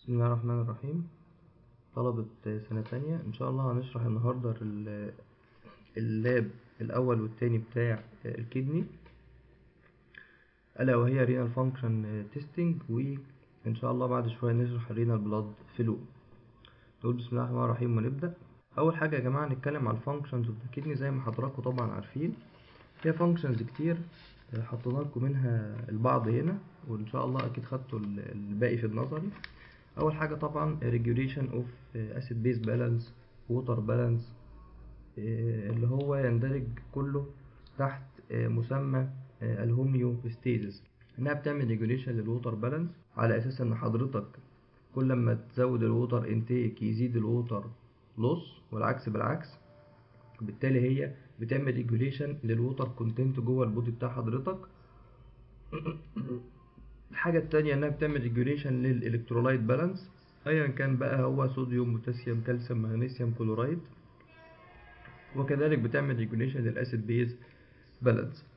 بسم الله الرحمن الرحيم طلبة سنة تانية إن شاء الله هنشرح النهاردة ال- اللاب الأول والتاني بتاع الكدني ألا وهي رينال فانكشن تيستنج وإن شاء الله بعد شوية نشرح رينال بلاد فلو نقول بسم الله الرحمن الرحيم ونبدأ أول حاجة يا جماعة نتكلم على الفانكشنز اوف الكدني زي ما حضراتكم طبعا عارفين فيها فانكشنز كتير حطينا لكم منها البعض هنا وإن شاء الله أكيد خدتوا الباقي في النظري اول حاجه طبعا regulation of acid base balance water balance اللي هو يندرج كله تحت مسمى الهوميوستيزيس انها بتعمل ريجوليشن للووتر بالانس على اساس ان حضرتك كل ما تزود الووتر انتيك يزيد الووتر لوس والعكس بالعكس بالتالي هي بتعمل ريجوليشن للووتر كونتنت جوه البودي بتاع حضرتك الحاجة التانية انها بتعمل ريجوليشن للالكترولايت بالانس ايا كان بقى هو صوديوم بوتاسيوم كالسيوم مغنيسيوم كلورايد وكذلك بتعمل ريجوليشن للاسيد بيز بالانس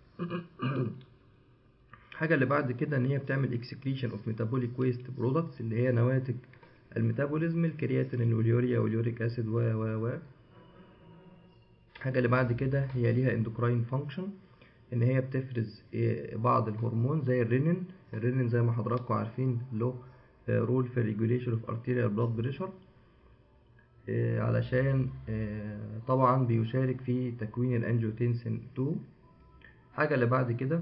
الحاجة اللي بعد كده ان هي بتعمل اكسكريشن اوف ميتابوليك ويست برودكتس اللي هي نواتج الميتابوليزم الكرياتين واليوريا واليوريك اسيد و و و الحاجة اللي بعد كده هي ليها اندوكراين فانكشن ان هي بتفرز بعض الهرمون زي الرينين الرينين زي ما حضراتكم عارفين له رول في الريجوليشن اوف ارتيريال بلاد بريشر علشان طبعا بيشارك في تكوين الانجيوتنسين 2 حاجه اللي بعد كده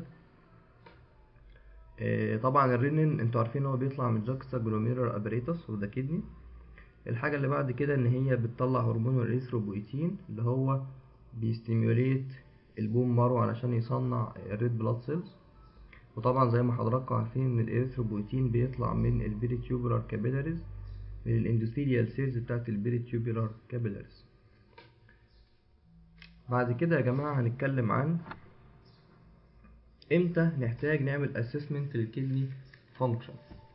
طبعا الرينين انتوا عارفين هو بيطلع من جاكستا جلوميرال ابريتس وده كدني الحاجه اللي بعد كده ان هي بتطلع هرمون الاريثروبويتين اللي هو بيستيموليت البوم مارو علشان يصنع الريد بلاد سيلز وطبعا زي ما حضراتكم عارفين ان الاريثروبويتين بيطلع من البيريتيوبولار كابيلاريز من الاندوثيليال سيلز بتاعت البيريتيوبولار كابيلاريز بعد كده يا جماعة هنتكلم عن امتى نحتاج نعمل اسسمنت للكدني فانكشن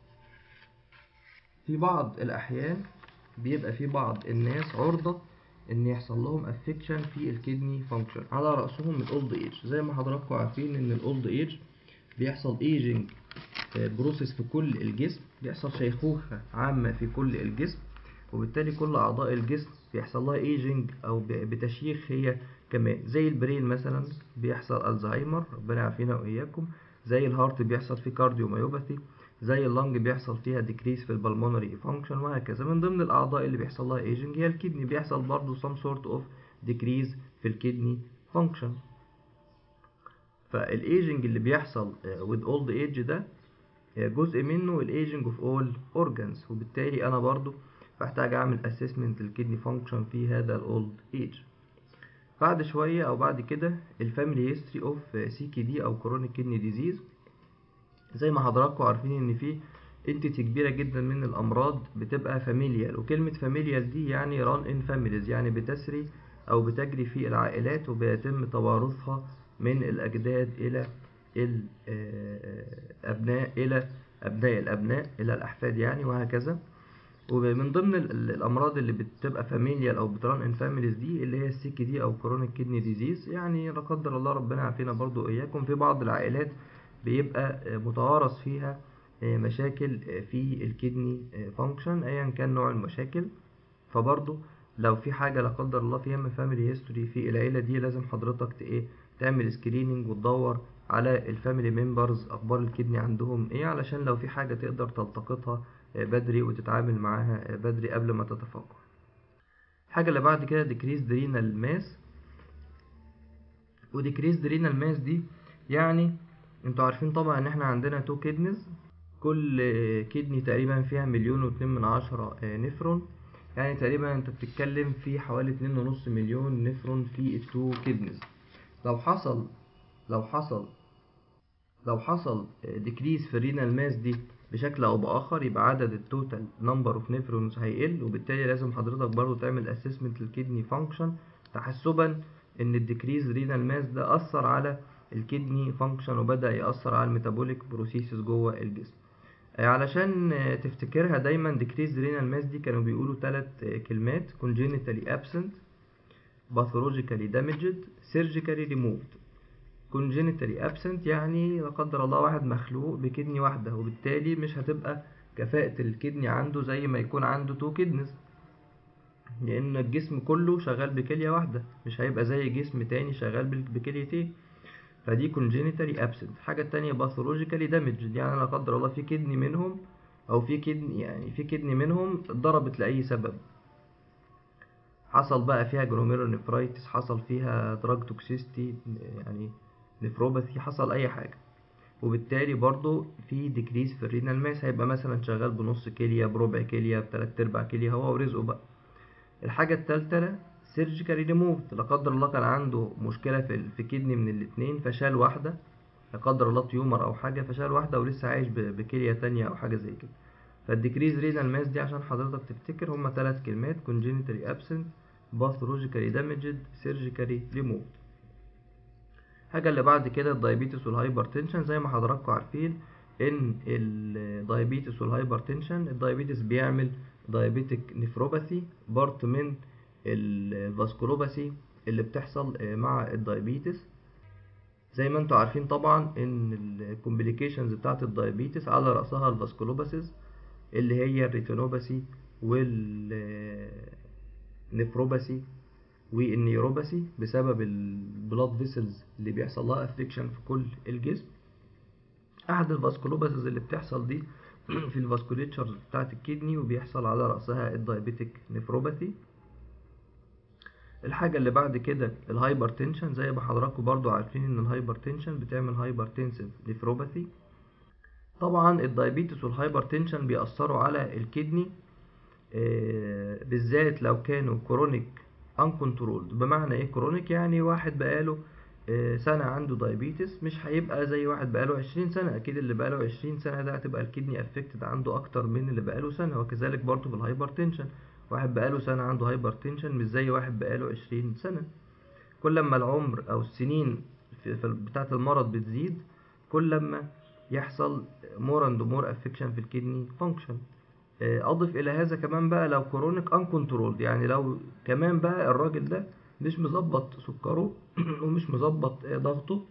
في بعض الاحيان بيبقى في بعض الناس عرضة ان يحصل لهم افكشن في الكدني فانكشن على راسهم الاولد ايج زي ما حضراتكم عارفين ان الاولد ايج بيحصل ايجنج بروسيس في كل الجسم بيحصل شيخوخة عامة في كل الجسم وبالتالي كل اعضاء الجسم بيحصل لها ايجنج او بتشيخ هي كمان زي البرين مثلا بيحصل الزهايمر ربنا يعافينا واياكم زي الهارت بيحصل فيه كارديوميوباثي زي اللنج بيحصل فيها ديكريس في البلمونري فانكشن وهكذا من ضمن الاعضاء اللي بيحصل لها ايجنج هي الكدني بيحصل برضو some sort of decrease في الكدني فانكشن فالايجنج اللي بيحصل with old age ده جزء منه الايجنج of all organs وبالتالي انا برضو بحتاج اعمل assessment للكدني فانكشن في هذا الاولد ايج بعد شوية او بعد كده الفاميلي هيستوري اوف سي كي دي او كرونيك كدني ديزيز زي ما حضراتكم عارفين ان في انتيتي كبيره جدا من الامراض بتبقى فاميليال وكلمه فاميليال دي يعني ران ان فاميليز يعني بتسري او بتجري في العائلات وبيتم توارثها من الاجداد الى الابناء الى ابناء الابناء الى الاحفاد يعني وهكذا ومن ضمن الامراض اللي بتبقى فاميليال او بتران ان فاميليز دي اللي هي السيك دي او كرونيك كدني ديزيز يعني لا قدر الله ربنا يعافينا برضو اياكم في بعض العائلات بيبقى متوارث فيها مشاكل في الكدني فانكشن ايا كان نوع المشاكل فبرضو لو في حاجه لا قدر الله فيها فاميلي هيستوري في العيله دي لازم حضرتك ايه تعمل سكريننج وتدور على الفاميلي ممبرز اخبار الكدني عندهم ايه علشان لو في حاجه تقدر تلتقطها بدري وتتعامل معاها بدري قبل ما تتفاقم الحاجه اللي بعد كده ديكريز رينال ماس وديكريز رينال ماس دي يعني انتوا عارفين طبعا ان احنا عندنا تو كيدنز كل كدني تقريبا فيها مليون واتنين من عشرة نفرون يعني تقريبا انت بتتكلم في حوالي اتنين ونص مليون نفرون في التو كيدنز لو حصل لو حصل لو حصل ديكريس في الرينال ماس دي بشكل او باخر يبقى عدد التوتال نمبر اوف نفرونز هيقل وبالتالي لازم حضرتك برضو تعمل اسسمنت للكدني فانكشن تحسبا ان الديكريز رينال ماس ده اثر على الكدني فانكشن وبدأ يأثر على الميتابوليك بروسيسز جوه الجسم علشان تفتكرها دايما decreased renal mass دي كانوا بيقولوا ثلاث كلمات congenitally absent pathologically damaged surgically removed congenitally absent يعني لا قدر الله واحد مخلوق بكدني واحدة وبالتالي مش هتبقى كفاءة الكدني عنده زي ما يكون عنده تو كدنز لان الجسم كله شغال بكلية واحدة مش هيبقى زي جسم تاني شغال بال- بكليتين فدي كونجينيتالي ابسنت الحاجة التانية باثولوجيكالي دامج يعني لا قدر الله في كدني منهم او في كدني يعني في كدني منهم اتضربت لأي سبب حصل بقى فيها جلوميرونيفرايتس حصل فيها دراج توكسيستي يعني نفروباثي حصل اي حاجة وبالتالي برضو في ديكريز في الرينال ماس هيبقى مثلا شغال بنص كلية بربع كلية بتلات ارباع كلية هو ورزقه بقى الحاجة التالتة سيرجيكالي ريموفد لا قدر الله كان عنده مشكلة في ال- في كدني من الاتنين فشال واحدة لا قدر الله تيومر أو حاجة فشال واحدة ولسه عايش ب- بكلية تانية أو حاجة زي كده فالديكريز رينال ماس دي عشان حضرتك تفتكر هما تلات كلمات congenital absent pathologically damaged surgically removed الحاجة اللي بعد كده الدايابيتس والهايبرتنشن زي ما حضراتكم عارفين ان الدايابيتس والهايبرتنشن الدايابيتس بيعمل دايابيتك نفروباثي بارت من الفاسكولوباثي اللي بتحصل آه، مع الدايابيتس زي ما انتوا عارفين طبعا ان الكومبليكيشنز بتاعت الدايابيتس على رأسها الفاسكولوباثيز اللي هي الريتينوباثي والنفروباثي والنيوروباثي بسبب البلاد فيسلز اللي بيحصل لها افكشن في كل الجسم احد الفاسكولوباثيز اللي بتحصل دي في الفاسكوليتشر بتاعت الكدني وبيحصل على رأسها الدايابيتك نفروباثي الحاجة اللي بعد كده الهايبرتنشن زي ما حضراتكم برضو عارفين ان الهايبرتنشن بتعمل هايبرتنسيف نفروباثي طبعا الدايابيتس والهايبرتنشن بيأثروا على الكدني آه، بالذات لو كانوا كرونيك uncontrolled بمعنى ايه كرونيك يعني واحد بقاله آه، سنة عنده دايابيتس مش هيبقى زي واحد بقاله عشرين سنة أكيد اللي بقاله عشرين سنة ده هتبقى الكدني افكتد عنده أكتر من اللي بقاله سنة وكذلك برضه في الهايبرتنشن واحد بقاله سنة عنده هايبرتنشن مش زي واحد بقاله عشرين سنة كل ما العمر أو السنين في في بتاعة المرض بتزيد كل ما يحصل more and more affection في الكدني function آه، أضف إلى هذا كمان بقى لو كرونيك uncontrolled يعني لو كمان بقى الراجل ده مش مظبط سكره ومش مظبط آه، ضغطه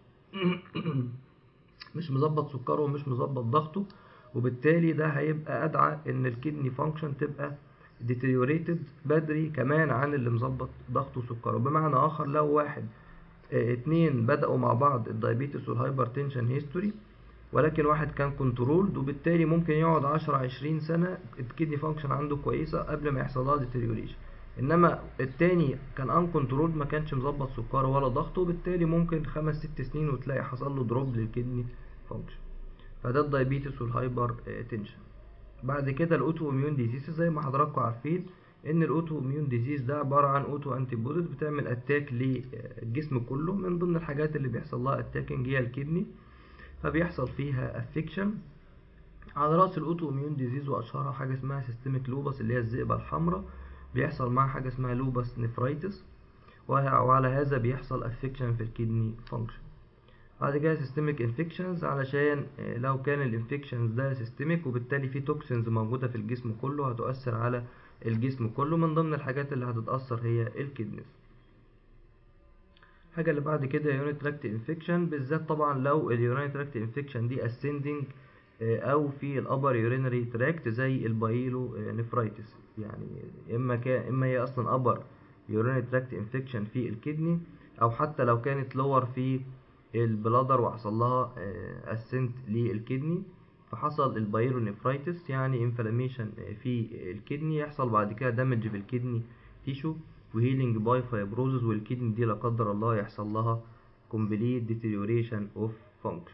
مش مظبط سكره ومش مظبط ضغطه وبالتالي ده هيبقى أدعى إن الكدني فانكشن تبقى deteriorated بدري كمان عن اللي مظبط ضغطه وسكره بمعنى آخر لو واحد آه، اتنين بدأوا مع بعض الدايابيتس والهايبرتنشن هيستوري ولكن واحد كان كنترولد وبالتالي ممكن يقعد عشرة عشرين سنة الكدني فانكشن عنده كويسة قبل ما يحصل لها deterioration انما التاني كان ان كنترولد ما كانش مظبط سكره ولا ضغطه وبالتالي ممكن خمس ست سنين وتلاقي حصل له دروب للكدني فانكشن فده الدايابيتس والهايبر تنشن بعد كده الاوتو اميون ديزيز زي ما حضراتكم عارفين ان الاوتو اميون ديزيز ده عباره عن اوتو انتي بوديز بتعمل اتاك للجسم كله من ضمن الحاجات اللي بيحصل لها اتاكينج هي الكدني فبيحصل فيها افكشن على راس الاوتو اميون ديزيز واشهرها حاجه اسمها سيستميك لوبس اللي هي الذئبه الحمراء بيحصل معاها حاجه اسمها لوبس نفرايتس وعلى هذا بيحصل افكشن في الكدني فانكشن بعد كده سيستميك انفكشنز علشان آه، لو كان الانفكشنز ده سيستميك وبالتالي في توكسينز موجوده في الجسم كله هتؤثر على الجسم كله من ضمن الحاجات اللي هتتاثر هي الكدنس الحاجه اللي بعد كده يونت تراكت انفكشن بالذات طبعا لو اليورينري تراكت انفكشن دي اسcending او في الابر يورينري تراكت زي البايلو نفرايتس يعني اما كان اما هي اصلا ابر يورينري تراكت انفكشن في الكدني او حتى لو كانت لور في البلادر وحصل لها اسنت للكدني فحصل البايلو نفرايتس يعني انفلاميشن في الكدني يحصل بعد كده دامج في الكدني تيشو وهيلينج باي فايبروزز والكدني دي لا قدر الله يحصل لها complete deterioration of function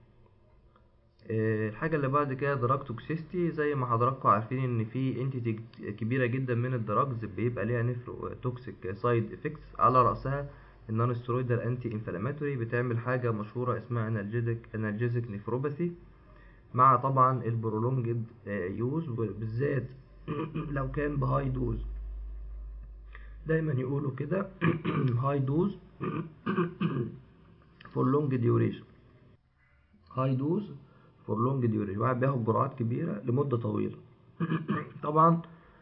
آه، الحاجة اللي بعد كده دراج توكسيستي زي ما حضراتكم عارفين ان في انتيتي كبيرة جدا من الدراجز بيبقى ليها نفرو توكسيك سايد افكتس على رأسها النون سترويدال انتي انفلاماتوري بتعمل حاجة مشهورة اسمها انالجيزك انالجيزك نفروباثي مع طبعا البرولونجد يوز وبالذات لو كان بهاي دوز دايما يقولوا كده هاي دوز فور لونج ديوريشن هاي دوز فور لونج ديوريشن واحد بياخد جرعات كبيرة لمدة طويلة طبعا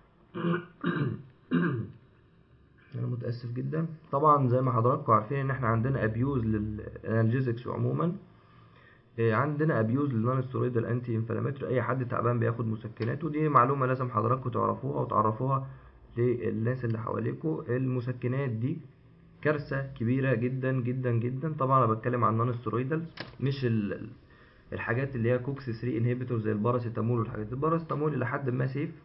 انا متاسف جدا طبعا زي ما حضراتكم عارفين ان احنا عندنا ابيوز للانالجيزكس عموما آه، عندنا ابيوز للنون ستيرويدال انتي انفلاماتوري اي حد تعبان بياخد مسكنات ودي معلومه لازم حضراتكم تعرفوها وتعرفوها للناس اللي حواليكوا المسكنات دي كارثه كبيره جدا جدا جدا طبعا انا بتكلم عن النون ستيرويدال مش ال- الحاجات اللي هي كوكس 3 انهبيتور زي الباراسيتامول والحاجات دي الباراسيتامول الى حد ما سيف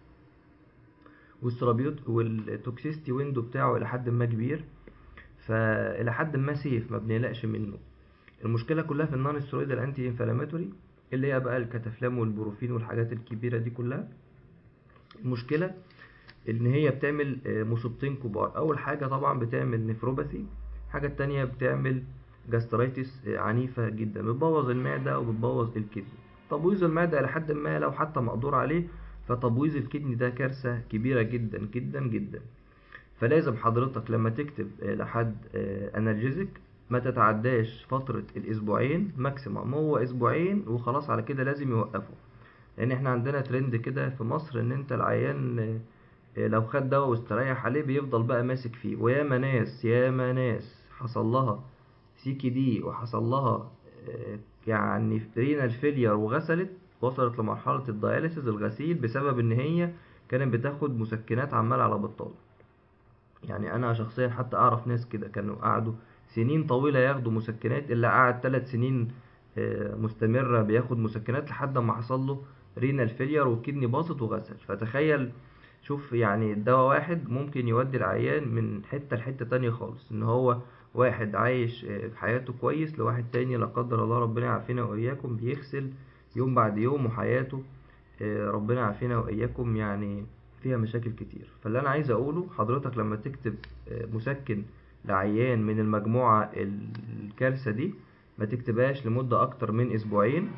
والسرابيوت والتوكسيستي ويندو بتاعه الى حد ما كبير فالى حد ما سيف ما بنقلقش منه المشكله كلها في النون ستيرويدال انتي انفلاماتوري اللي هي بقى الكتافلام والبروفين والحاجات الكبيره دي كلها المشكله ان هي بتعمل آه، مصيبتين كبار اول حاجه طبعا بتعمل نفروباثي الحاجه التانية بتعمل جاسترايتس آه، عنيفه جدا بتبوظ المعده وبتبوظ الكدني تبويظ المعده لحد ما لو حتى مقدور عليه فتبويظ الكدني ده كارثه كبيره جدا جدا جدا فلازم حضرتك لما تكتب آه، لحد انالجيزك ما تتعداش فترة الأسبوعين ماكسيمم هو أسبوعين وخلاص على كده لازم يوقفه لأن احنا عندنا ترند كده في مصر إن أنت العيان آه، آه، لو خد دواء واستريح عليه بيفضل بقى ماسك فيه وياما ناس ياما ناس حصل لها سي كي دي وحصل لها آه، يعني رينال فيلير وغسلت وصلت لمرحلة الدياليسيس الغسيل بسبب إن هي كانت بتاخد مسكنات عمال على بطال يعني انا شخصيا حتى اعرف ناس كده كانوا قعدوا سنين طويلة ياخدوا مسكنات اللي قعد ثلاث سنين آه، مستمرة بياخد مسكنات لحد ما حصل له رينال فيلير والكدني باظت وغسل فتخيل شوف يعني دواء واحد ممكن يودي العيان من حتة لحتة تانية خالص ان هو واحد عايش آه، في حياته كويس لواحد تاني لا قدر الله ربنا يعافينا واياكم بيغسل يوم بعد يوم وحياته آه، ربنا يعافينا واياكم يعني فيها مشاكل كتير فاللي انا عايز اقوله حضرتك لما تكتب آه، مسكن لعيان من المجموعة الكارثة دي ما تكتبهاش لمدة اكتر من اسبوعين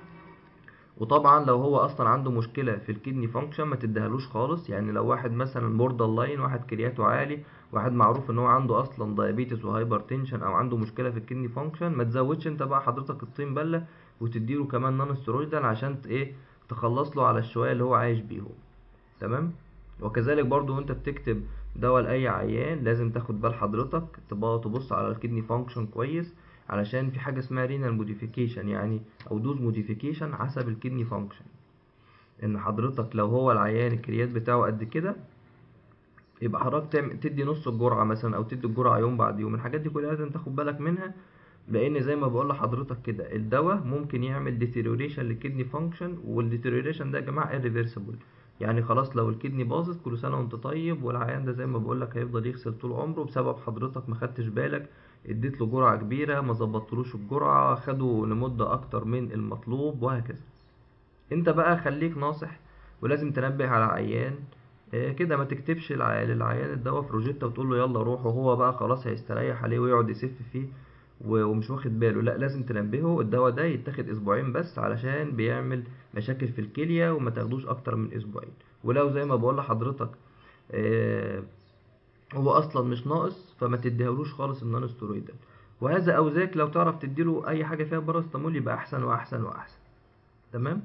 وطبعا لو هو اصلا عنده مشكله في الكدني فانكشن ما تديهالوش خالص يعني لو واحد مثلا بوردر لاين واحد كرياته عالي واحد معروف ان هو عنده اصلا دايابيتس وهايبر تنشن او عنده مشكله في الكدني فانكشن ما تزودش انت بقى حضرتك الطين بله وتديله كمان نون ستيرويدال عشان ت- ايه تخلص له على الشويه اللي هو عايش بيهم تمام وكذلك برضو وانت بتكتب دواء لاي عيان لازم تاخد بال حضرتك تبقى تبص على الكدني فانكشن كويس علشان في حاجه اسمها رينال موديفيكيشن يعني او دوز موديفيكيشن حسب الكدني فانكشن ان حضرتك لو هو العيان الكريات بتاعه قد كده يبقى حضرتك تعمل تدي نص الجرعه مثلا او تدي الجرعه يوم بعد يوم الحاجات دي كلها لازم تاخد بالك منها لان زي ما بقول لحضرتك كده الدواء ممكن يعمل ديتيريوريشن للكدني فانكشن والديتيريوريشن ده يا جماعه irreversible يعني خلاص لو الكدني باظت كل سنه وانت طيب والعيان ده زي ما بقول لك هيفضل يغسل طول عمره بسبب حضرتك ما خدتش بالك اديت له جرعه كبيره ما ظبطتلوش الجرعه خده لمده اكتر من المطلوب وهكذا انت بقى خليك ناصح ولازم تنبه على العيان آه، كده ما تكتبش الع- للعيان الدواء في روجيتا وتقول له يلا روح وهو بقى خلاص هيستريح عليه ويقعد يسف فيه و- ومش واخد باله لا لازم تنبهه الدواء ده يتاخد اسبوعين بس علشان بيعمل مشاكل في الكلية وما تاخدوش اكتر من اسبوعين ولو زي ما بقول لحضرتك آه، هو اصلا مش ناقص فما تديهولوش خالص النون ستيرويدال وهذا او ذاك لو تعرف تديله اي حاجه فيها باراستامول يبقى احسن واحسن واحسن تمام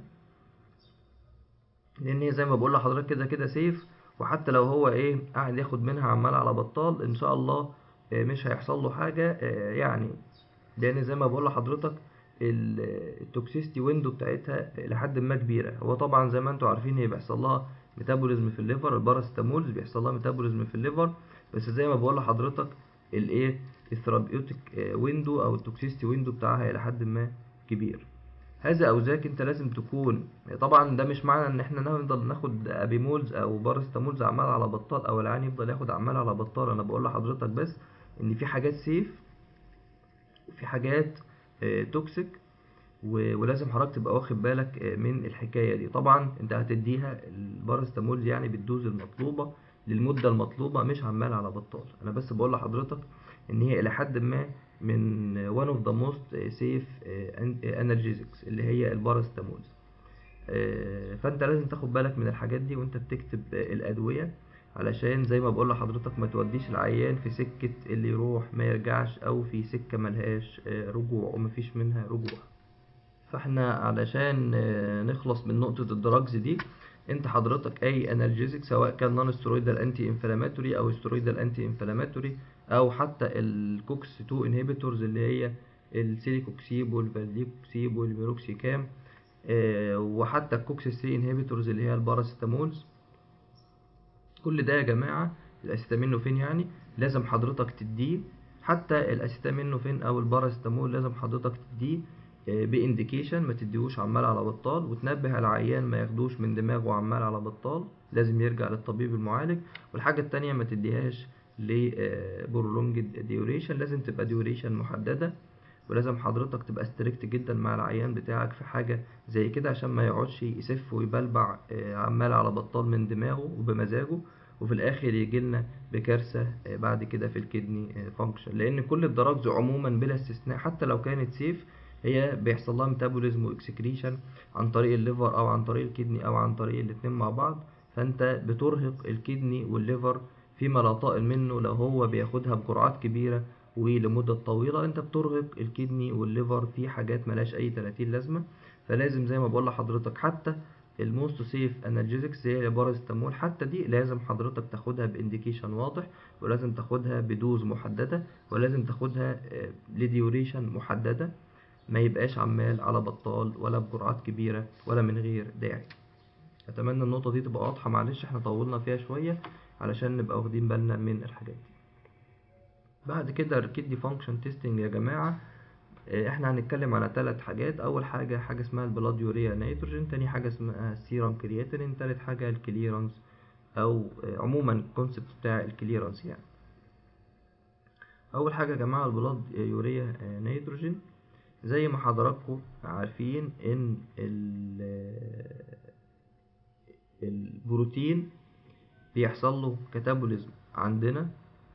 لان هي زي ما بقول لحضرتك كده كده سيف وحتى لو هو ايه قاعد ياخد منها عمال على بطال ان شاء الله آه، مش هيحصل له حاجه آه، يعني لان زي ما بقول لحضرتك ال- التوكسيستي ويندو بتاعتها لحد ما كبيره هو طبعا زي ما انتم عارفين هي بيحصل لها ميتابوليزم في الليفر الباراستامولز بيحصل لها ميتابوليزم في الليفر بس زي ما بقول لحضرتك الايه الثرابيوتيك ويندو او التوكسيستي ويندو بتاعها الى حد ما كبير هذا او ذاك انت لازم تكون طبعا ده مش معنى ان احنا نفضل ناخد ابيمولز او باراستامولز عمال على بطال او العيان يفضل ياخد عمال على بطال انا بقول لحضرتك بس ان في حاجات سيف وفي حاجات آه، توكسيك و- ولازم حضرتك تبقى واخد بالك آه، من الحكايه دي طبعا انت هتديها الباراستامولز يعني بالدوز المطلوبه للمده المطلوبه مش عمال على بطال انا بس بقول لحضرتك ان هي الى حد ما من one of the most safe analgesics اللي هي الباراستامولز آه، فانت لازم تاخد بالك من الحاجات دي وانت بتكتب آه، الادويه علشان زي ما بقول لحضرتك ما توديش العيان في سكه اللي يروح ما يرجعش او في سكه ملهاش آه، رجوع ومفيش منها رجوع فاحنا علشان آه، نخلص من نقطة الدراجز دي انت حضرتك اي انالجيزك سواء كان نون ستيرويدال انتي انفلاماتوري او ستيرويدال انتي انفلاماتوري او حتى الكوكس 2 انهبيتورز اللي هي السيليكوكسيب والفالديكوكسيب والميروكسيكام آه، وحتى الكوكس 3 انهبيتورز اللي هي الباراسيتامولز كل ده يا جماعة الاسيتامينوفين يعني لازم حضرتك تديه حتى الاسيتامينوفين او الباراسيتامول لازم حضرتك تديه آه، بانديكيشن ما تديهوش عمال على بطال وتنبه العيان ما ياخدوش من دماغه عمال على بطال لازم يرجع للطبيب المعالج والحاجة التانية ما تديهاش لبرولونجد ديوريشن لازم تبقى ديوريشن محددة ولازم حضرتك تبقى ستريكت جدا مع العيان بتاعك في حاجة زي كده عشان ما يقعدش يسف ويبلبع آه، عمال على بطال من دماغه وبمزاجه وفي الاخر يجيلنا بكارثة آه، بعد كده في الكدني فانكشن لان كل الدراجز عموما بلا استثناء حتى لو كانت سيف هي بيحصل لها ميتابوليزم واكسكريشن عن طريق الليفر او عن طريق الكدني او عن طريق الاتنين مع بعض فانت بترهق الكدني والليفر فيما لا طائل منه لو هو بياخدها بجرعات كبيرة ولمدة طويلة انت بترهق الكدني والليفر في حاجات ملاش اي 30 لازمة فلازم زي ما بقول لحضرتك حتى الموست سيف انالجيزكس زي الباراسيتامول حتى دي لازم حضرتك تاخدها بانديكيشن واضح ولازم تاخدها بدوز محددة ولازم تاخدها آه، لديوريشن محددة ما يبقاش عمال على بطال ولا بجرعات كبيرة ولا من غير داعي اتمنى النقطة دي تبقى واضحة معلش احنا طولنا فيها شوية علشان نبقى واخدين بالنا من الحاجات دي بعد كده الكدني فانكشن تيستنج يا جماعة آه، احنا هنتكلم على ثلاث حاجات اول حاجة حاجة اسمها البلاد يوريا نيتروجين تاني حاجة اسمها السيرم كرياتين تالت حاجة الكليرانس او آه، عموما الكونسبت بتاع الكليرانس يعني اول حاجة يا جماعة البلاد يوريا آه، نيتروجين زي ما حضراتكم عارفين ان ال- البروتين بيحصل له كاتابوليزم عندنا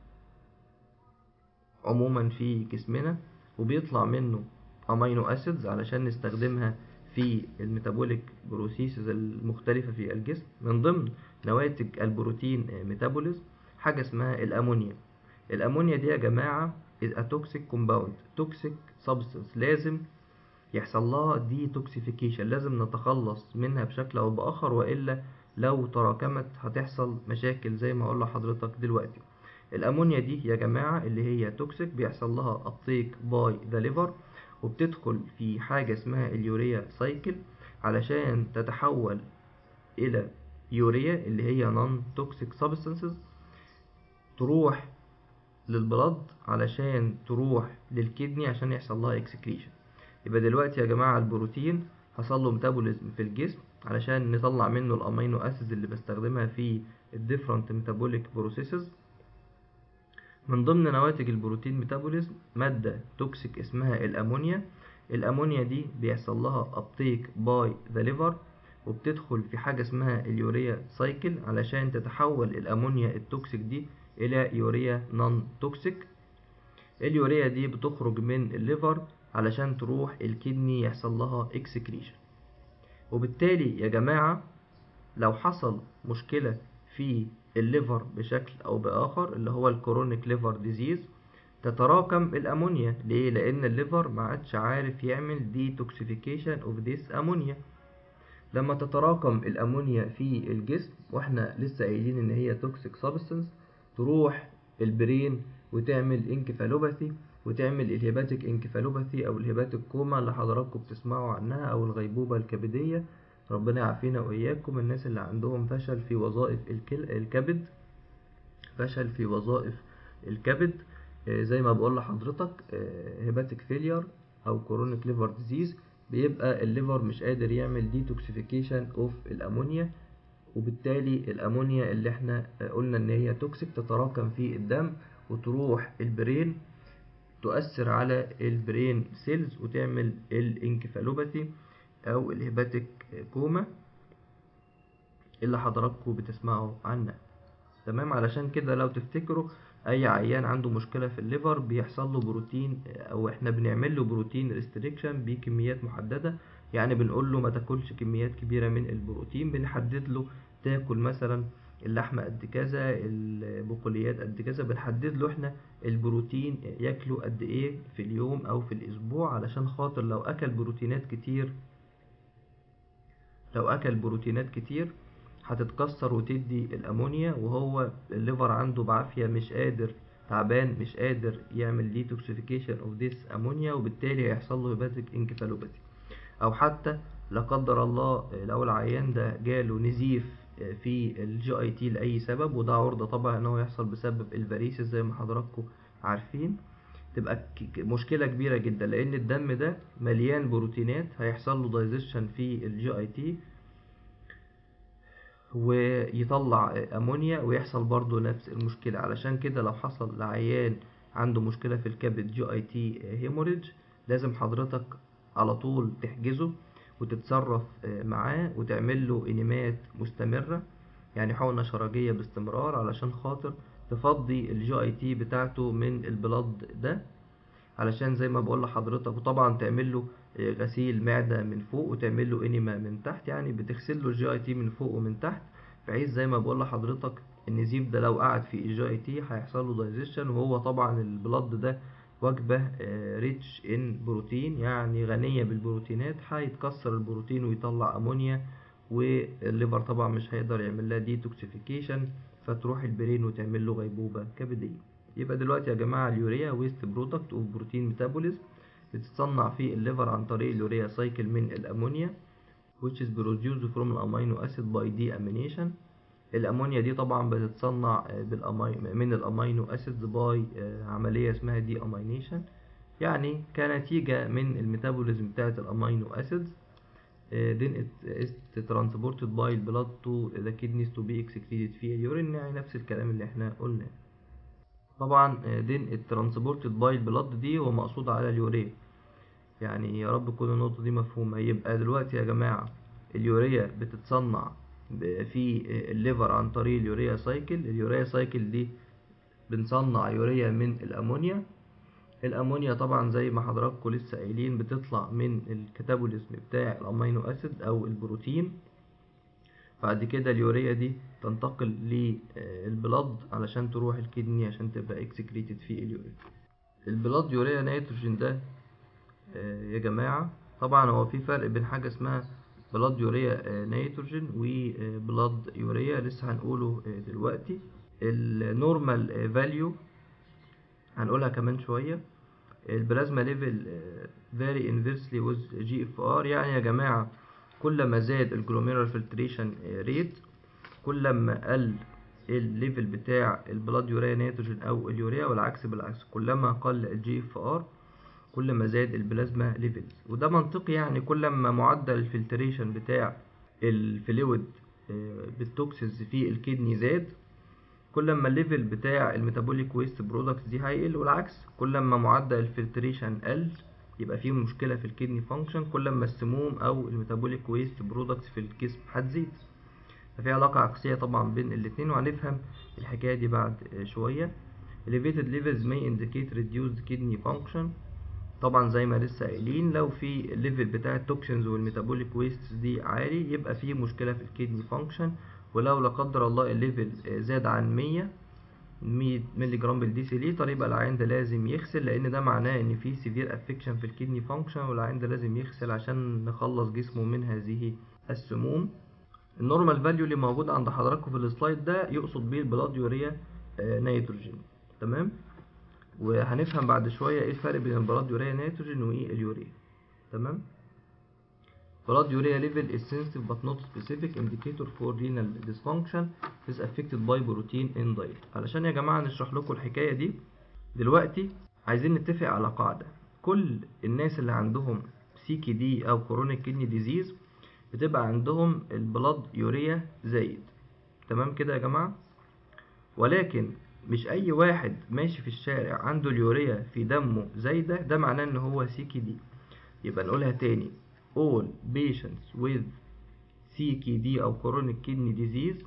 عموما في جسمنا وبيطلع منه امينو اسيدز علشان نستخدمها في الميتابوليك بروسيسز المختلفة في الجسم من ضمن نواتج البروتين ميتابوليزم حاجة اسمها الامونيا الامونيا دي يا جماعة is a toxic compound toxic substance لازم يحصل لها detoxification لازم نتخلص منها بشكل او باخر والا لو تراكمت هتحصل مشاكل زي ما اقول لحضرتك دلوقتي الامونيا دي يا جماعة اللي هي توكسيك بيحصل لها uptake by the liver وبتدخل في حاجة اسمها اليوريا سايكل علشان تتحول الى يوريا اللي هي non toxic substances تروح للبلد علشان تروح للكدني عشان يحصل لها اكسكريشن يبقى دلوقتي يا جماعة البروتين حصل له ميتابوليزم في الجسم علشان نطلع منه الامينو اسيد اللي بستخدمها في الديفرنت ميتابوليك بروسيسز من ضمن نواتج البروتين ميتابوليزم مادة توكسيك اسمها الأمونيا الأمونيا دي بيحصل لها uptake باي ذا liver وبتدخل في حاجة اسمها اليوريا سايكل علشان تتحول الأمونيا التوكسيك دي إلى يوريا نون توكسيك اليوريا دي بتخرج من الليفر علشان تروح الكدني يحصل لها اكسكريشن وبالتالي يا جماعة لو حصل مشكلة في الليفر بشكل او باخر اللي هو الكرونيك ليفر ديزيز تتراكم الامونيا ليه لان الليفر ما عادش عارف يعمل ديتوكسيفيكيشن اوف ذيس امونيا لما تتراكم الامونيا في الجسم واحنا لسه قايلين ان هي توكسيك سابستنس تروح البرين وتعمل انكفالوباثي وتعمل الهيباتيك انكفالوباثي او الهيباتيك كوما اللي حضراتكم بتسمعوا عنها او الغيبوبة الكبدية ربنا يعافينا وإياكم الناس اللي عندهم فشل في وظائف الكل... الكبد فشل في وظائف الكبد آه، زي ما بقول لحضرتك هيباتيك فيلير او كورونيك ليفر ديزيز بيبقى الليفر مش قادر يعمل ديتوكسيفيكيشن اوف الامونيا وبالتالي الامونيا اللي احنا آه، قلنا ان هي توكسيك تتراكم في الدم وتروح البرين تؤثر على البرين سيلز وتعمل الانكفالوباثي او الهيباتيك كوما اللي حضراتكم بتسمعوا عنها تمام علشان كده لو تفتكروا اي عيان عنده مشكلة في الليفر بيحصل له بروتين او احنا بنعمل له بروتين ريستريكشن بكميات محددة يعني بنقول له ما تاكلش كميات كبيرة من البروتين بنحدد له تاكل مثلا اللحمة قد كذا البقوليات قد كذا بنحدد له احنا البروتين ياكله قد ايه في اليوم او في الاسبوع علشان خاطر لو اكل بروتينات كتير لو اكل بروتينات كتير هتتكسر وتدي الامونيا وهو الليفر عنده بعافية مش قادر تعبان مش قادر يعمل detoxification of this ammonia وبالتالي هيحصل له hepatic encephalopathy او حتى لا قدر الله لو العيان ده جاله نزيف في الجي اي تي لاي سبب وده عرضه طبعا ان هو يحصل بسبب الفاريسيس زي ما حضراتكم عارفين تبقى ك- مشكله كبيره جدا لان الدم ده مليان بروتينات هيحصل له دايجيشن في الجي اي تي ويطلع امونيا ويحصل برضو نفس المشكله علشان كده لو حصل لعيان عنده مشكله في الكبد جي اي تي هيموريدج لازم حضرتك على طول تحجزه وتتصرف معاه وتعمل له انيمات مستمره يعني حقنه شرجيه باستمرار علشان خاطر تفضي الجي اي تي بتاعته من البلد ده علشان زي ما بقول لحضرتك وطبعا تعمل له غسيل معده من فوق وتعمل له انيما من تحت يعني بتغسل له الجي اي تي من فوق ومن تحت بحيث زي ما بقول لحضرتك النزيف ده لو قعد في الجي اي تي هيحصل له دايجيشن وهو طبعا البلد ده وجبة ريتش ان بروتين يعني غنية بالبروتينات هيتكسر البروتين ويطلع امونيا والليفر طبعا مش هيقدر يعمل لها ديتوكسيفيكيشن فتروح البرين وتعمل له غيبوبة كبدية يبقى دلوقتي يا جماعة اليوريا ويست برودكت اوف بروتين ميتابوليزم بتتصنع في الليفر عن طريق اليوريا سايكل من الامونيا which is produced from الامينو acid by deamination الامونيا دي طبعا بتتصنع بالأمي... من الامينو اسيدز باي عمليه اسمها دي امينيشن يعني كنتيجه من الميتابوليزم بتاعه الامينو اسيدز then it is transported by blood to the kidneys to be excreted في اليورين يعني نفس الكلام اللي احنا قلناه طبعا then it transported by blood دي هو مقصود على اليوريا يعني يا رب تكون النقطه دي مفهومه يبقى دلوقتي يا جماعه اليوريا بتتصنع في الليفر عن طريق اليوريا سايكل اليوريا سايكل دي بنصنع يوريا من الامونيا الامونيا طبعا زي ما حضراتكم لسه قايلين بتطلع من الكتابوليزم بتاع الامينو اسيد او البروتين بعد كده اليوريا دي تنتقل للبلد علشان تروح الكدني عشان تبقى اكسكريتد في اليوريا البلد يوريا نيتروجين ده يا جماعه طبعا هو في فرق بين حاجه اسمها بلاد يوريا نيتروجين وبلاد يوريا لسه هنقوله دلوقتي النورمال فاليو هنقولها كمان شويه البلازما ليفل فاري انفيرسلي ويز جي اف ار يعني يا جماعه كل ما زاد الجلوميرال فلتريشن ريت كل ما قل الليفل بتاع البلاد يوريا نيتروجين او اليوريا والعكس بالعكس كلما قل الجي اف ار كل ما زاد البلازما ليفلز وده منطقي يعني كل ما معدل الفلتريشن بتاع الفلويد بالتوكسينز في الكدني زاد كل ما الليفل بتاع الميتابوليك ويست برودكتس دي هيقل والعكس كل ما معدل الفلتريشن قل يبقى فيه مشكله في الكدني فانكشن كل ما السموم او الميتابوليك ويست برودكتس في الجسم هتزيد ففي علاقه عكسيه طبعا بين الاتنين وهنفهم الحكايه دي بعد شويه elevated levels may indicate reduced kidney function طبعا زي ما لسه قايلين لو في الليفل بتاع التوكسينز والميتابوليك ويست دي عالي يبقى في مشكله في الكدني فانكشن ولو لا قدر الله الليفل زاد عن 100 100 مللي جرام بالديسيليتر يبقى العيان ده لازم يغسل لان ده معناه ان في سيفير افكشن في الكدني فانكشن والعيان ده لازم يغسل عشان نخلص جسمه من هذه السموم النورمال فاليو اللي موجود عند حضراتكم في السلايد ده يقصد بيه البلاد يوريا نيتروجين تمام وهنفهم بعد شويه ايه الفرق بين البلاد يوريا نيتروجين وايه اليوريا تمام blood urea level is sensitive but not specific indicator for renal dysfunction is affected by protein in diet علشان يا جماعة نشرح لكم الحكاية دي دلوقتي عايزين نتفق على قاعدة كل الناس اللي عندهم سي كي دي او كرونيك كدني ديزيز بتبقى عندهم البلاد يوريا زايد تمام كده يا جماعة ولكن مش اي واحد ماشي في الشارع عنده اليوريا في دمه زايدة ده معناه ان هو سي كي دي يبقى نقولها تاني all patients with CKD أو chronic kidney disease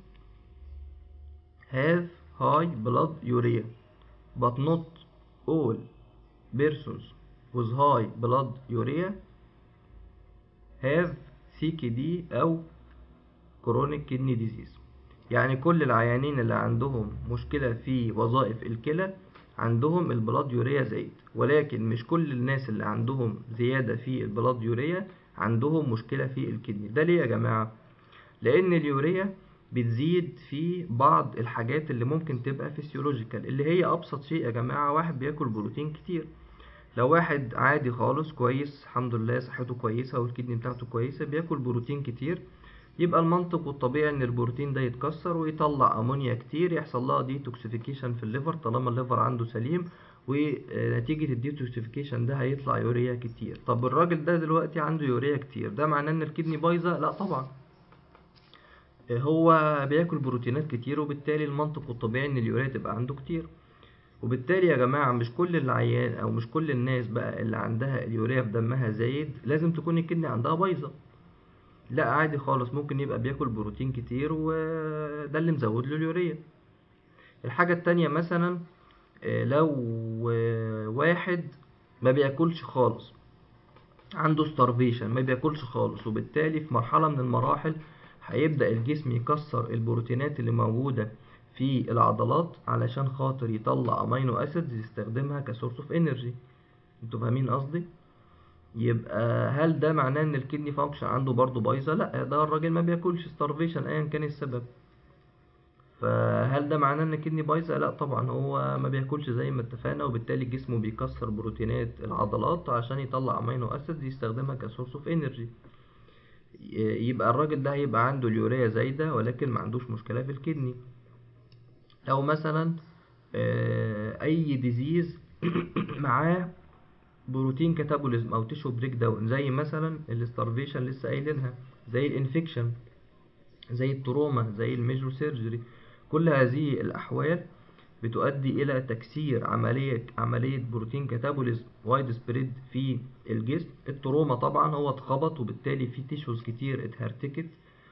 have high blood urea but not all persons with high blood urea have CKD أو chronic kidney disease يعني كل العيانين اللي عندهم مشكلة في وظائف الكلى عندهم البلاد يوريا زايد ولكن مش كل الناس اللي عندهم زيادة في البلاد يوريا عندهم مشكلة في الكدني ده ليه يا جماعة لأن اليوريا بتزيد في بعض الحاجات اللي ممكن تبقى فيسيولوجيكال اللي هي ابسط شيء يا جماعه واحد بياكل بروتين كتير لو واحد عادي خالص كويس الحمد لله صحته كويسه والكدني بتاعته كويسه بياكل بروتين كتير يبقى المنطق والطبيعي ان البروتين ده يتكسر ويطلع امونيا كتير يحصل لها ديتوكسيفيكيشن في الليفر طالما الليفر عنده سليم ونتيجة الديتوكسيفيكيشن ده هيطلع يوريا كتير طب الراجل ده دلوقتي عنده يوريا كتير ده معناه ان الكدني بايظة لا طبعا هو بياكل بروتينات كتير وبالتالي المنطق والطبيعي ان اليوريا تبقى عنده كتير وبالتالي يا جماعة مش كل العيان او مش كل الناس بقى اللي عندها اليوريا في دمها زايد لازم تكون الكدني عندها بايظة لا عادي خالص ممكن يبقى بياكل بروتين كتير وده اللي مزود له اليوريا الحاجة التانية مثلا لو واحد ما بياكلش خالص عنده starvation ما بياكلش خالص وبالتالي في مرحلة من المراحل هيبدأ الجسم يكسر البروتينات اللي موجودة في العضلات علشان خاطر يطلع امينو اسيدز يستخدمها كسورس اوف انرجي انتوا فاهمين قصدي يبقى هل ده معناه ان الكدني فانكشن عنده برضه بايظه لا ده الراجل ما بياكلش starvation ايا كان السبب فهل ده معناه ان الكدني بايظه لا طبعا هو ما بياكلش زي ما اتفقنا وبالتالي جسمه بيكسر بروتينات العضلات عشان يطلع امينو اسيدز يستخدمها كسورس اوف انرجي يبقى الراجل ده هيبقى عنده اليوريا زايده ولكن ما عندوش مشكله في الكدني او مثلا اي ديزيز معاه بروتين كاتابوليزم او تيشو بريك داون زي مثلا الستارفيشن لسه قايلينها زي الانفكشن زي التروما زي الميجور سيرجري كل هذه الاحوال بتؤدي الى تكسير عمليه عمليه بروتين كاتابوليزم وايد سبريد في الجسم التروما طبعا هو اتخبط وبالتالي في تيشوز كتير اتهرتكت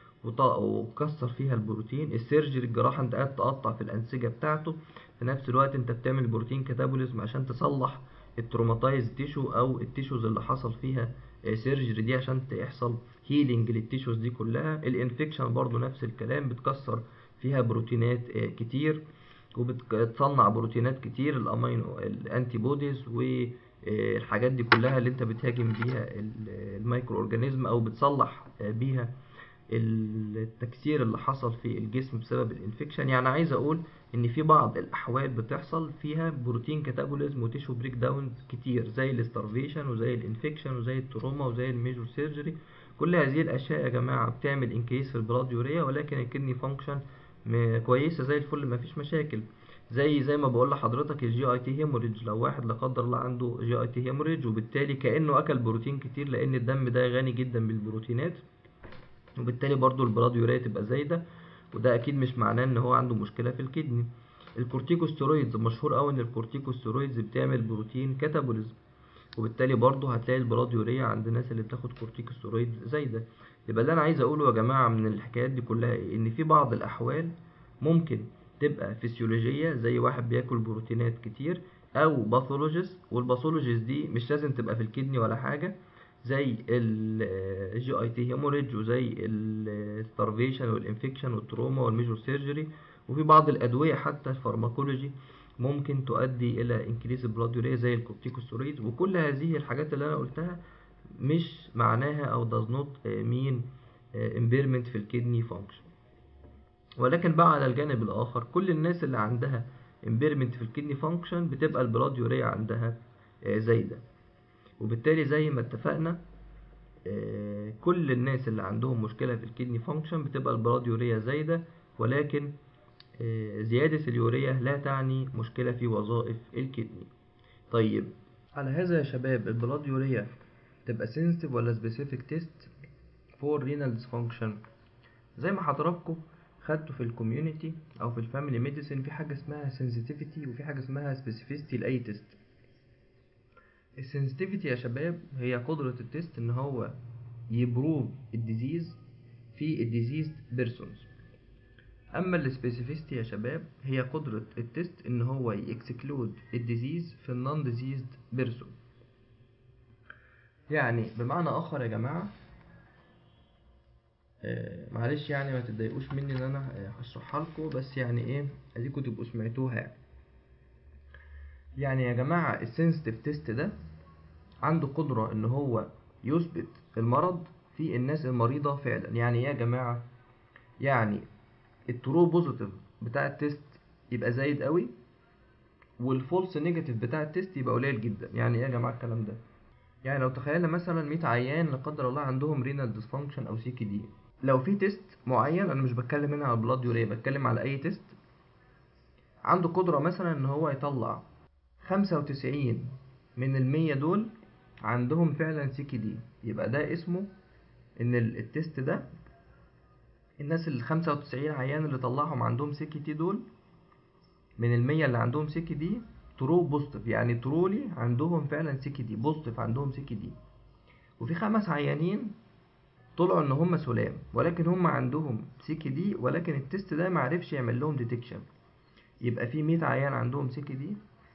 وكسر فيها البروتين السيرجري الجراحة انت قاعد تقطع في الأنسجة بتاعته في نفس الوقت انت بتعمل بروتين كاتابوليزم عشان تصلح التروماتايز تيشو او التيشوز اللي حصل فيها سيرجري دي عشان يحصل هيلينج للتيشوز دي كلها الانفكشن برضو نفس الكلام بتكسر فيها بروتينات كتير وبتصنع بروتينات كتير الامينو الانتي بوديز والحاجات دي كلها اللي انت بتهاجم بيها الميكرو اورجانيزم او بتصلح بيها التكسير اللي حصل في الجسم بسبب الانفكشن يعني عايز اقول ان في بعض الاحوال بتحصل فيها بروتين كاتابوليزم وتيشو بريك داون كتير زي الستارفيشن وزي الانفكشن وزي التروما وزي الميجور سيرجري كل هذه الاشياء يا جماعه بتعمل انكريس في البلاد يوريا ولكن الكدني فانكشن كويسه زي الفل مفيش مشاكل زي زي ما بقول لحضرتك الجي اي تي هيموريدج لو واحد لا قدر الله عنده جي اي تي هيموريدج وبالتالي كانه اكل بروتين كتير لان الدم ده غني جدا بالبروتينات وبالتالي برضو البلاد يوريا تبقى زايده وده اكيد مش معناه ان هو عنده مشكله في الكدني الكورتيكوستيرويدز مشهور قوي ان الكورتيكوستيرويدز بتعمل بروتين كاتابوليزم وبالتالي برضو هتلاقي البلاد يوريا عند الناس اللي بتاخد كورتيكوستيرويد زايده يبقى اللي انا عايز اقوله يا جماعه من الحكايات دي كلها إيه؟ ان في بعض الاحوال ممكن تبقى فسيولوجيه زي واحد بياكل بروتينات كتير او باثولوجيز والباثولوجيز دي مش لازم تبقى في الكدني ولا حاجه زي الجي اي تي هيموريدج وزي الستارفيشن والانفكشن والتروما والميجور سيرجري وفي بعض الادويه حتى الفارماكولوجي ممكن تؤدي الى انكريز البلاد يوريا زي الكورتيكوستيرويدز وكل هذه الحاجات اللي انا قلتها مش معناها او does not mean impairment في الكدني فانكشن ولكن بقى على الجانب الاخر كل الناس اللي عندها impairment في الكدني فانكشن بتبقى البلاد يوريا عندها زايده وبالتالي زي ما اتفقنا كل الناس اللي عندهم مشكلة في الكدني فانكشن بتبقى البلاد يوريا زايدة ولكن زيادة اليوريا لا تعني مشكلة في وظائف الكدني طيب على هذا يا شباب البلاد يوريا تبقى sensitive ولا specific test for renal dysfunction زي ما حضراتكم خدتوا في الكوميونتي او في الفاميلي ميديسين في حاجه اسمها sensitivity وفي حاجه اسمها specificity لاي تيست السنسيتيفيتي يا شباب هي قدرة التست ان هو يبروف الديزيز في الديزيز بيرسونز اما السبيسيفيستي يا شباب هي قدرة التست ان هو يكسكلود الديزيز في النون ديزيزد بيرسون يعني بمعنى اخر يا جماعة آه معلش يعني ما تتضايقوش مني ان انا آه هشرحها لكم بس يعني ايه اديكم تبقوا سمعتوها يعني يعني يا جماعة السنسيتيف تيست ده عنده قدرة ان هو يثبت المرض في الناس المريضة فعلا يعني يا جماعة يعني الترو بوزيتيف بتاع التيست يبقى زايد قوي والفولس نيجاتيف بتاع التيست يبقى قليل جدا يعني ايه يا جماعه الكلام ده يعني لو تخيلنا مثلا 100 عيان لا قدر الله عندهم رينال ديسفانكشن او سي كي دي لو في تيست معين انا مش بتكلم هنا على البلاد يوريا بتكلم على اي تيست عنده قدرة مثلا ان هو يطلع 95 من المية دول عندهم فعلا سي كي دي يبقى ده اسمه ان التيست ده الناس ال 95 عيان اللي طلعهم عندهم سي كي تي دول من المية اللي عندهم سي كي دي ترو بوزيتيف يعني ترولي عندهم فعلا سي كي دي بوزيتيف عندهم سي كي دي وفي خمس عيانين طلعوا ان هم سلام ولكن هم عندهم سي كي دي ولكن التست ده معرفش يعمل لهم ديتكشن يبقى في 100 عيان عندهم سي كي دي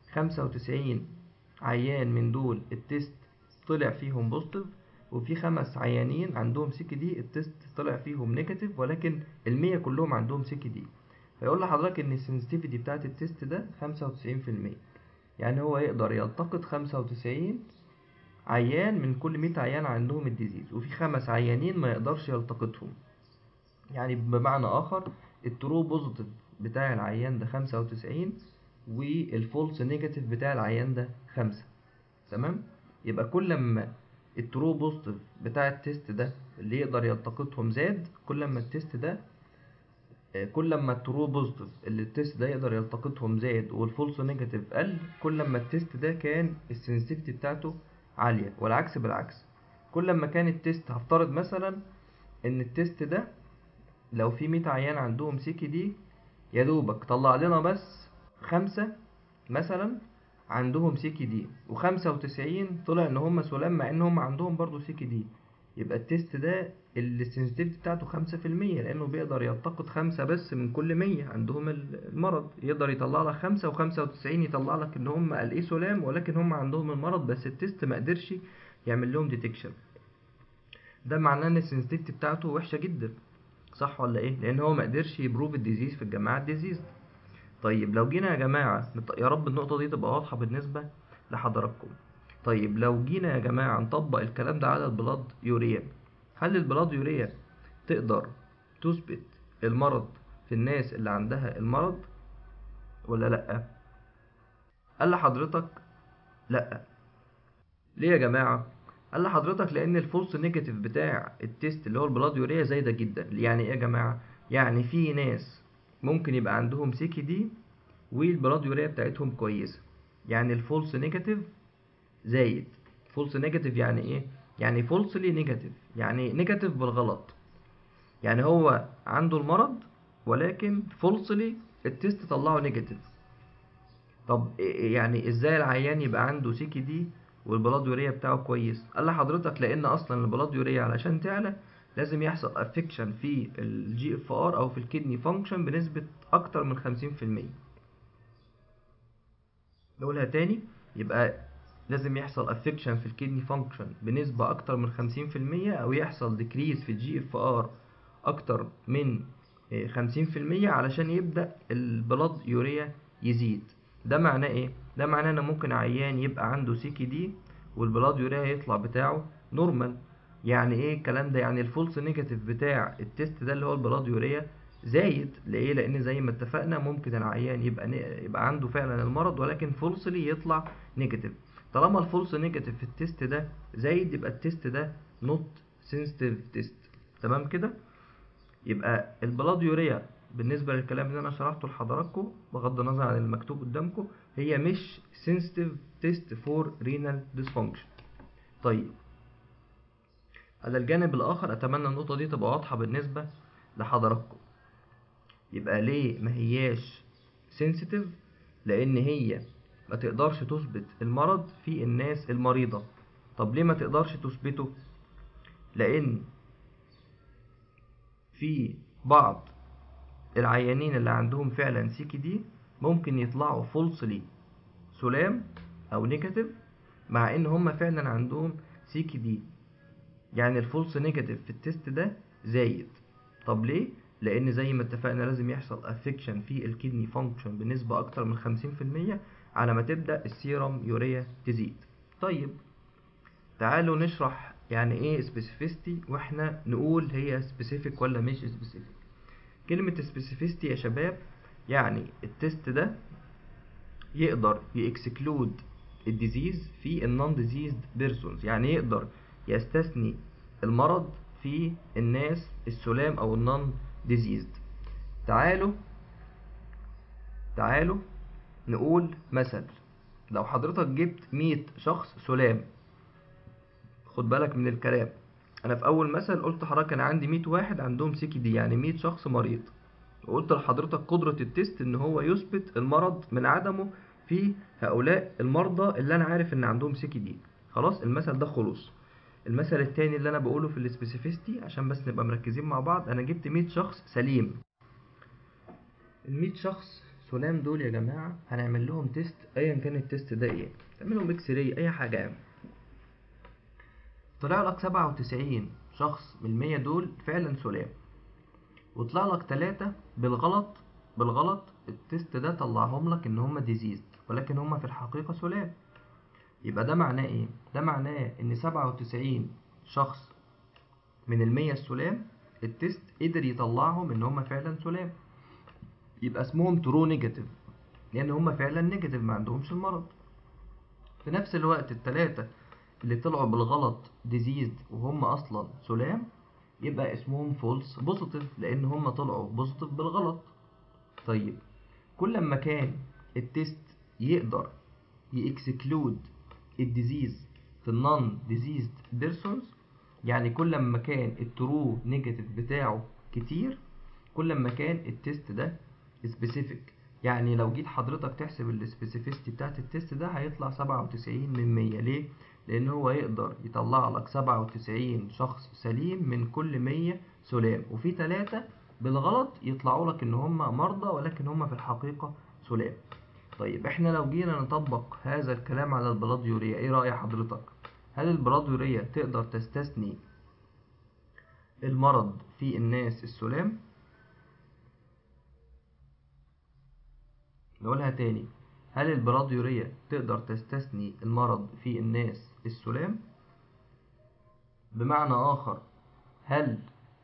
95 عيان من دول التست طلع فيهم بوزيتيف وفي خمس عيانين عندهم سي كي دي التست طلع فيهم نيجاتيف ولكن المية كلهم عندهم سي كي دي فيقول لحضرتك ان السنسيتيفيتي بتاعت التست ده 95% يعني هو يقدر يلتقط 95 عيان من كل 100 عيان عندهم الديزيز وفي خمس عيانين ما يقدرش يلتقطهم يعني بمعنى اخر الترو بوزيتيف بتاع العيان ده 95 والفولس نيجاتيف بتاع العيان ده 5 تمام يبقى كل ما الترو بوزيتيف بتاع التيست ده اللي يقدر يلتقطهم زاد كل ما التيست ده كل ما الترو بوزيتيف اللي التيست ده يقدر يلتقطهم زاد والفولس نيجاتيف قل كل ما التيست ده كان السنسيتيفيتي بتاعته عالية والعكس بالعكس كل ما كان التيست هفترض مثلا ان التيست ده لو في 100 عيان عندهم سي كي دي يا دوبك طلع لنا بس خمسة مثلا عندهم سي كي دي وخمسة وتسعين طلع ان هم سلام مع ان هم عندهم برضو سي كي دي يبقى التيست ده السنسيتيفيتي بتاعته خمسة في المية لأنه بيقدر يلتقط خمسة بس من كل مية عندهم المرض يقدر يطلع لك خمسة وخمسة وتسعين يطلع لك إن هم قال إيه سلام ولكن هم عندهم المرض بس التيست ما قدرش يعمل لهم ديتكشن ده معناه إن السنسيتيفيتي بتاعته وحشة جدا صح ولا إيه؟ لأن هو ما قدرش يبروف الديزيز في الجماعة الديزيز طيب لو جينا يا جماعة يا رب النقطة دي تبقى واضحة بالنسبة لحضراتكم طيب لو جينا يا جماعة نطبق الكلام ده على البلاد يوريا هل البلاد يوريا تقدر تثبت المرض في الناس اللي عندها المرض ولا لأ قال لحضرتك لأ ليه يا جماعة قال لحضرتك لأن الفولس نيجاتيف بتاع التيست اللي هو البلاد يوريا زايدة جدا يعني ايه يا جماعة يعني في ناس ممكن يبقى عندهم سيكي دي والبلاد يوريا بتاعتهم كويسة يعني الفولس نيجاتيف زايد فولس نيجاتيف يعني ايه يعني فولسلي نيجاتيف يعني نيجاتيف بالغلط يعني هو عنده المرض ولكن فولسلي التيست طلعه نيجاتيف طب يعني ازاي العيان يبقى عنده سيكي دي والبلاد يوريا بتاعه كويس قال لحضرتك لان اصلا البلاد يوريا علشان تعلى لازم يحصل افكشن في الجي اف ار او في الكدني فانكشن بنسبه اكتر من 50% نقولها تاني يبقى لازم يحصل افكشن في الكدني فانكشن بنسبة اكتر من 50% او يحصل ديكريز في الجي اف ار اكتر من 50% علشان يبدأ البلاد يوريا يزيد ده معناه ايه ده معناه ان ممكن عيان يبقى عنده سي كي دي والبلاد يوريا يطلع بتاعه نورمال يعني ايه الكلام ده يعني الفولس نيجاتيف بتاع التيست ده اللي هو البلاد يوريا زايد ليه لان زي ما اتفقنا ممكن العيان يبقى يبقى عنده فعلا المرض ولكن فولسلي يطلع نيجاتيف طالما الفولس نيجاتيف في التيست ده زايد يبقى التيست ده نوت سنسيتيف تيست تمام كده يبقى البلاد يوريا بالنسبه للكلام اللي انا شرحته لحضراتكم بغض النظر عن المكتوب قدامكم هي مش سنسيتيف تيست فور رينال ديسفانكشن طيب على الجانب الاخر اتمنى النقطه دي تبقى واضحه بالنسبه لحضراتكم يبقى ليه ما هياش سنسيتيف لان هي ما تقدرش تثبت المرض في الناس المريضة طب ليه ما تقدرش تثبته لان في بعض العيانين اللي عندهم فعلا سيكي دي ممكن يطلعوا فولسلي سلام او نيجاتيف مع ان هم فعلا عندهم سيكي دي يعني الفولس نيجاتيف في التيست ده زايد طب ليه لان زي ما اتفقنا لازم يحصل افكشن في الكدني فانكشن بنسبة اكتر من 50% على ما تبدأ السيرم يوريا تزيد طيب تعالوا نشرح يعني ايه سبيسيفيستي واحنا نقول هي سبيسيفيك ولا مش سبيسيفيك كلمة specificity يا شباب يعني التست ده يقدر يكسكلود الديزيز في النون ديزيزد بيرسونز يعني يقدر يستثني المرض في الناس السلام او النون ديزيزد تعالوا تعالوا نقول مثل لو حضرتك جبت 100 شخص سلام خد بالك من الكلام انا في اول مثل قلت لحضرتك انا عندي 100 واحد عندهم سي دي يعني 100 شخص مريض وقلت لحضرتك قدرة التست ان هو يثبت المرض من عدمه في هؤلاء المرضى اللي انا عارف ان عندهم سي دي خلاص المثل ده خلص المثل التاني اللي انا بقوله في السبيسيفيستي عشان بس نبقى مركزين مع بعض انا جبت 100 شخص سليم ال 100 شخص سلام دول يا جماعه هنعمل لهم تيست ايا كان التيست ده ايه تعمل لهم اكس راي اي حاجه يعني طلع لك 97 شخص من المية دول فعلا سلام وطلع لك تلاتة بالغلط بالغلط التيست ده طلعهم لك ان هم ديزيزد ولكن هم في الحقيقة سلام يبقى ده معناه ايه ده معناه ان 97 شخص من المية السلام التيست قدر يطلعهم ان هم فعلا سلام يبقى اسمهم ترو نيجاتيف لان هم فعلا نيجاتيف ما عندهمش المرض في نفس الوقت التلاتة اللي طلعوا بالغلط ديزيزد وهم اصلا سلام يبقى اسمهم فولس بوزيتيف لان هم طلعوا بوزيتيف بالغلط طيب كل ما كان التيست يقدر يكسكلود الديزيز في النون ديزيزد بيرسونز يعني كل ما كان الترو نيجاتيف بتاعه كتير كل ما كان التيست ده سبيسيفيك يعني لو جيت حضرتك تحسب السبيسيفيستي بتاعت التيست ده هيطلع سبعة وتسعين من مية ليه؟ لأن هو يقدر يطلع لك سبعة وتسعين شخص سليم من كل مية سلام وفي تلاتة بالغلط يطلعوا لك إن هم مرضى ولكن هم في الحقيقة سلام طيب احنا لو جينا نطبق هذا الكلام على البلاد يوريا ايه رأي حضرتك؟ هل البلاد يوريا تقدر تستثني المرض في الناس السلام؟ نقولها تاني هل البلاديوريا تقدر تستثني المرض في الناس السلام بمعنى آخر هل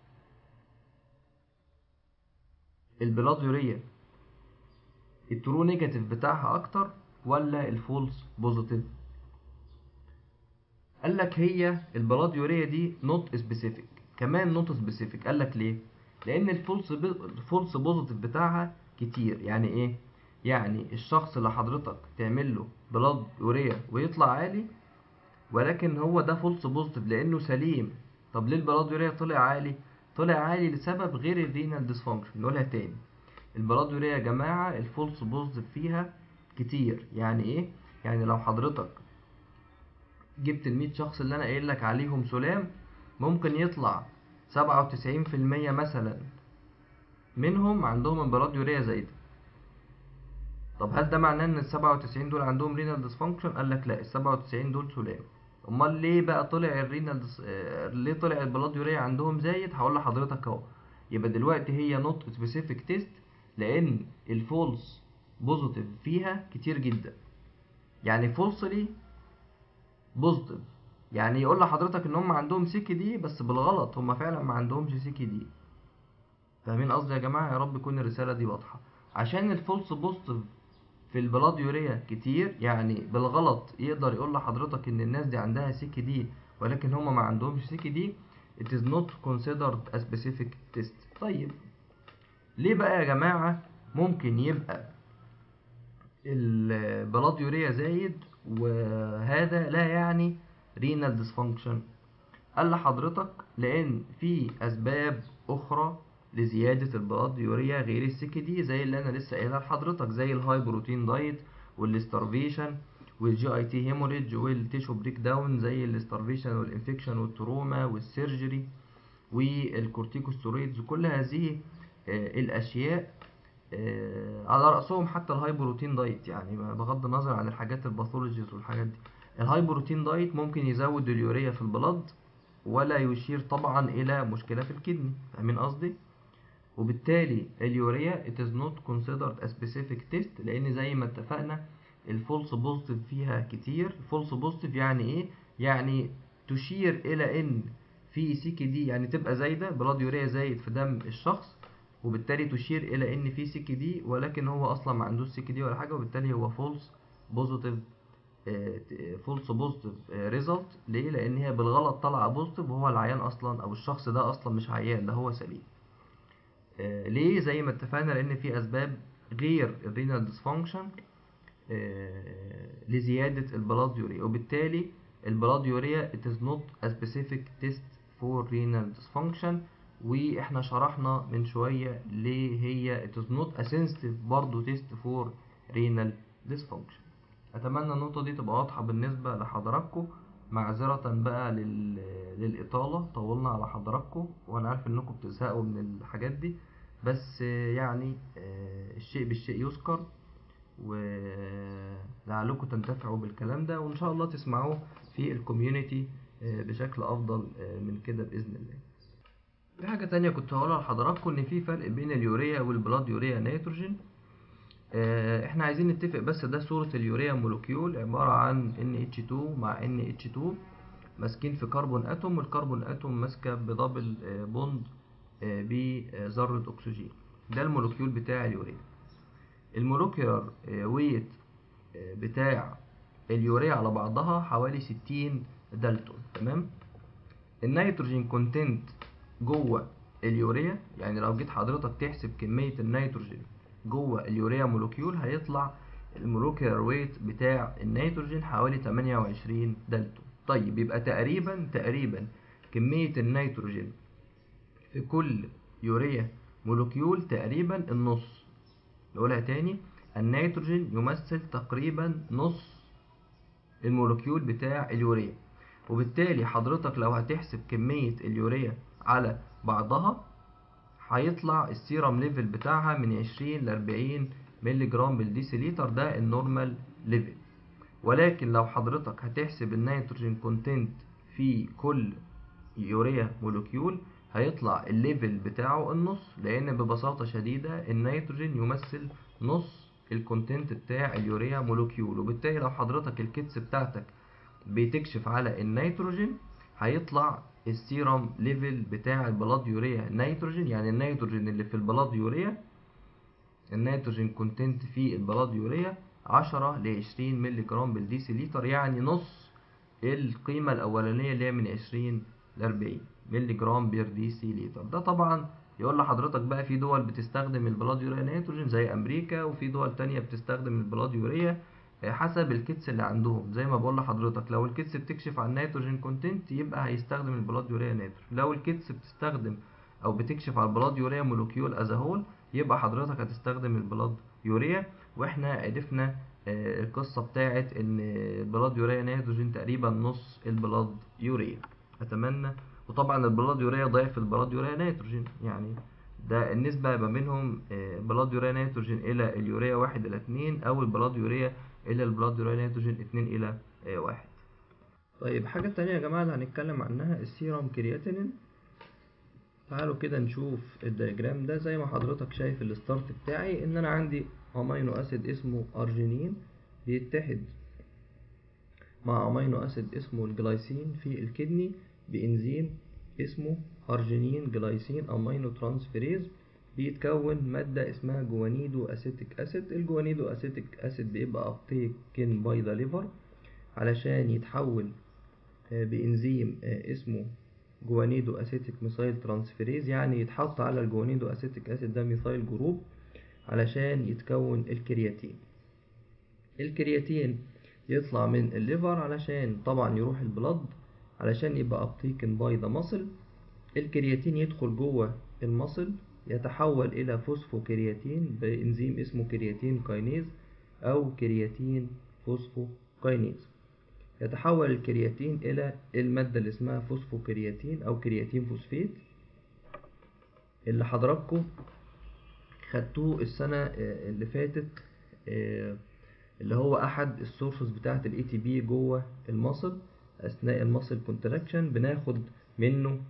البلاديوريا الترو نيجاتيف بتاعها أكتر ولا الفولس بوزيتيف قال لك هي البلاديوريا دي نوت سبيسيفيك كمان نوت سبيسيفيك قال لك ليه لان الفولس الفولس بوزيتيف بتاعها كتير يعني ايه يعني الشخص اللي حضرتك تعمل له بلاد يوريا ويطلع عالي ولكن هو ده فولس بوزيتيف لانه سليم طب ليه البلاد يوريا طلع عالي طلع عالي لسبب غير الرينال ديسفانكشن نقولها تاني البلاد يوريا يا جماعه الفولس بوزيتيف فيها كتير يعني ايه يعني لو حضرتك جبت ال شخص اللي انا قايل لك عليهم سلام ممكن يطلع سبعة وتسعين في المية مثلا منهم عندهم البلاد يوريا زايدة طب هل ده معناه ان ال 97 دول عندهم رينال ديسفانكشن قال لك لا ال 97 دول سلام امال ليه بقى طلع الرينال دس... آه ليه طلع البلاد يوريا عندهم زايد هقول لحضرتك اهو يبقى دلوقتي هي نوت سبيسيفيك تيست لان الفولس بوزيتيف فيها كتير جدا يعني فولسلي بوزيتيف يعني يقول لحضرتك ان هم عندهم سيكي دي بس بالغلط هم فعلا ما عندهمش سيكي دي فاهمين قصدي يا جماعه يا رب تكون الرساله دي واضحه عشان الفولس بوزيتيف في البلاد يوريا كتير يعني بالغلط يقدر يقول لحضرتك ان الناس دي عندها سيكي دي ولكن هم ما عندهمش سيكي دي it is not considered a specific test طيب ليه بقى يا جماعة ممكن يبقى البلاد يوريا زايد وهذا لا يعني رينال ديسفانكشن قال لحضرتك لان في اسباب اخرى لزيادة البلاد يوريا غير السكي دي زي اللي انا لسه قايلها لحضرتك زي الهاي بروتين دايت والستارفيشن والجي اي تي هيموريدج والتيشو بريك داون زي الستارفيشن والانفكشن والتروما والسيرجري والكورتيكوستيرويدز كل هذه آه الاشياء آه على راسهم حتى الهاي بروتين دايت يعني بغض النظر عن الحاجات الباثولوجيز والحاجات دي الهاي بروتين دايت ممكن يزود اليوريا في البلد ولا يشير طبعا الى مشكله في الكدني فاهمين قصدي وبالتالي اليوريا it is not considered a specific test لان زي ما اتفقنا الفولس بوزيتيف فيها كتير الفولس بوزيتيف يعني ايه يعني تشير الى ان في سي كي دي يعني تبقى زايده بلاد يوريا زايد في دم الشخص وبالتالي تشير الى ان في سي كي دي ولكن هو اصلا ما عندوش سي كي دي ولا حاجه وبالتالي هو فولس بوزيتيف فولس بوزيتيف ريزلت ليه لان هي بالغلط طالعه بوزيتيف وهو العيان اصلا او الشخص ده اصلا مش عيان ده هو سليم آه، ليه زي ما اتفقنا لان في اسباب غير الرينال ديسفانكشن لزياده البلاد يوريا وبالتالي البلاد يوريا it is not a specific test for renal dysfunction واحنا شرحنا من شويه ليه هي it is not a sensitive برضه test for renal dysfunction اتمنى النقطه دي تبقى واضحه بالنسبه لحضراتكم معذرة بقى لل... للإطالة طولنا على حضراتكم وأنا عارف إنكم بتزهقوا من الحاجات دي بس آه، يعني آه، الشيء بالشيء يذكر ولعلكم تنتفعوا بالكلام ده وإن شاء الله تسمعوه في الكوميونتي آه، بشكل أفضل آه، من كده بإذن الله في حاجة تانية كنت هقولها لحضراتكم إن في فرق بين اليوريا والبلاد يوريا نيتروجين آه، احنا عايزين نتفق بس ده صورة اليوريا مولكيول عبارة عن NH2 مع NH2 ماسكين في كربون اتوم والكربون اتوم ماسكة بدبل آه، بوند آه، بذرة اكسجين ده المولكيول بتاع اليوريا المولكيولر ويت بتاع اليوريا على بعضها حوالي 60 دالتون تمام النيتروجين كونتنت جوه اليوريا يعني لو جيت حضرتك تحسب كمية النيتروجين جوه اليوريا مولكيول هيطلع المولكيولر ويت بتاع النيتروجين حوالي 28 دالتون طيب يبقى تقريبا تقريبا كمية النيتروجين في كل يوريا مولكيول تقريبا النص نقولها تاني النيتروجين يمثل تقريبا نص المولكيول بتاع اليوريا وبالتالي حضرتك لو هتحسب كمية اليوريا على بعضها هيطلع السيرم ليفل بتاعها من 20 ل 40 مللي جرام بالديسيليتر ده النورمال ليفل ولكن لو حضرتك هتحسب النيتروجين كونتنت في كل يوريا مولكيول هيطلع الليفل بتاعه النص لان ببساطة شديدة النيتروجين يمثل نص الكونتنت بتاع اليوريا مولكيول وبالتالي لو حضرتك الكيتس بتاعتك بتكشف على النيتروجين هيطلع السيرم ليفل بتاع البلاد يوريا نيتروجين يعني النيتروجين اللي في البلاد يوريا النيتروجين كونتنت في البلاد يوريا 10 ل 20 مللي جرام بالديسيليتر يعني نص القيمة الأولانية اللي هي من 20 ل 40 مللي جرام بير ديسيليتر ده طبعا يقول لحضرتك بقى في دول بتستخدم البلاد يوريا نيتروجين زي أمريكا وفي دول تانية بتستخدم البلاد يوريا حسب الكيتس اللي عندهم زي ما بقول لحضرتك لو الكيتس بتكشف عن النيتروجين كونتنت يبقى هيستخدم البلاد يوريا نيتروجين لو الكيتس بتستخدم او بتكشف على البلاد يوريا مولكيول از هول يبقى حضرتك هتستخدم البلاد يوريا واحنا عرفنا آه، القصة بتاعت ان البلاد يوريا نيتروجين تقريبا نص البلاد يوريا اتمنى وطبعا البلاد يوريا ضعف البلاد يوريا نيتروجين يعني ده النسبة ما بينهم آه، بلاد يوريا نيتروجين إلى اليوريا واحد إلى اتنين أو البلاد يوريا إلى البلاد يوريا نيتروجين اتنين إلى آه، واحد طيب حاجة تانية يا جماعة اللي هنتكلم عنها السيرم كرياتينين تعالوا كده نشوف الدياجرام ده زي ما حضرتك شايف الستارت بتاعي ان انا عندي امينو اسيد اسمه ارجينين بيتحد مع امينو اسيد اسمه الجلايسين في الكدني بانزيم اسمه ارجينين جلايسين امينو ترانسفيريز بيتكون مادة اسمها جوانيدو اسيتيك اسيد الجوانيدو اسيتيك اسيد بيبقى ابتيكن باي ذا ليفر علشان يتحول آه، بانزيم آه، اسمه جوانيدو اسيتيك ميثايل ترانسفيريز يعني يتحط على الجوانيدو اسيتيك اسيد ده ميثايل جروب علشان يتكون الكرياتين الكرياتين يطلع من الليفر علشان طبعا يروح البلد علشان يبقى ابتيكن باي ذا ماسل الكرياتين يدخل جوه المصل يتحول الى فوسفوكرياتين بانزيم اسمه كرياتين كاينيز او كرياتين فوسفوكاينيز يتحول الكرياتين إلى المادة اللي اسمها فوسفوكرياتين أو كرياتين فوسفيت اللي حضراتكم خدتوه السنة آه، اللي فاتت آه، اللي هو أحد السورسز بتاعة ال ATP جوه المصل أثناء المصل كونتراكشن بناخد منه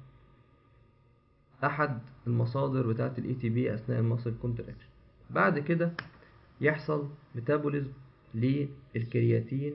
أحد المصادر بتاعة ال ATP أثناء المصل كونتراكشن بعد كده يحصل ميتابوليزم للكرياتين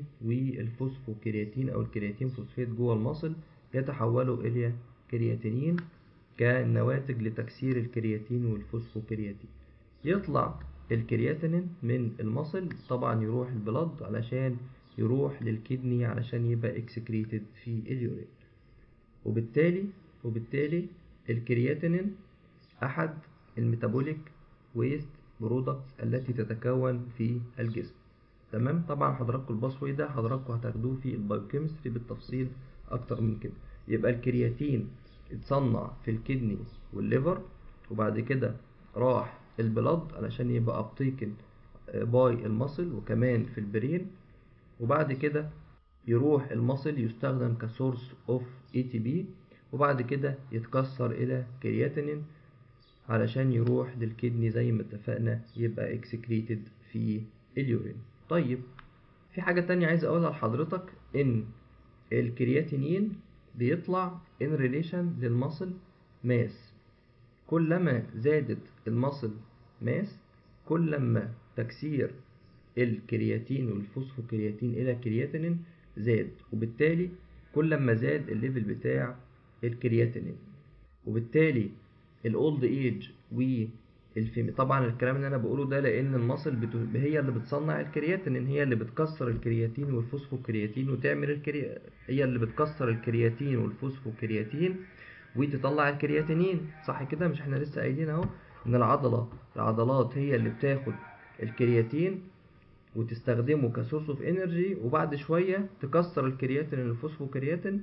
والفوسفوكرياتين او الكرياتين فوسفات جوه المصل يتحولوا الى كرياتينين كنواتج لتكسير الكرياتين والفوسفوكرياتين يطلع الكرياتينين من المصل طبعا يروح البلد علشان يروح للكدني علشان يبقى اكسكريتد في اليورين وبالتالي وبالتالي الكرياتينين احد الميتابوليك ويست برودكتس التي تتكون في الجسم تمام طبعا حضراتكم الباسوي ده حضراتكم هتاخدوه في البايوكيمستري بالتفصيل اكتر من كده يبقى الكرياتين اتصنع في الكدني والليفر وبعد كده راح البلد علشان يبقى ابتيكن باي المصل وكمان في البرين وبعد كده يروح المصل يستخدم كسورس اوف اي تي بي وبعد كده يتكسر الى كرياتينين علشان يروح للكدني زي ما اتفقنا يبقى اكسكريتد في اليورين طيب في حاجة تانية عايز اقولها لحضرتك ان الكرياتينين بيطلع in relation للمصل ماس كلما زادت المصل ماس كلما تكسير الكرياتين والفوسفوكرياتين الى كرياتينين زاد وبالتالي كلما زاد الليفل بتاع الكرياتينين وبالتالي الاولد ايج والفيمي طبعا الكلام اللي انا بقوله ده لان المصل بتو... هي اللي بتصنع الكرياتين هي اللي بتكسر الكرياتين والفوسفوكرياتين وتعمل الكري... هي اللي بتكسر الكرياتين والفوسفوكرياتين وتطلع الكرياتينين صح كده مش احنا لسه قايلين اهو ان العضله العضلات هي اللي بتاخد الكرياتين وتستخدمه كسورس اوف انرجي وبعد شويه تكسر الكرياتين الفوسفوكرياتين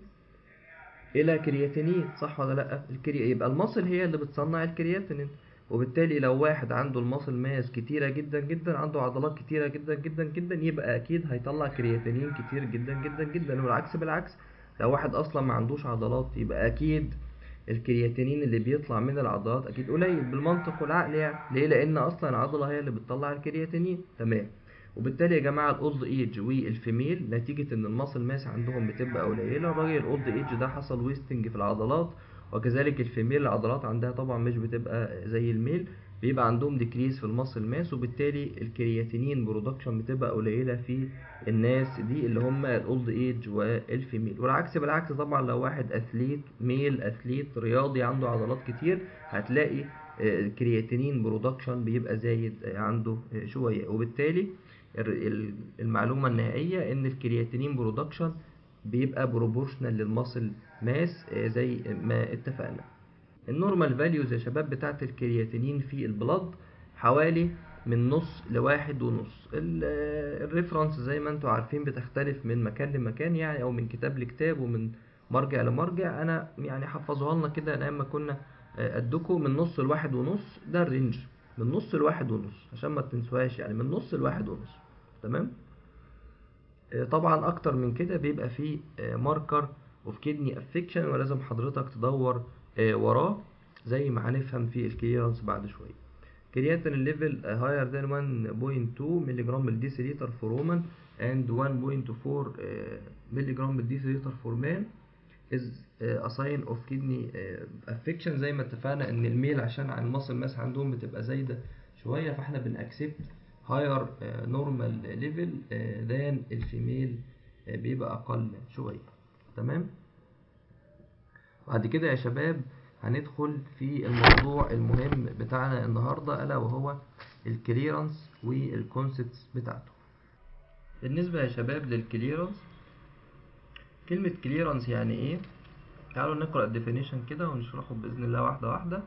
الى كرياتينين صح ولا لا الكري... يبقى المصل هي اللي بتصنع الكرياتينين وبالتالي لو واحد عنده المصل ماس كتيره جدا جدا عنده عضلات كتيره جدا جدا جدا يبقى اكيد هيطلع كرياتينين كتير جدا جدا جدا والعكس بالعكس لو واحد اصلا ما عندوش عضلات يبقى اكيد الكرياتينين اللي بيطلع من العضلات اكيد قليل بالمنطق والعقل يعني ليه لان اصلا العضله هي اللي بتطلع الكرياتينين تمام وبالتالي يا جماعه الاولد ايج والفيميل نتيجه ان الماسل ماس عندهم بتبقى قليله الراجل الاولد ايج ده حصل ويستنج في العضلات وكذلك الفيميل العضلات عندها طبعا مش بتبقى زي الميل بيبقى عندهم ديكريس في الماسل ماس وبالتالي الكرياتينين برودكشن بتبقى قليله في الناس دي اللي هم الاولد ايج والفيميل والعكس بالعكس طبعا لو واحد اثليت ميل اثليت رياضي عنده عضلات كتير هتلاقي الكرياتينين برودكشن بيبقى زايد عنده شويه وبالتالي المعلومه النهائيه ان الكرياتينين برودكشن بيبقى بروبورشنال للماسل ماس زي ما اتفقنا النورمال فاليوز يا شباب بتاعت الكرياتينين في البلد حوالي من نص لواحد ونص الريفرنس زي ما انتوا عارفين بتختلف من مكان لمكان يعني او من كتاب لكتاب ومن مرجع لمرجع انا يعني حفظوها لنا كده لما كنا قدكم من نص لواحد ونص ده الرينج من نص لواحد ونص عشان ما تنسوهاش يعني من نص لواحد ونص تمام طبعا اكتر من كده بيبقى فيه ماركر اوف كدني افكشن ولازم حضرتك تدور وراه زي ما هنفهم في الكليرنس بعد شويه كرياتين ليفل هاير ذان 1.2 ملي جرام بالديسيليتر فور وومن and 1.4 ملي جرام بالديسيليتر فور مان is a sign of kidney affection زي ما اتفقنا ان الميل عشان عن المصل ماس عندهم بتبقى زايده شويه فاحنا بنأكسبت higher normal level than الفيميل بيبقى اقل شويه تمام بعد كده يا شباب هندخل في الموضوع المهم بتاعنا النهاردة ألا وهو الكليرنس والكونسبتس بتاعته بالنسبة يا شباب للكليرنس كلمة كليرنس يعني ايه تعالوا نقرأ الديفينيشن كده ونشرحه بإذن الله واحدة واحدة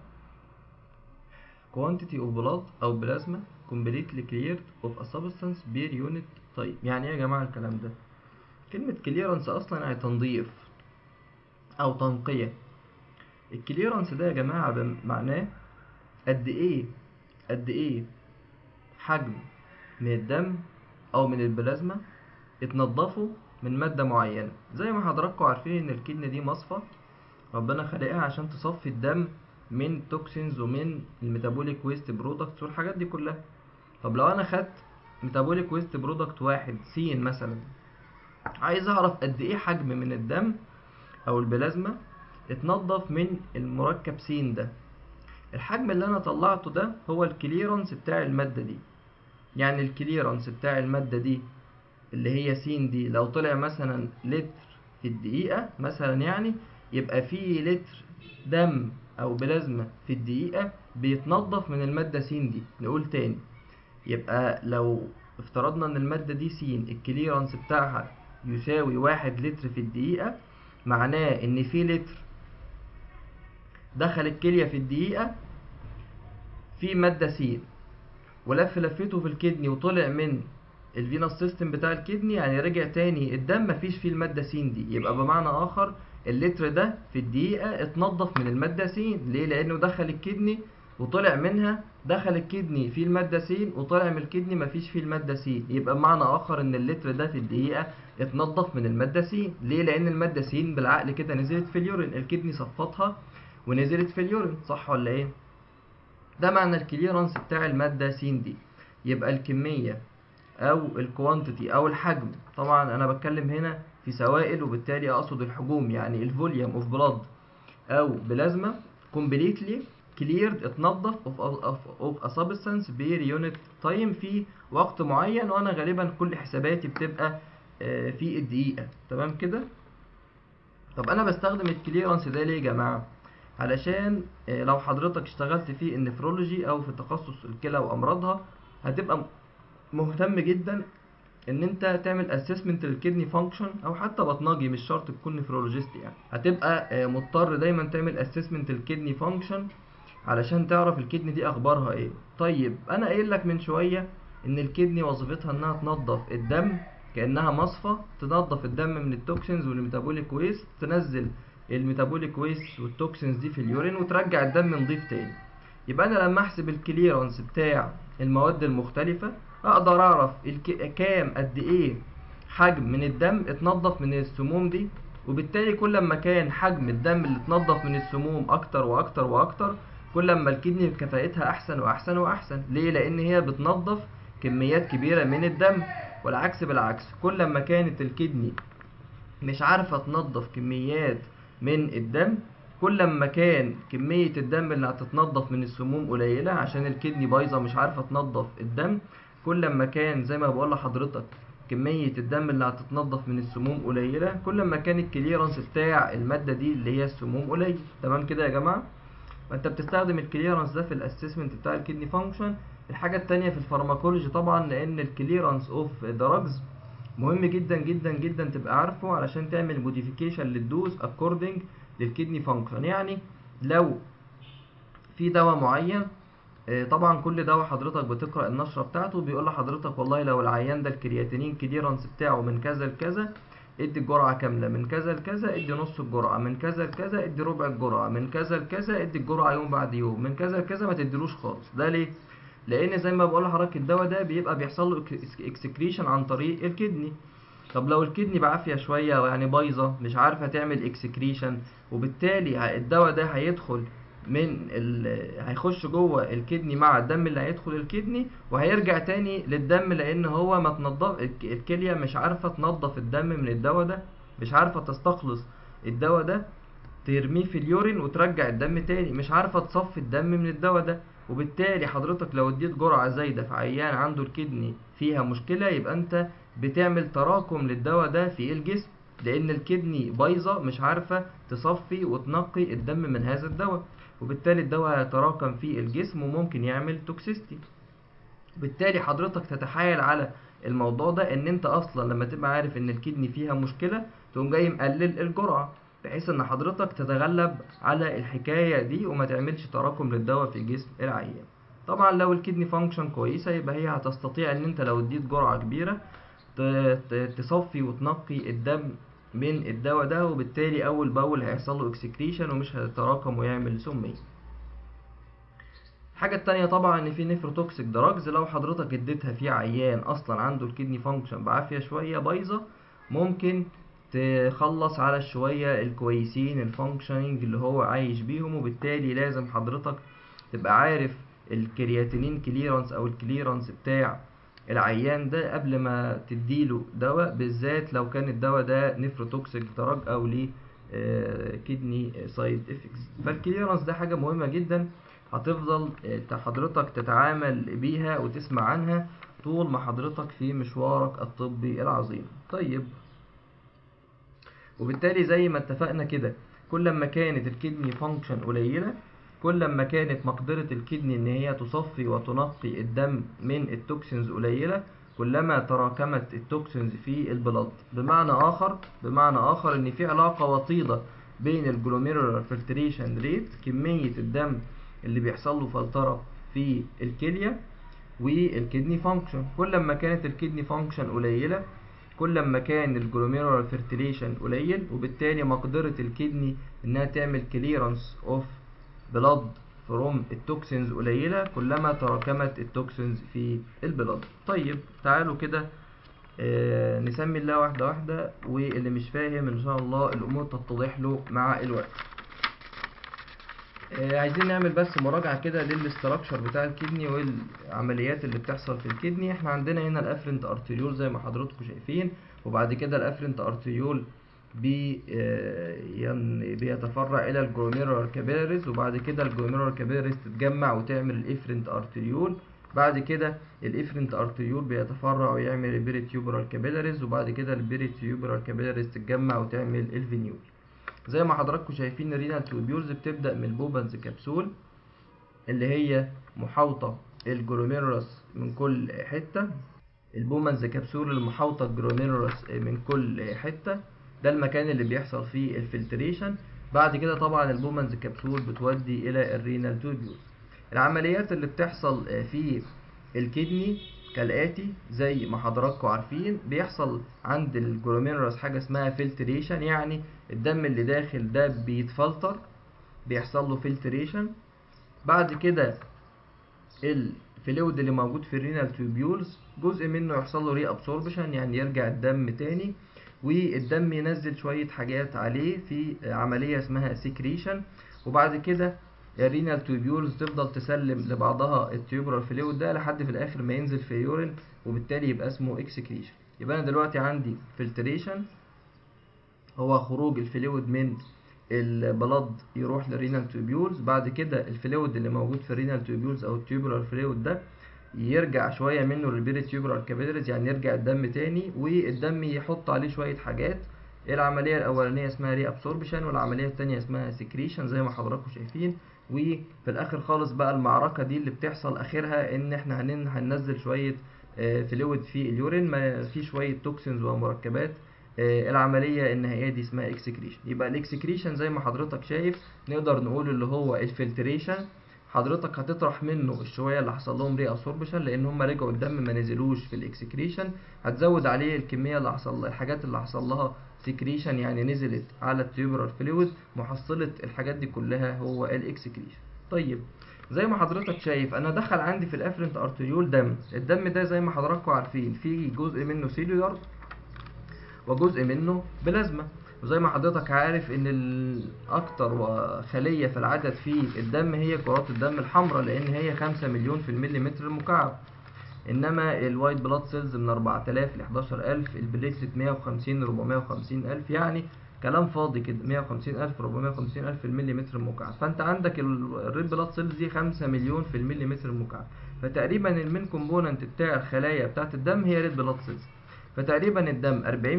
quantity of blood أو بلازما completely cleared of a substance per unit طيب يعني ايه يا جماعة الكلام ده كلمة كليرنس أصلا يعني تنظيف أو تنقية الكليرنس ده يا جماعة معناه قد ايه قد ايه حجم من الدم او من البلازما اتنضفوا من مادة معينة زي ما حضراتكم عارفين ان الكدنة دي مصفى ربنا خلقها عشان تصفي الدم من توكسينز ومن الميتابوليك ويست برودكتس والحاجات دي كلها طب لو انا خدت ميتابوليك ويست برودكت واحد سين مثلا عايز اعرف قد ايه حجم من الدم او البلازما اتنضف من المركب سين ده الحجم اللي انا طلعته ده هو الكليرنس بتاع المادة دي يعني الكليرنس بتاع المادة دي اللي هي سين دي لو طلع مثلا لتر في الدقيقة مثلا يعني يبقى في لتر دم او بلازما في الدقيقة بيتنضف من المادة س دي نقول تاني يبقى لو افترضنا ان المادة دي س الكليرنس بتاعها يساوي واحد لتر في الدقيقة معناه ان في لتر دخل الكلية في الدقيقة في مادة س ولف لفته في الكدني وطلع من الفينوس سيستم بتاع الكدني يعني رجع تاني الدم مفيش فيه المادة س دي يبقى بمعنى آخر اللتر ده في الدقيقة اتنضف من المادة س ليه؟ لأنه دخل الكدني وطلع منها دخل الكدني فيه المادة س وطلع من الكدني مفيش فيه المادة س يبقى بمعنى آخر إن اللتر ده في الدقيقة اتنضف من المادة س ليه؟ لأن المادة س بالعقل كده نزلت في اليورين الكدني صفطها ونزلت في اليورين صح ولا إيه؟ ده معنى الكليرنس بتاع المادة س دي يبقى الكمية أو الكوانتيتي أو الحجم طبعا أنا بتكلم هنا في سوائل وبالتالي أقصد الحجوم يعني الفوليوم اوف بلاد أو بلازما completely cleared اتنضف of, of, of a substance per unit time في وقت معين وأنا غالبا كل حساباتي بتبقى في الدقيقة تمام كده طب أنا بستخدم الكليرنس ده ليه يا جماعة علشان لو حضرتك اشتغلت في النفرولوجي او في تخصص الكلى وامراضها هتبقى مهتم جدا ان انت تعمل اسسمنت للكدني فانكشن او حتى بطنجي مش شرط تكون نفرولوجيست يعني هتبقى مضطر دايما تعمل اسسمنت للكدني فانكشن علشان تعرف الكدني دي اخبارها ايه طيب انا قايل لك من شويه ان الكدني وظيفتها انها تنظف الدم كانها مصفى تنظف الدم من التوكسينز والميتابوليك ويست تنزل الميتابوليك ويست والتوكسينز دي في اليورين وترجع الدم نضيف تاني يبقى انا لما احسب الكليرنس بتاع المواد المختلفة اقدر اعرف الك... كام قد ايه حجم من الدم اتنضف من السموم دي وبالتالي كل ما كان حجم الدم اللي اتنضف من السموم اكتر واكتر واكتر كل ما الكدني كفاءتها احسن واحسن واحسن ليه لان هي بتنضف كميات كبيرة من الدم والعكس بالعكس كل ما كانت الكدني مش عارفة تنضف كميات من الدم كل ما كان كمية الدم اللي هتتنضف من السموم قليلة عشان الكدني بايظة مش عارفة تنضف الدم كل ما كان زي ما بقول لحضرتك كمية الدم اللي هتتنضف من السموم قليلة كل ما كان الكليرنس بتاع المادة دي اللي هي السموم قليل تمام كده يا جماعة فانت بتستخدم الكليرنس ده في الاسسمنت بتاع الكدني فانكشن الحاجة التانية في الفارماكولوجي طبعا لان الكليرنس اوف دراجز مهم جدا جدا جدا تبقى عارفه علشان تعمل موديفيكيشن للدوز اكوردنج للكدني فانكشن يعني لو في دواء معين طبعا كل دواء حضرتك بتقرا النشره بتاعته بيقول لحضرتك والله لو العيان ده الكرياتينين كليرنس بتاعه من كذا لكذا ادي الجرعه كامله من كذا لكذا ادي نص الجرعه من كذا لكذا ادي ربع الجرعه من كذا لكذا ادي الجرعه يوم بعد يوم من كذا لكذا ما تديلوش خالص ده ليه لان زي ما بقول لحضرتك الدواء ده بيبقى بيحصل له اكسكريشن عن طريق الكدني طب لو الكدني بعافيه شويه يعني بايظه مش عارفه تعمل اكسكريشن وبالتالي الدواء ده هيدخل من ال... هيخش جوه الكدني مع الدم اللي هيدخل الكدني وهيرجع تاني للدم لان هو ما تنضف الكليه مش عارفه تنضف الدم من الدواء ده مش عارفه تستخلص الدواء ده ترميه في اليورين وترجع الدم تاني مش عارفه تصفي الدم من الدواء ده وبالتالي حضرتك لو اديت جرعه زايده في عيان عنده الكدني فيها مشكله يبقى انت بتعمل تراكم للدواء ده في الجسم لان الكدني بايظه مش عارفه تصفي وتنقي الدم من هذا الدواء وبالتالي الدواء هيتراكم في الجسم وممكن يعمل توكسيستي بالتالي حضرتك تتحايل على الموضوع ده ان انت اصلا لما تبقى عارف ان الكدني فيها مشكله تقوم جاي مقلل الجرعه بحيث ان حضرتك تتغلب على الحكايه دي وما تعملش تراكم للدواء في جسم العيان طبعا لو الكدني فانكشن كويسه يبقى هي هتستطيع ان انت لو اديت جرعه كبيره تصفي وتنقي الدم من الدواء ده وبالتالي اول باول هيحصل له اكسكريشن ومش هيتراكم ويعمل سميه الحاجة التانية طبعا ان في نيفروتوكسيك دراجز لو حضرتك اديتها في عيان اصلا عنده الكدني فانكشن بعافية شوية بايظة ممكن تخلص على الشوية الكويسين الفانكشننج اللي هو عايش بيهم وبالتالي لازم حضرتك تبقى عارف الكرياتينين كليرانس او الكليرانس بتاع العيان ده قبل ما تديله دواء بالذات لو كان الدواء ده نيفروتوكسيك دراج او ليه كدني سايد افكتس فالكليرانس ده حاجة مهمة جدا هتفضل حضرتك تتعامل بيها وتسمع عنها طول ما حضرتك في مشوارك الطبي العظيم طيب وبالتالي زي ما اتفقنا كده كل ما كانت الكدني فانكشن قليلة كل ما كانت مقدرة الكدني ان هي تصفي وتنقي الدم من التوكسينز قليلة كلما تراكمت التوكسينز في البلد بمعنى اخر بمعنى اخر ان في علاقة وطيدة بين الجلوميرولار فلتريشن ريت كمية الدم اللي بيحصل له فلترة في الكلية والكدني فانكشن كل ما كانت الكدني فانكشن قليلة كل ما كان الجلوميرولار فلتريشن قليل وبالتالي مقدرة الكدني انها تعمل كليرنس اوف بلاد فروم التوكسينز قليلة كلما تراكمت التوكسينز في البلاد طيب تعالوا كده آه نسمي الله واحدة واحدة واللي مش فاهم ان شاء الله الامور تتضح له مع الوقت آه عايزين نعمل بس مراجعة كده للاستراكشر بتاع الكدني والعمليات اللي بتحصل في الكدني احنا عندنا هنا الافرنت ارتريول زي ما حضراتكم شايفين وبعد كده الافرنت ارتريول بي يعني بيتفرع الى الجلوميرولار كابيلاريز وبعد كده الجلوميرولار كابيلاريز تتجمع وتعمل الافرنت ارتريول بعد كده الافرنت ارتريول بيتفرع ويعمل البيريتيوبرال كابيلاريز وبعد كده البيريتيوبرال كابيلاريز تتجمع وتعمل الفينيول زي ما حضراتكم شايفين الرينال تيوبيولز بتبدا من البوبنز كبسول اللي هي محاوطه الجلوميرولس من كل حته البومنز كبسول المحاوطه الجلوميرولس من كل حته ده المكان اللي بيحصل فيه الفلتريشن بعد كده طبعا البومنز كبسول بتودي الى الرينال تيوبيولز العمليات اللي بتحصل في الكدني كالآتي زي ما حضراتكم عارفين بيحصل عند الجلوميرولس حاجة اسمها فلتريشن يعني الدم اللي داخل ده بيتفلتر بيحصل له فلتريشن بعد كده الفلويد اللي موجود في الرينال تيوبيولز جزء منه يحصل له ري ابسوربشن يعني يرجع الدم تاني والدم ينزل شوية حاجات عليه في عملية اسمها سكريشن وبعد كده الرينال تيوبيولز تفضل تسلم لبعضها التيوبرال فلويد ده لحد في الاخر ما ينزل في يورين وبالتالي يبقى اسمه اكسكريشن يبقى انا دلوقتي عندي فلتريشن هو خروج الفلويد من البلد يروح للرينال تيوبيولز بعد كده الفلويد اللي موجود في الرينال تيوبيولز او التيوبرال فلويد ده يرجع شويه منه للبيريتيوبرال كابيلاريز يعني يرجع الدم تاني والدم يحط عليه شويه حاجات العمليه الاولانيه اسمها ري ابسوربشن والعمليه الثانيه اسمها سكريشن زي ما حضراتكم شايفين وفي الاخر خالص بقى المعركه دي اللي بتحصل اخرها ان احنا هننزل شويه فلويد في اليورين ما في شويه توكسينز ومركبات العمليه النهائيه دي اسمها اكسكريشن يبقى الاكسكريشن زي ما حضرتك شايف نقدر نقول اللي هو الفلتريشن حضرتك هتطرح منه الشويه اللي حصل لهم ري ابسوربشن لان هم رجعوا الدم ما نزلوش في الاكسكريشن هتزود عليه الكميه اللي حصل الحاجات اللي حصل لها سكريشن يعني نزلت على التيوبرال فلويد محصله الحاجات دي كلها هو الاكسكريشن طيب زي ما حضرتك شايف انا دخل عندي في الافرنت ارتريول دم الدم ده زي ما حضراتكم عارفين في جزء منه سيلولار وجزء منه بلازما وزي ما حضرتك عارف ان الاكتر خلية في العدد في الدم هي كرات الدم الحمراء لان هي 5 مليون في المليمتر المكعب انما الوايت بلاد سيلز من 4000 ل 11000 البليتلت 150 ل 450 الف يعني كلام فاضي كده 150000 450000 في المليمتر المكعب فانت عندك الريد بلاد سيلز دي 5 مليون في المليمتر المكعب فتقريبا المين كومبوننت بتاع الخلايا بتاعت الدم هي ريد بلاد سيلز فتقريبا الدم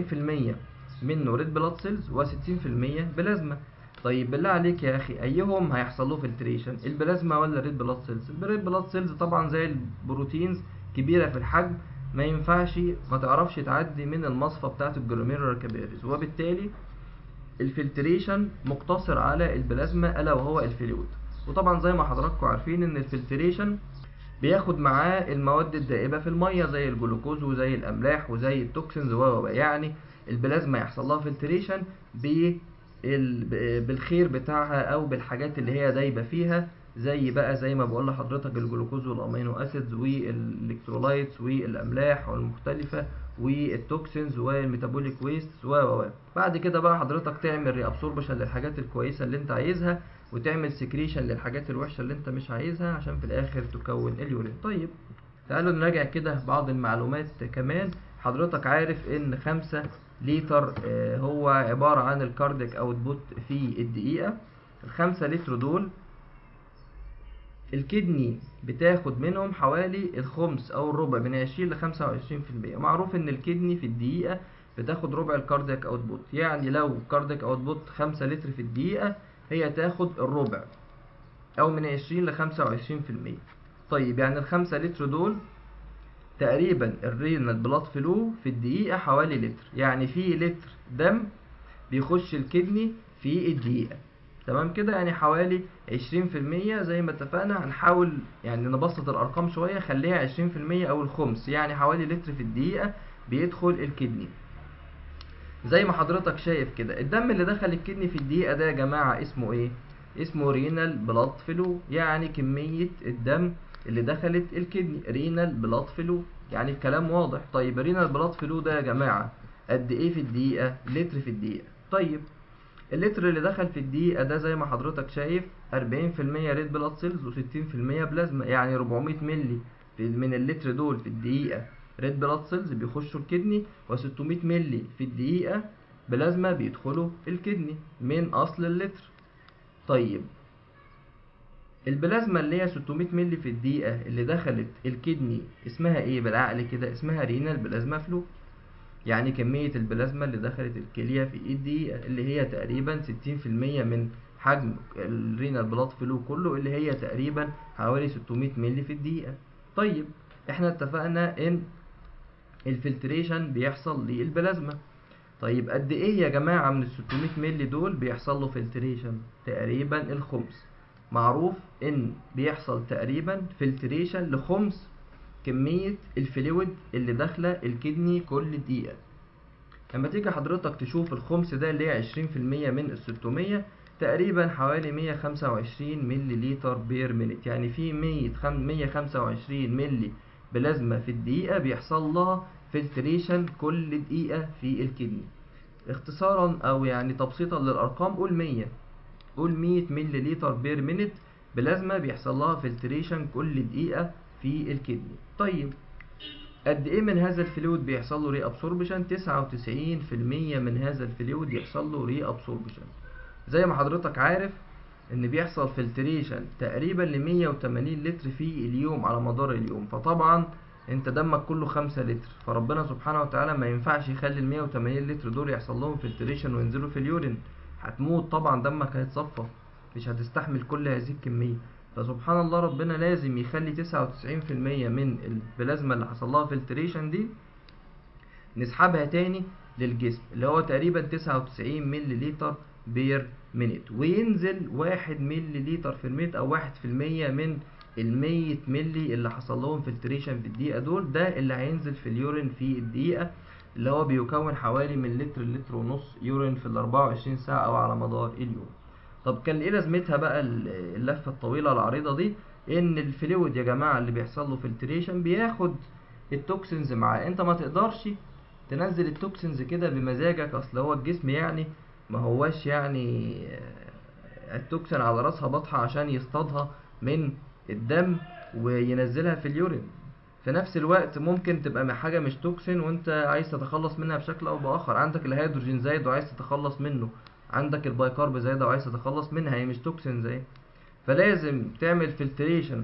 40% منه ريد بلاد سيلز و60% بلازما طيب بالله عليك يا اخي ايهم هيحصل له فلتريشن البلازما ولا الريد بلاد سيلز الريد بلاد سيلز طبعا زي البروتينز كبيره في الحجم ما ينفعش ما تعرفش تعدي من المصفى بتاعه الجلوميرولار كابيلاريز وبالتالي الفلتريشن مقتصر على البلازما الا وهو الفلويد وطبعا زي ما حضراتكم عارفين ان الفلتريشن بياخد معاه المواد الدائبة في المية زي الجلوكوز وزي الأملاح وزي التوكسينز و يعني البلازما يحصل لها فلتريشن بالخير بتاعها أو بالحاجات اللي هي دايبة فيها زي بقى زي ما بقول لحضرتك الجلوكوز والامينو اسيدز والالكترولايتس والاملاح المختلفه والتوكسينز والميتابوليك ويست و و بعد كده بقى حضرتك تعمل ري ابسوربشن للحاجات الكويسه اللي انت عايزها وتعمل سكريشن للحاجات الوحشه اللي انت مش عايزها عشان في الاخر تكون اليورين طيب تعالوا نراجع كده بعض المعلومات كمان حضرتك عارف ان خمسة لتر هو عبارة عن الكارديك اوتبوت في الدقيقة الخمسة لتر دول الكدني بتاخد منهم حوالي الخمس او الربع من 20 ل 25% معروف ان الكدني في الدقيقة بتاخد ربع الكاردياك اوتبوت يعني لو كاردياك اوتبوت 5 لتر في الدقيقة هي تاخد الربع او من 20 ل 25% طيب يعني الخمسة لتر دول تقريبا الرينال بلاد فلو في الدقيقة حوالي لتر يعني في لتر دم بيخش الكدني في الدقيقة تمام كده يعني حوالي عشرين في المية زي ما اتفقنا هنحاول يعني نبسط الأرقام شوية خليها عشرين في المية أو الخمس يعني حوالي لتر في الدقيقة بيدخل الكدني زي ما حضرتك شايف كده الدم اللي دخل الكدني في الدقيقة ده يا جماعة اسمه ايه؟ اسمه رينال بلاد فلو يعني كمية الدم اللي دخلت الكدني رينال بلاد فلو يعني الكلام واضح طيب رينال بلاد فلو ده يا جماعة قد ايه في الدقيقة؟ لتر في الدقيقة طيب اللتر اللي دخل في الدقيقة ده زي ما حضرتك شايف 40% ريد بلاد سيلز و60% بلازما يعني 400 ملي من اللتر دول في الدقيقة ريد بلاد سيلز بيخشوا الكدني و600 ملي في الدقيقة بلازما بيدخلوا الكدني من أصل اللتر طيب البلازما اللي هي 600 ملي في الدقيقة اللي دخلت الكدني اسمها ايه بالعقل كده اسمها رينال بلازما فلو يعني كمية البلازما اللي دخلت الكلية في الدقيقة اللي هي تقريبا 60% من حجم الرينال بلاد فلو كله اللي هي تقريبا حوالي 600 ملي في الدقيقة طيب احنا اتفقنا ان الفلتريشن بيحصل للبلازما طيب قد ايه يا جماعة من ال 600 ملي دول بيحصل له فلتريشن تقريبا الخمس معروف ان بيحصل تقريبا فلتريشن لخمس كمية الفلويد اللي داخلة الكدني كل دقيقة لما تيجي حضرتك تشوف الخمس ده اللي هي عشرين في المية من الستمية تقريبا حوالي مية خمسة وعشرين ملي لتر بير مينت يعني في مية خم مية خمسة وعشرين ملي بلازما في الدقيقة بيحصل لها فلتريشن كل دقيقة في الكدني اختصارا او يعني تبسيطا للارقام قول مية قول مية ملي لتر بير مينت بلازما بيحصل لها فلتريشن كل دقيقة في الكدني طيب قد ايه من هذا الفلويد بيحصل له ري ابسوربشن 99% من هذا الفلويد يحصل له ري ابسوربشن زي ما حضرتك عارف ان بيحصل فلتريشن تقريبا ل 180 لتر في اليوم على مدار اليوم فطبعا انت دمك كله 5 لتر فربنا سبحانه وتعالى ما ينفعش يخلي ال 180 لتر دول يحصل لهم فلتريشن وينزلوا في اليورين هتموت طبعا دمك هيتصفى مش هتستحمل كل هذه الكميه فسبحان الله ربنا لازم يخلي تسعة وتسعين في المية من البلازما اللي حصل لها فلتريشن دي نسحبها تاني للجسم اللي هو تقريبا تسعة وتسعين ملي لتر بير مينيت وينزل واحد ملي لتر في الميت او واحد في المية من المية ملي اللي حصل لهم فلتريشن في الدقيقة دول ده اللي هينزل في اليورين في الدقيقة اللي هو بيكون حوالي من لتر لتر ونص يورين في الأربعة وعشرين ساعة أو على مدار اليوم طب كان ايه لازمتها بقى اللفه الطويله العريضه دي ان الفلويد يا جماعه اللي بيحصل له فلتريشن بياخد التوكسينز معاه انت ما تقدرش تنزل التوكسينز كده بمزاجك اصل هو الجسم يعني ما هواش يعني التوكسين على راسها بطحه عشان يصطادها من الدم وينزلها في اليورين في نفس الوقت ممكن تبقى حاجه مش توكسين وانت عايز تتخلص منها بشكل او باخر عندك الهيدروجين زايد وعايز تتخلص منه عندك البايكارب زايدة وعايز تتخلص منها هي مش توكسين زي فلازم تعمل فلتريشن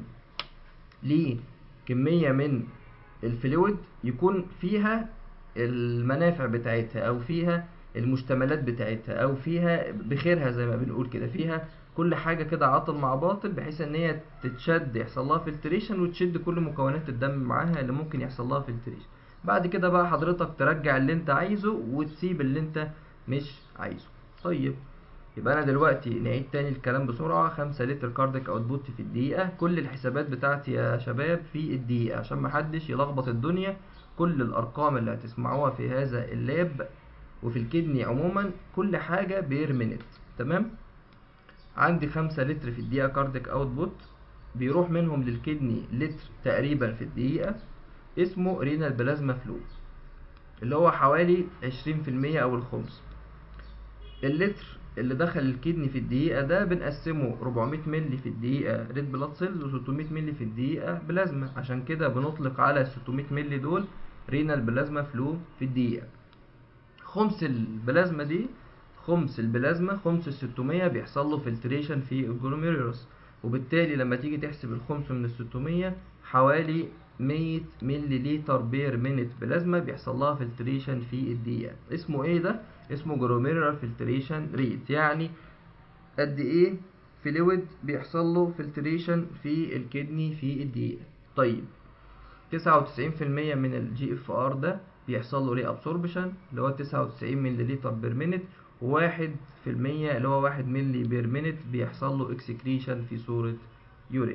لكمية من الفلويد يكون فيها المنافع بتاعتها او فيها المشتملات بتاعتها او فيها بخيرها زي ما بنقول كده فيها كل حاجة كده عاطل مع باطل بحيث ان هي تتشد يحصل لها فلتريشن وتشد كل مكونات الدم معاها اللي ممكن يحصل لها فلتريشن بعد كده بقى حضرتك ترجع اللي انت عايزه وتسيب اللي انت مش عايزه طيب يبقى انا دلوقتي نعيد تاني الكلام بسرعة خمسة لتر كارديك اوتبوت في الدقيقة كل الحسابات بتاعتي يا شباب في الدقيقة عشان محدش يلخبط الدنيا كل الارقام اللي هتسمعوها في هذا اللاب وفي الكدني عموما كل حاجة بير مينت تمام عندي خمسة لتر في الدقيقة كارديك اوتبوت بيروح منهم للكدني لتر تقريبا في الدقيقة اسمه رينال بلازما فلو اللي هو حوالي عشرين في المية او الخمس اللتر اللي دخل الكدني في الدقيقة ده بنقسمه 400 ملي في الدقيقة ريد بلاد سيلز و600 ملي في الدقيقة بلازما عشان كده بنطلق على 600 ملي دول رينال بلازما فلو في الدقيقة خمس البلازما دي خمس البلازما خمس ال 600 بيحصل له فلتريشن في الجلوميرولوس وبالتالي لما تيجي تحسب الخمس من ال 600 حوالي 100 ملي لتر بير مينت بلازما بيحصل لها فلتريشن في الدقيقة اسمه ايه ده؟ اسمه جلوميرولار فلتريشن ريت يعني قد ايه فلويد بيحصل له فلتريشن في الكدني في الدقيقة طيب 99% من الجي اف ار ده بيحصل له ري ابسوربشن اللي هو 99 مللي بير مينت وواحد في المية اللي هو واحد ملي بير مينت بيحصل له اكسكريشن في صورة يورين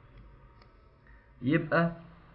يبقى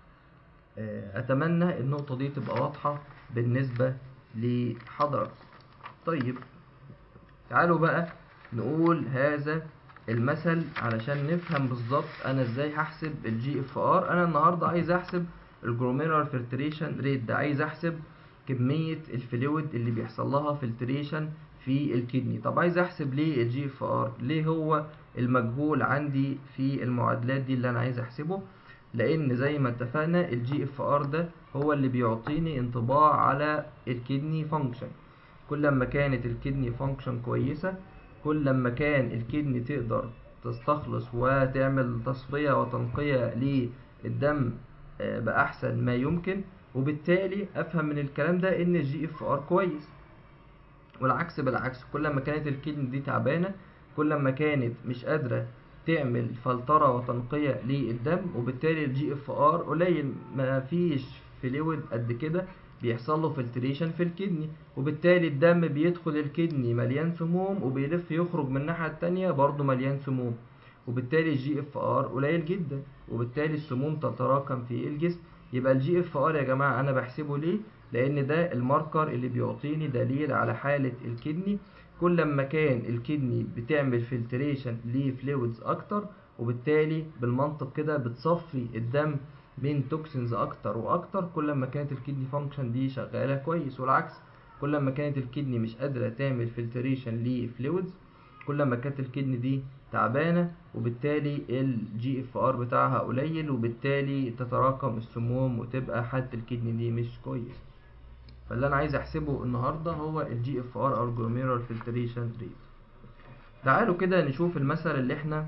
اتمنى النقطة دي تبقى واضحة بالنسبة لحضراتكم طيب تعالوا بقى نقول هذا المثل علشان نفهم بالظبط انا ازاي هحسب الجي اف ار انا النهارده عايز احسب الجلوميرال فلتريشن ريت ده عايز احسب كمية الفلويد اللي بيحصل لها فلتريشن في الكدني طب عايز احسب ليه الجي اف ار ليه هو المجهول عندي في المعادلات دي اللي انا عايز احسبه لان زي ما اتفقنا الجي اف ار ده هو اللي بيعطيني انطباع على الكدني فانكشن كل ما كانت الكدني فانكشن كويسة كل ما كان الكدني تقدر تستخلص وتعمل تصفية وتنقية للدم بأحسن ما يمكن وبالتالي أفهم من الكلام ده إن الجي اف ار كويس والعكس بالعكس كل ما كانت الكدني دي تعبانة كل ما كانت مش قادرة تعمل فلترة وتنقية للدم وبالتالي الجي اف ار قليل ما فيش فلويد قد كده بيحصل له فلتريشن في الكدني وبالتالي الدم بيدخل الكدني مليان سموم وبيلف يخرج من الناحية التانية برضه مليان سموم وبالتالي الجي اف ار قليل جدا وبالتالي السموم تتراكم في الجسم يبقى الجي اف ار يا جماعة انا بحسبه ليه لان ده الماركر اللي بيعطيني دليل على حالة الكدني كل ما كان الكدني بتعمل فلتريشن لفلويدز اكتر وبالتالي بالمنطق كده بتصفي الدم من توكسينز اكتر واكتر كل ما كانت الكدني فانكشن دي شغاله كويس والعكس كل ما كانت الكدني مش قادره تعمل فلتريشن لفلويدز كل ما كانت الكدني دي تعبانه وبالتالي الجي اف ار بتاعها قليل وبالتالي تتراكم السموم وتبقى حاله الكدني دي مش كويس فاللي انا عايز احسبه النهارده هو الجي اف ار او جلوميرال فلتريشن ريت تعالوا كده نشوف المثل اللي احنا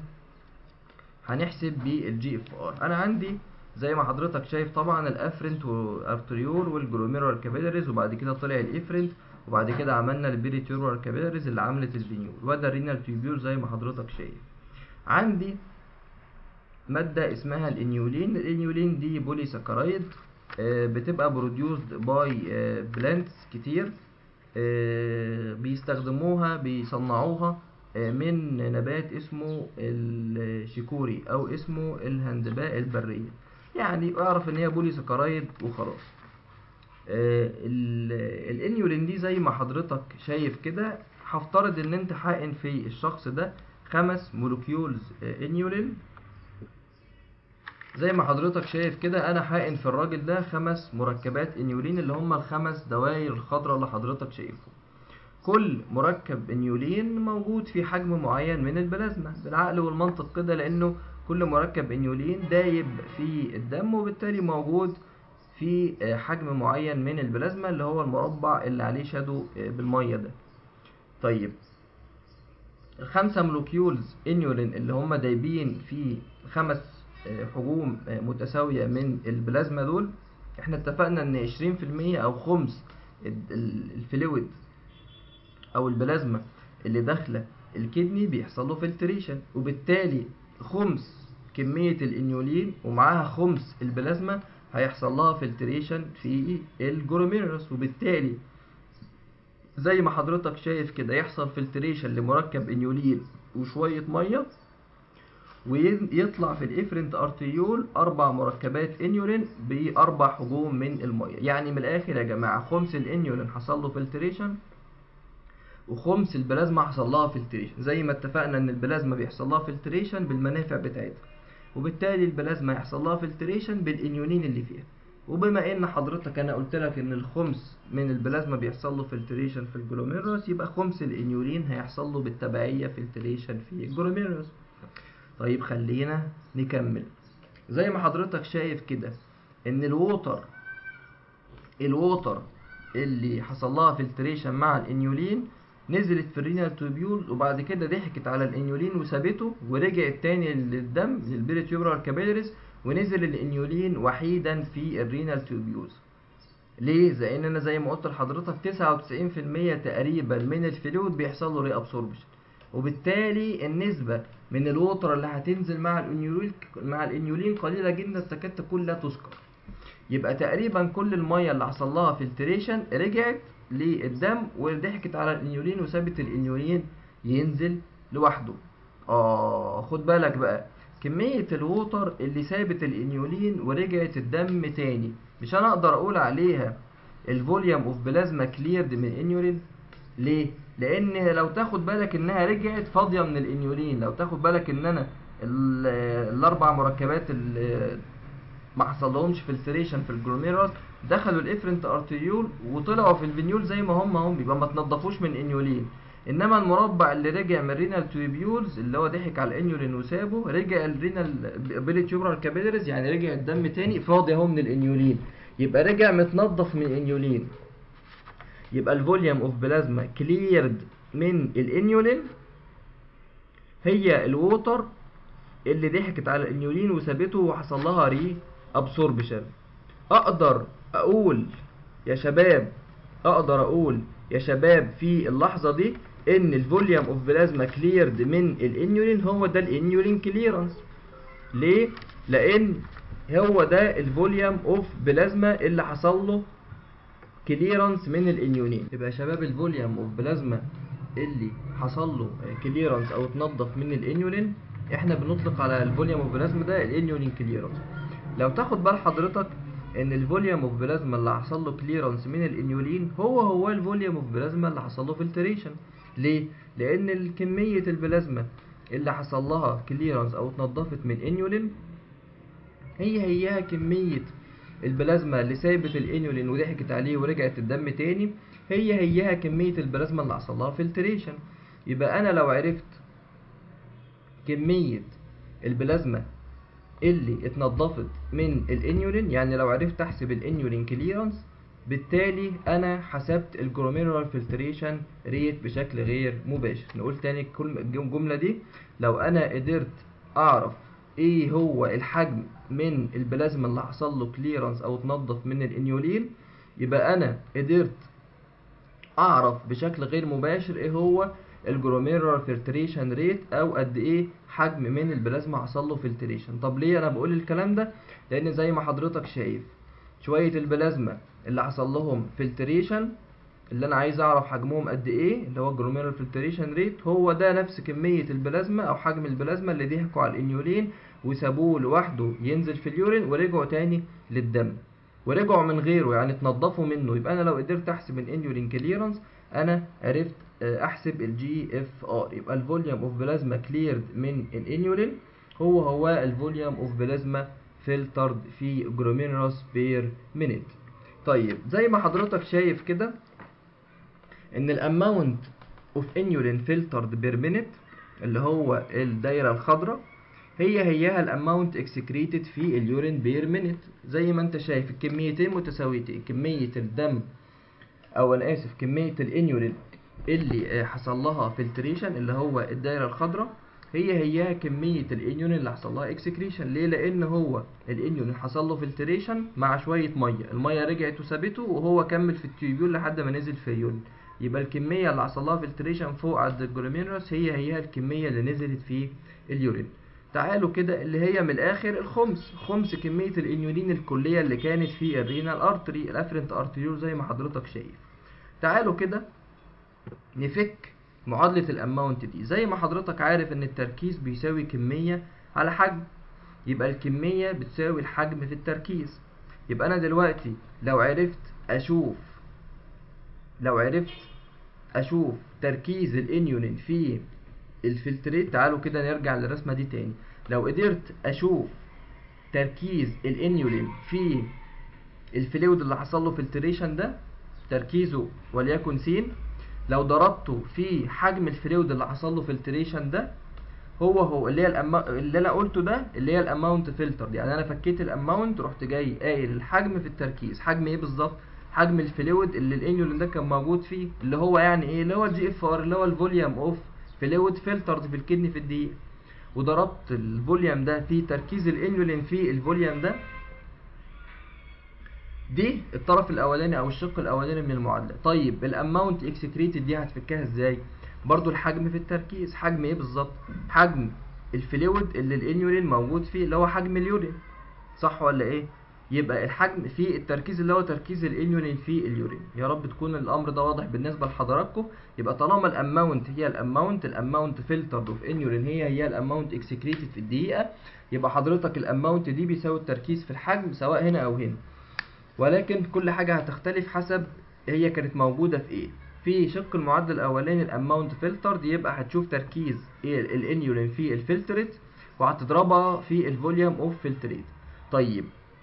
هنحسب بيه الجي اف ار انا عندي زي ما حضرتك شايف طبعا الافرنت والارتريول والجلوميرال كابيلاريز وبعد كده طلع الافرنت وبعد كده عملنا البيريتيورال كابيلاريز اللي عملت الفينيول وده الرينال تيوبيول زي ما حضرتك شايف عندي مادة اسمها الانيولين الانيولين دي بولي ساكرايد بتبقى بروديوسد باي بلانتس كتير بيستخدموها بيصنعوها من نبات اسمه الشيكوري او اسمه الهندباء البرية يعني اعرف ان هي بولي سكرايد وخلاص الانيولين دي زي ما حضرتك شايف كده هفترض ان انت حاقن في الشخص ده خمس مولكيولز انيولين زي ما حضرتك شايف كده انا حاقن في الراجل ده خمس مركبات انيولين اللي هم الخمس دوائر الخضراء اللي حضرتك شايفهم كل مركب انيولين موجود في حجم معين من البلازما بالعقل والمنطق كده لانه كل مركب انيولين دايب في الدم وبالتالي موجود في حجم معين من البلازما اللي هو المربع اللي عليه شادو بالميه ده طيب الخمسة مولكيولز انيولين اللي هم دايبين في خمس حجوم متساوية من البلازما دول احنا اتفقنا ان عشرين في المية او خمس الفلويد او البلازما اللي داخله الكدني بيحصل له فلتريشن وبالتالي خمس كمية الانيولين ومعاها خمس البلازما هيحصل لها فلتريشن في الجلوميرولس وبالتالي زي ما حضرتك شايف كده يحصل فلتريشن لمركب انيولين وشوية مية ويطلع في الافرنت ارتيول اربع مركبات انيولين باربع حجوم من الميه يعني من الاخر يا جماعه خمس الانيولين حصل له فلتريشن وخمس البلازما حصل لها فلتريشن زي ما اتفقنا ان البلازما بيحصل لها فلتريشن بالمنافع بتاعتها وبالتالي البلازما يحصل لها فلتريشن بالانيولين اللي فيها وبما ان حضرتك انا قلت لك ان الخمس من البلازما بيحصل له فلتريشن في الجلوميرولس يبقى خمس الانيولين هيحصل له بالتبعيه فلتريشن في الجلوميرولس طيب خلينا نكمل زي ما حضرتك شايف كده ان الووتر الووتر اللي حصل لها فلتريشن مع الانيولين نزلت في الرينال توبيول وبعد كده ضحكت على الانيولين وسابته ورجعت تاني للدم للبيريتيوبرال كابيلاريز ونزل الانيولين وحيدا في الرينال توبيولز ليه؟ لان انا زي ما قلت لحضرتك 99% تقريبا من الفلويد بيحصل له ري ابسوربشن وبالتالي النسبة من الوتر اللي هتنزل مع الانيولين مع الانيولين قليلة جدا تكاد تكون لا تذكر يبقى تقريبا كل المية اللي حصل لها فلتريشن رجعت للدم وضحكت على الانيولين وسابت الانيولين ينزل لوحده اه خد بالك بقى كمية الووتر اللي سابت الانيولين ورجعت الدم تاني مش انا اقدر اقول عليها الفوليوم اوف بلازما كليرد من انيولين ليه لان لو تاخد بالك انها رجعت فاضيه من الانيولين لو تاخد بالك ان انا ال- الاربع مركبات اللي ما حصلهمش فلتريشن في الجلوميرولس دخلوا الافرنت ارتريول وطلعوا في الفينيول زي ما هم هم يبقى ما تنضفوش من انيولين انما المربع اللي رجع من رينال تيوبيولز اللي هو ضحك على الانيولين وسابه رجع الرينال بيليتيوبرال كابيلاريز يعني رجع الدم تاني فاضي اهو من الانيولين يبقى رجع متنضف من الانيولين يبقى الفوليوم اوف بلازما كليرد من الانيولين هي الووتر اللي ضحكت على الانيولين وسابته وحصل لها ري ابسوربشن اقدر اقول يا شباب اقدر اقول يا شباب في اللحظه دي ان الفوليوم اوف بلازما كليرد من الانيولين هو ده الانيولين كليرنس ليه لان هو ده الفوليوم اوف بلازما اللي حصل له كليرنس من الانيولين يبقى يا شباب الفوليوم اوف بلازما اللي حصل له كليرنس او اتنضف من الانيولين احنا بنطلق على الفوليوم اوف بلازما ده الانيولين كليرنس لو تاخد بال حضرتك ان الفوليوم اوف بلازما اللي حصل له كليرنس من الانيولين هو هو الفوليوم اوف بلازما اللي حصل له فلتريشن ليه لان كميه البلازما اللي حصل لها كليرنس او اتنضفت من انيولين هي هيها كميه البلازما اللي سابت الانيولين وضحكت عليه ورجعت الدم تاني هي هيها كميه البلازما اللي حصل لها فلتريشن يبقى انا لو عرفت كميه البلازما اللي اتنضفت من الانيولين يعني لو عرفت احسب الانيولين كليرنس بالتالي انا حسبت الجلوميرولار فلتريشن ريت بشكل غير مباشر نقول تاني كل الجمله دي لو انا قدرت اعرف ايه هو الحجم من البلازما اللي حصل له كليرنس او اتنضف من الانيولين يبقى انا قدرت اعرف بشكل غير مباشر ايه هو الجلوميرولار فلتريشن ريت او قد ايه حجم من البلازما حصل له فلتريشن طب ليه انا بقول الكلام ده لان زي ما حضرتك شايف شويه البلازما اللي حصل لهم فلتريشن اللي انا عايز اعرف حجمهم قد ايه اللي هو الجلوميرولار فلتريشن ريت هو ده نفس كميه البلازما او حجم البلازما اللي ضحكوا على الانيولين وسابوه لوحده ينزل في اليورين ورجعوا تاني للدم ورجعوا من غيره يعني اتنضفوا منه يبقى انا لو قدرت احسب الانيولين كليرنس انا عرفت احسب الجي اف ار يبقى الفوليوم اوف بلازما كليرد من الانيولين هو هو الفوليوم اوف بلازما فلترد في جلوميرولوس بير مينيت طيب زي ما حضرتك شايف كده ان الاماونت اوف انيولين فلترد بير مينيت اللي هو الدايره الخضراء هي هيها الاماونت اكسكريتد في اليورين بير مينيت زي ما انت شايف الكميتين متساويتين كميه الدم او انا اسف كميه الانيولين اللي حصل لها فلتريشن اللي هو الدايره الخضراء هي هي كميه الانيولين اللي حصل لها اكسكريشن ليه لان هو الانيولين حصل له فلتريشن مع شويه ميه الميه رجعت وسابته وهو كمل في التيوبيول لحد ما نزل في اليورين يبقى الكميه اللي حصل لها فلتريشن فوق عند الجلوميرولس هي هي الكميه اللي نزلت في اليورين تعالوا كده اللي هي من الاخر الخمس خمس كميه الانيولين الكليه اللي كانت في الرينال ارتري الافرنت ارتريول زي ما حضرتك شايف تعالوا كده نفك معادلة الاماونت دي زي ما حضرتك عارف ان التركيز بيساوي كمية على حجم يبقى الكمية بتساوي الحجم في التركيز يبقى انا دلوقتي لو عرفت اشوف لو عرفت اشوف تركيز الانيولين في الفلتريت تعالوا كده نرجع للرسمة دي تاني لو قدرت اشوف تركيز الانيولين في الفلويد اللي حصل له فلتريشن ده تركيزه وليكن س لو ضربته في حجم الفلويد اللي حصل له فلتريشن ده هو هو اللي هي الأما... اللي انا قلته ده اللي هي الاماونت فلتر يعني انا فكيت الاماونت رحت جاي قايل الحجم في التركيز حجم ايه بالظبط حجم الفلويد اللي الانيولين ده كان موجود فيه اللي هو يعني ايه اللي هو الجي اف ار اللي هو الفوليوم اوف فلويد فلترد في الكدني في الدقيقه وضربت الفوليوم ده في تركيز الانيولين في الفوليوم ده دي الطرف الاولاني او الشق الاولاني من المعادله طيب الاماونت اكسكريتد دي هتفكها ازاي برضو الحجم في التركيز حجم ايه بالظبط حجم الفلويد اللي الانيولين موجود فيه اللي هو حجم اليورين صح ولا ايه يبقى الحجم في التركيز اللي هو تركيز الانيولين في اليورين يا رب تكون الامر ده واضح بالنسبه لحضراتكم يبقى طالما الاماونت هي الاماونت الاماونت فلترد اوف انيولين هي هي الاماونت اكسكريتد في الدقيقه يبقى حضرتك الاماونت دي بيساوي التركيز في الحجم سواء هنا او هنا ولكن كل حاجه هتختلف حسب هي كانت موجوده في ايه في شق المعدل الاولاني الاماونت فلترد يبقى هتشوف تركيز ايه الانيولين في الفلترت وهتضربها في الفوليوم اوف فلتريت طيب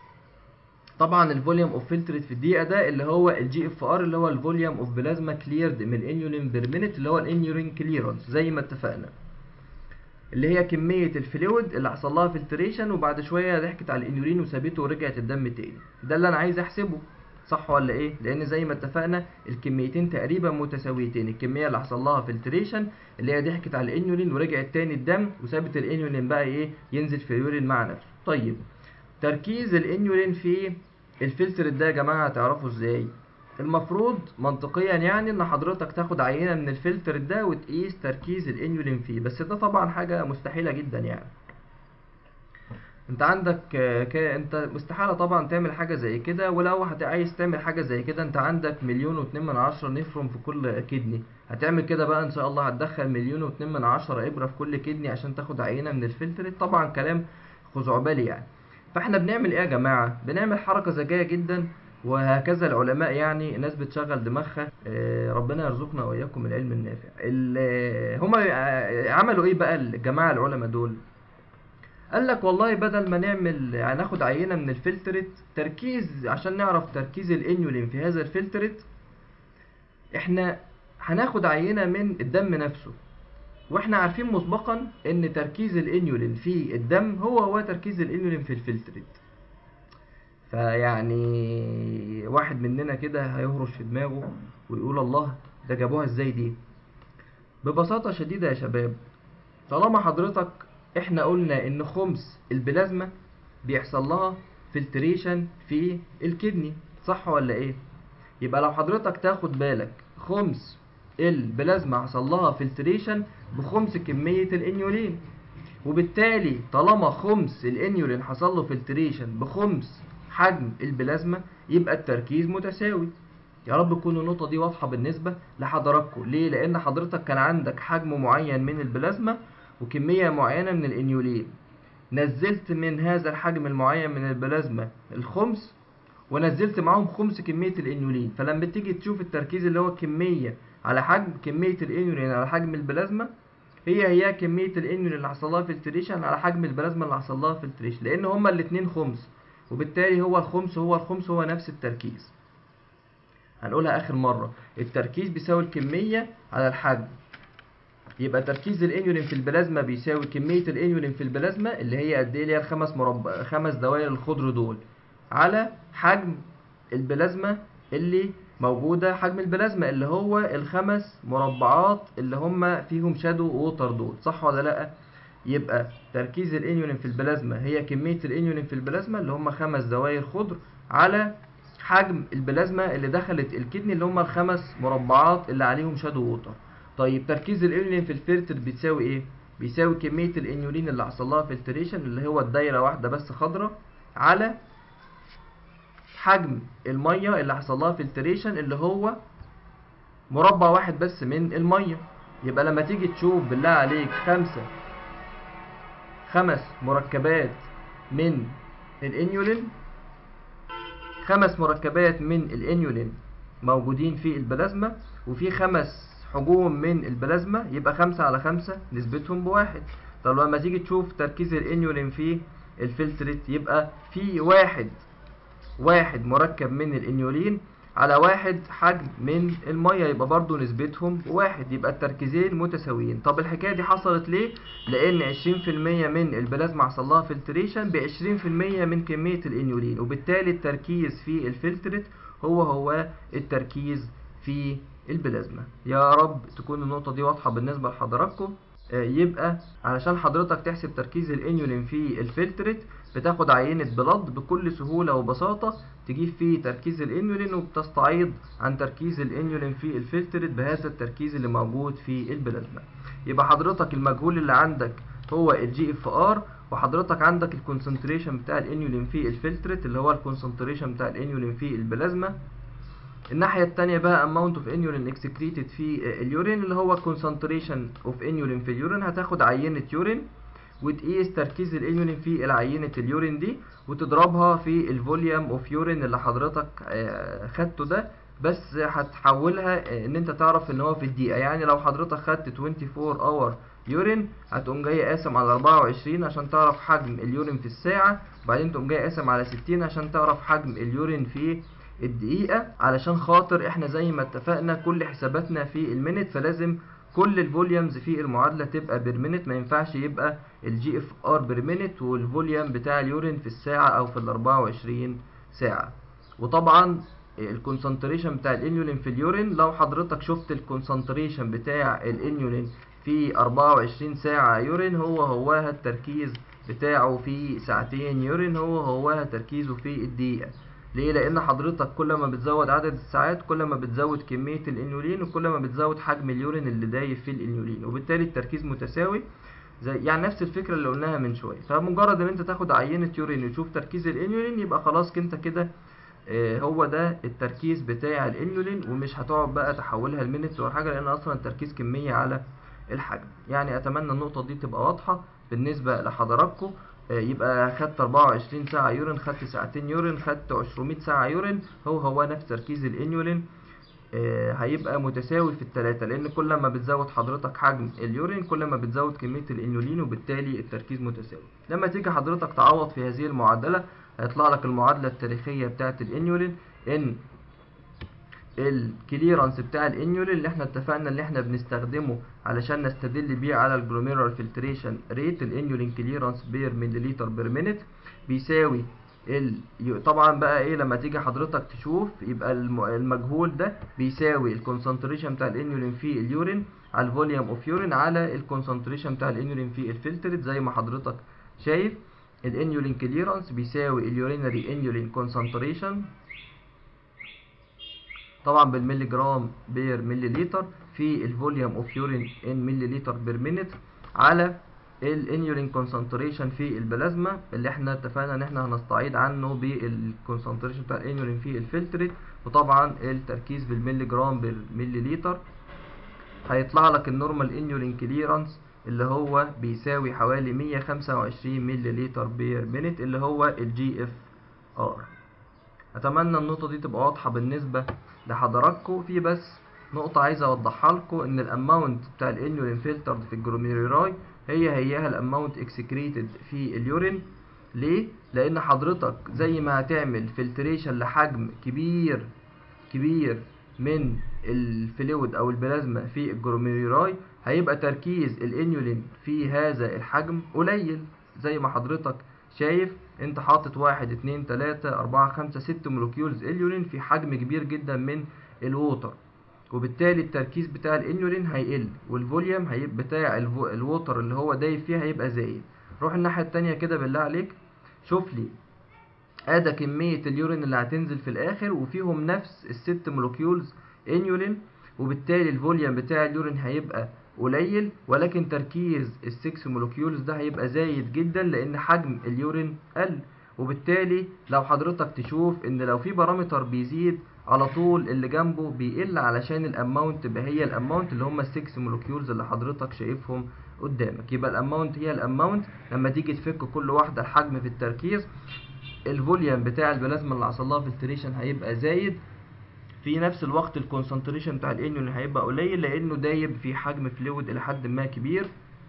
طبعا الفوليوم اوف فلترت في الدقيقه ده اللي هو الجي اف ار اللي هو الفوليوم اوف بلازما كليرد من الانيولين بير مينيت اللي هو الانيولين كليرنس زي ما اتفقنا اللي هي كميه الفلويد اللي حصل لها فلتريشن وبعد شويه ضحكت على الانيولين وسابته ورجعت الدم تاني ده اللي انا عايز احسبه صح ولا ايه لان زي ما اتفقنا الكميتين تقريبا متساويتين الكميه اللي حصل لها فلتريشن اللي هي ضحكت على الانيولين ورجعت تاني الدم وسابت الانيولين بقى ايه ينزل في اليورين مع نفسه طيب تركيز الانيولين في الفلتر ده يا جماعه هتعرفوا ازاي المفروض منطقيا يعني ان حضرتك تاخد عينه من الفلتر ده وتقيس تركيز الانيولين فيه بس ده طبعا حاجه مستحيله جدا يعني انت عندك ك... انت مستحيله طبعا تعمل حاجه زي كده ولو هت عايز تعمل حاجه زي كده انت عندك مليون واتنين من عشرة نفرون في كل كدني هتعمل كده بقى ان شاء الله هتدخل مليون واتنين من عشرة ابره في كل كدني عشان تاخد عينه من الفلتر طبعا كلام خزعبلي يعني فاحنا بنعمل ايه يا جماعه بنعمل حركه ذكيه جدا وهكذا العلماء يعني ناس بتشغل دماغها آه، ربنا يرزقنا واياكم العلم النافع هما عملوا ايه بقى الجماعه العلماء دول قال لك والله بدل ما نعمل هناخد عينه من الفلترت تركيز عشان نعرف تركيز الانيولين في هذا الفلترت احنا هناخد عينه من الدم نفسه واحنا عارفين مسبقا ان تركيز الانيولين في الدم هو هو تركيز الانيولين في الفلترت فيعني واحد مننا كده هيهرش في دماغه ويقول الله ده جابوها ازاي دي ببساطة شديدة يا شباب طالما حضرتك احنا قلنا ان خمس البلازما بيحصل لها فلتريشن في الكدني صح ولا ايه يبقى لو حضرتك تاخد بالك خمس البلازما حصل لها فلتريشن بخمس كمية الانيولين وبالتالي طالما خمس الانيولين حصل له فلتريشن بخمس حجم البلازما يبقى التركيز متساوي يا رب تكون النقطة دي واضحة بالنسبة لحضراتكم ليه؟ لأن حضرتك كان عندك حجم معين من البلازما وكمية معينة من الانيولين نزلت من هذا الحجم المعين من البلازما الخمس ونزلت معاهم خمس كمية الانيولين فلما تيجي تشوف التركيز اللي هو كمية على حجم كمية الانيولين على حجم البلازما هي هي كمية الانيولين اللي حصل لها فلتريشن على حجم البلازما اللي حصل لها فلتريشن لأن هما الاتنين خمس وبالتالي هو الخمس هو الخمس هو نفس التركيز هنقولها آخر مرة التركيز بيساوي الكمية على الحجم يبقى تركيز الانيولين في البلازما بيساوي كمية الانيولين في البلازما اللي هي قد ايه اللي هي الخمس مربع خمس دوائر الخضر دول على حجم البلازما اللي موجودة حجم البلازما اللي هو الخمس مربعات اللي هم فيهم شادو ووتر دول صح ولا لأ؟ يبقى تركيز الانيولين في البلازما هي كمية الانيولين في البلازما اللي هم خمس دوائر خضر على حجم البلازما اللي دخلت الكدني اللي هم الخمس مربعات اللي عليهم شادو ووتر طيب تركيز الانيولين في الفلتر بتساوي ايه بيساوي كمية الانيولين اللي حصل لها فلتريشن اللي هو الدايرة واحدة بس خضراء على حجم المية اللي حصل لها فلتريشن اللي هو مربع واحد بس من المية يبقى لما تيجي تشوف بالله عليك خمسة خمس مركبات من الانيولين خمس مركبات من الانيولين موجودين في البلازما وفي خمس حجوم من البلازما يبقى خمسة على خمسة نسبتهم بواحد طب لما تيجي تشوف تركيز الانيولين في الفلترت يبقى في واحد واحد مركب من الانيولين على واحد حجم من المية يبقى برضو نسبتهم واحد يبقى التركيزين متساويين طب الحكاية دي حصلت ليه؟ لأن عشرين في المية من البلازما حصل لها فلتريشن بعشرين في المية من كمية الانيولين وبالتالي التركيز في الفلترت هو هو التركيز في البلازما يا رب تكون النقطة دي واضحة بالنسبة لحضراتكم يبقى علشان حضرتك تحسب تركيز الانيولين في الفلترت بتاخد عينة بلد بكل سهولة وبساطة تجيب فيه تركيز الانيولين وبتستعيض عن تركيز الانيولين في الفلترت بهذا التركيز اللي موجود في البلازما يبقى حضرتك المجهول اللي عندك هو الجي اف ار وحضرتك عندك الكونسنتريشن بتاع الانيولين في الفلترت اللي هو الكونسنتريشن بتاع الانيولين في البلازما الناحية التانية بقى amount of inulin excreted في اليورين اللي هو concentration of inulin في اليورين هتاخد عينة يورين وتقيس تركيز الانيولين في العينة اليورين دي وتضربها في الفوليوم اوف يورين اللي حضرتك آه، خدته ده بس هتحولها آه، ان انت تعرف ان هو في الدقيقة يعني لو حضرتك خدت 24 اور يورين هتقوم جاي قاسم على 24 عشان تعرف حجم اليورين في الساعة وبعدين تقوم جاي قاسم على 60 عشان تعرف حجم اليورين في الدقيقة علشان خاطر احنا زي ما اتفقنا كل حساباتنا في المينت فلازم كل الفوليومز في المعادلة تبقى بير مينت ما ينفعش يبقى الجي اف ار بير مينت والفوليوم بتاع اليورين في الساعة او في ال 24 ساعة وطبعا الكونسنتريشن بتاع الانيولين في اليورين لو حضرتك شفت الكونسنتريشن بتاع الانيولين في 24 ساعة يورين هو هواها التركيز بتاعه في ساعتين يورين هو هواها تركيزه في الدقيقة ليه لان حضرتك كل ما بتزود عدد الساعات كل ما بتزود كمية الانيولين وكل ما بتزود حجم اليورين اللي دايب في الانيولين وبالتالي التركيز متساوي زي يعني نفس الفكرة اللي قلناها من شوية فمجرد ان انت تاخد عينة يورين وتشوف تركيز الانيولين يبقى خلاص انت كده آه، هو ده التركيز بتاع الانيولين ومش هتقعد بقى تحولها لمينتس ولا حاجة لان اصلا التركيز كمية على الحجم يعني اتمنى النقطة دي تبقى واضحة بالنسبة لحضراتكم آه، يبقى خدت 24 ساعة يورين خدت ساعتين يورين خدت 200 ساعة يورين هو هو نفس تركيز الانيولين آه، هيبقى متساوي في التلاتة لأن كل ما بتزود حضرتك حجم اليورين كل ما بتزود كمية الانيولين وبالتالي التركيز متساوي لما تيجي حضرتك تعوض في هذه المعادلة هيطلع لك المعادلة التاريخية بتاعة الانيولين ان الكليرانس بتاع الانيولين اللي احنا اتفقنا ان احنا بنستخدمه علشان نستدل بيه على الجلوميرال فلتريشن ريت الانيولين كليرانس بير مليليتر بير مينت بيساوي ال... طبعا بقى ايه لما تيجي حضرتك تشوف يبقى الم... المجهول ده بيساوي الكونسنتريشن بتاع الانيولين في اليورين على الفوليوم اوف يورين على الكونسنتريشن بتاع الانيولين في الفلترت زي ما حضرتك شايف الانيولين كليرانس بيساوي اليورينري انيولين كونسنتريشن طبعا بالملي جرام بير ملي لتر في الفوليوم اوف يورين ان ملي لتر بير مينت على الانيولين كونسنتريشن في البلازما اللي احنا اتفقنا ان احنا هنستعيض عنه بالكونسنتريشن بتاع الانيولين في الفلترت وطبعا التركيز بالملي جرام بير ملي لتر هيطلع لك النورمال انيولين كليرانس اللي هو بيساوي حوالي 125 ملي لتر بير مينت اللي هو الجي اف ار اتمنى النقطه دي تبقى واضحه بالنسبه لحضراتكم في بس نقطه عايز اوضحها لكم ان الاماونت بتاع الانيولين فلترد في الجلوميرولاي هي هيها الاماونت اكسكريتد في اليورين ليه لان حضرتك زي ما هتعمل فلتريشن لحجم كبير كبير من الفلويد او البلازما في الجلوميرولاي هيبقى تركيز الانيولين في هذا الحجم قليل زي ما حضرتك شايف انت حاطط واحد اتنين تلاتة اربعة خمسة ست مولكيولز اليورين في حجم كبير جدا من الووتر وبالتالي التركيز بتاع الانيولين هيقل والفوليوم هيبقى بتاع الفو... الووتر اللي هو دايب فيها هيبقى زايد روح الناحية التانية كده بالله عليك شوف لي ادى كمية اليورين اللي هتنزل في الاخر وفيهم نفس الست مولكيولز انيولين وبالتالي الفوليوم بتاع اليورين هيبقى قليل ولكن تركيز السكس مولكيولز ده هيبقى زايد جدا لان حجم اليورين قل وبالتالي لو حضرتك تشوف ان لو في بارامتر بيزيد على طول اللي جنبه بيقل علشان الاماونت تبقى هي الاماونت اللي هم السكس مولكيولز اللي حضرتك شايفهم قدامك يبقى الاماونت هي الاماونت لما تيجي تفك كل واحده الحجم في التركيز الفوليوم بتاع البلازما اللي حصل لها فلتريشن هيبقى زايد في نفس الوقت الكونسنتريشن بتاع الانيولين هيبقى قليل لانه دايب في حجم فلويد الى حد ما كبير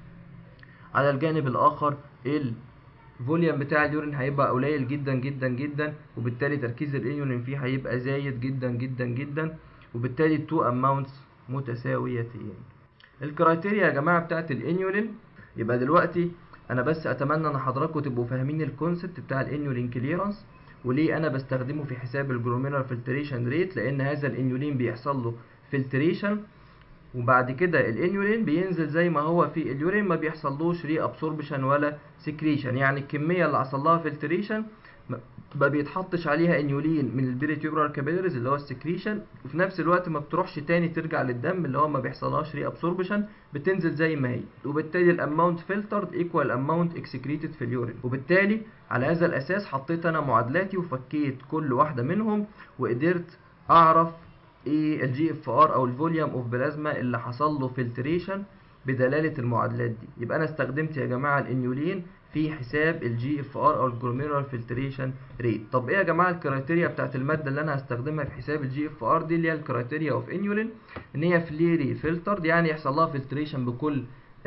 على الجانب الاخر الفوليوم بتاع اليورين هيبقى قليل جدا جدا جدا وبالتالي تركيز الانيولين فيه هيبقى زايد جدا جدا جدا وبالتالي التو اماونتس متساويتين الكرايتيريا يا جماعه بتاعت الانيولين يبقى دلوقتي انا بس اتمنى ان حضراتكم تبقوا فاهمين الكونسبت بتاع الانيولين كليرانس وليه انا بستخدمه في حساب الجلوميرال فلتريشن ريت لان هذا الانيولين بيحصل له فلتريشن وبعد كده الانيولين بينزل زي ما هو في اليورين ما بيحصلوش ري ابسوربشن ولا سكريشن يعني الكميه اللي حصل لها فلتريشن ما بيتحطش عليها انيولين من البيريتيوبرال كابيلاريز اللي هو السكريشن وفي نفس الوقت ما بتروحش تاني ترجع للدم اللي هو ما بيحصلهاش ري ابسوربشن بتنزل زي ما هي وبالتالي الاماونت فلترد ايكوال اماونت اكسكريتد في اليورين وبالتالي على هذا الاساس حطيت انا معادلاتي وفكيت كل واحده منهم وقدرت اعرف ايه الجي اف ار او الفوليوم اوف بلازما اللي حصل له فلتريشن بدلاله المعادلات دي يبقى انا استخدمت يا جماعه الانيولين في حساب الجي اف ار او الجلوميرال فلتريشن ريت طب ايه يا جماعه الكرايتيريا بتاعت الماده اللي انا هستخدمها في حساب الجي اف ار دي اللي هي الكرايتيريا اوف انيولين ان هي فليري فلترد يعني يحصل لها فلتريشن بكل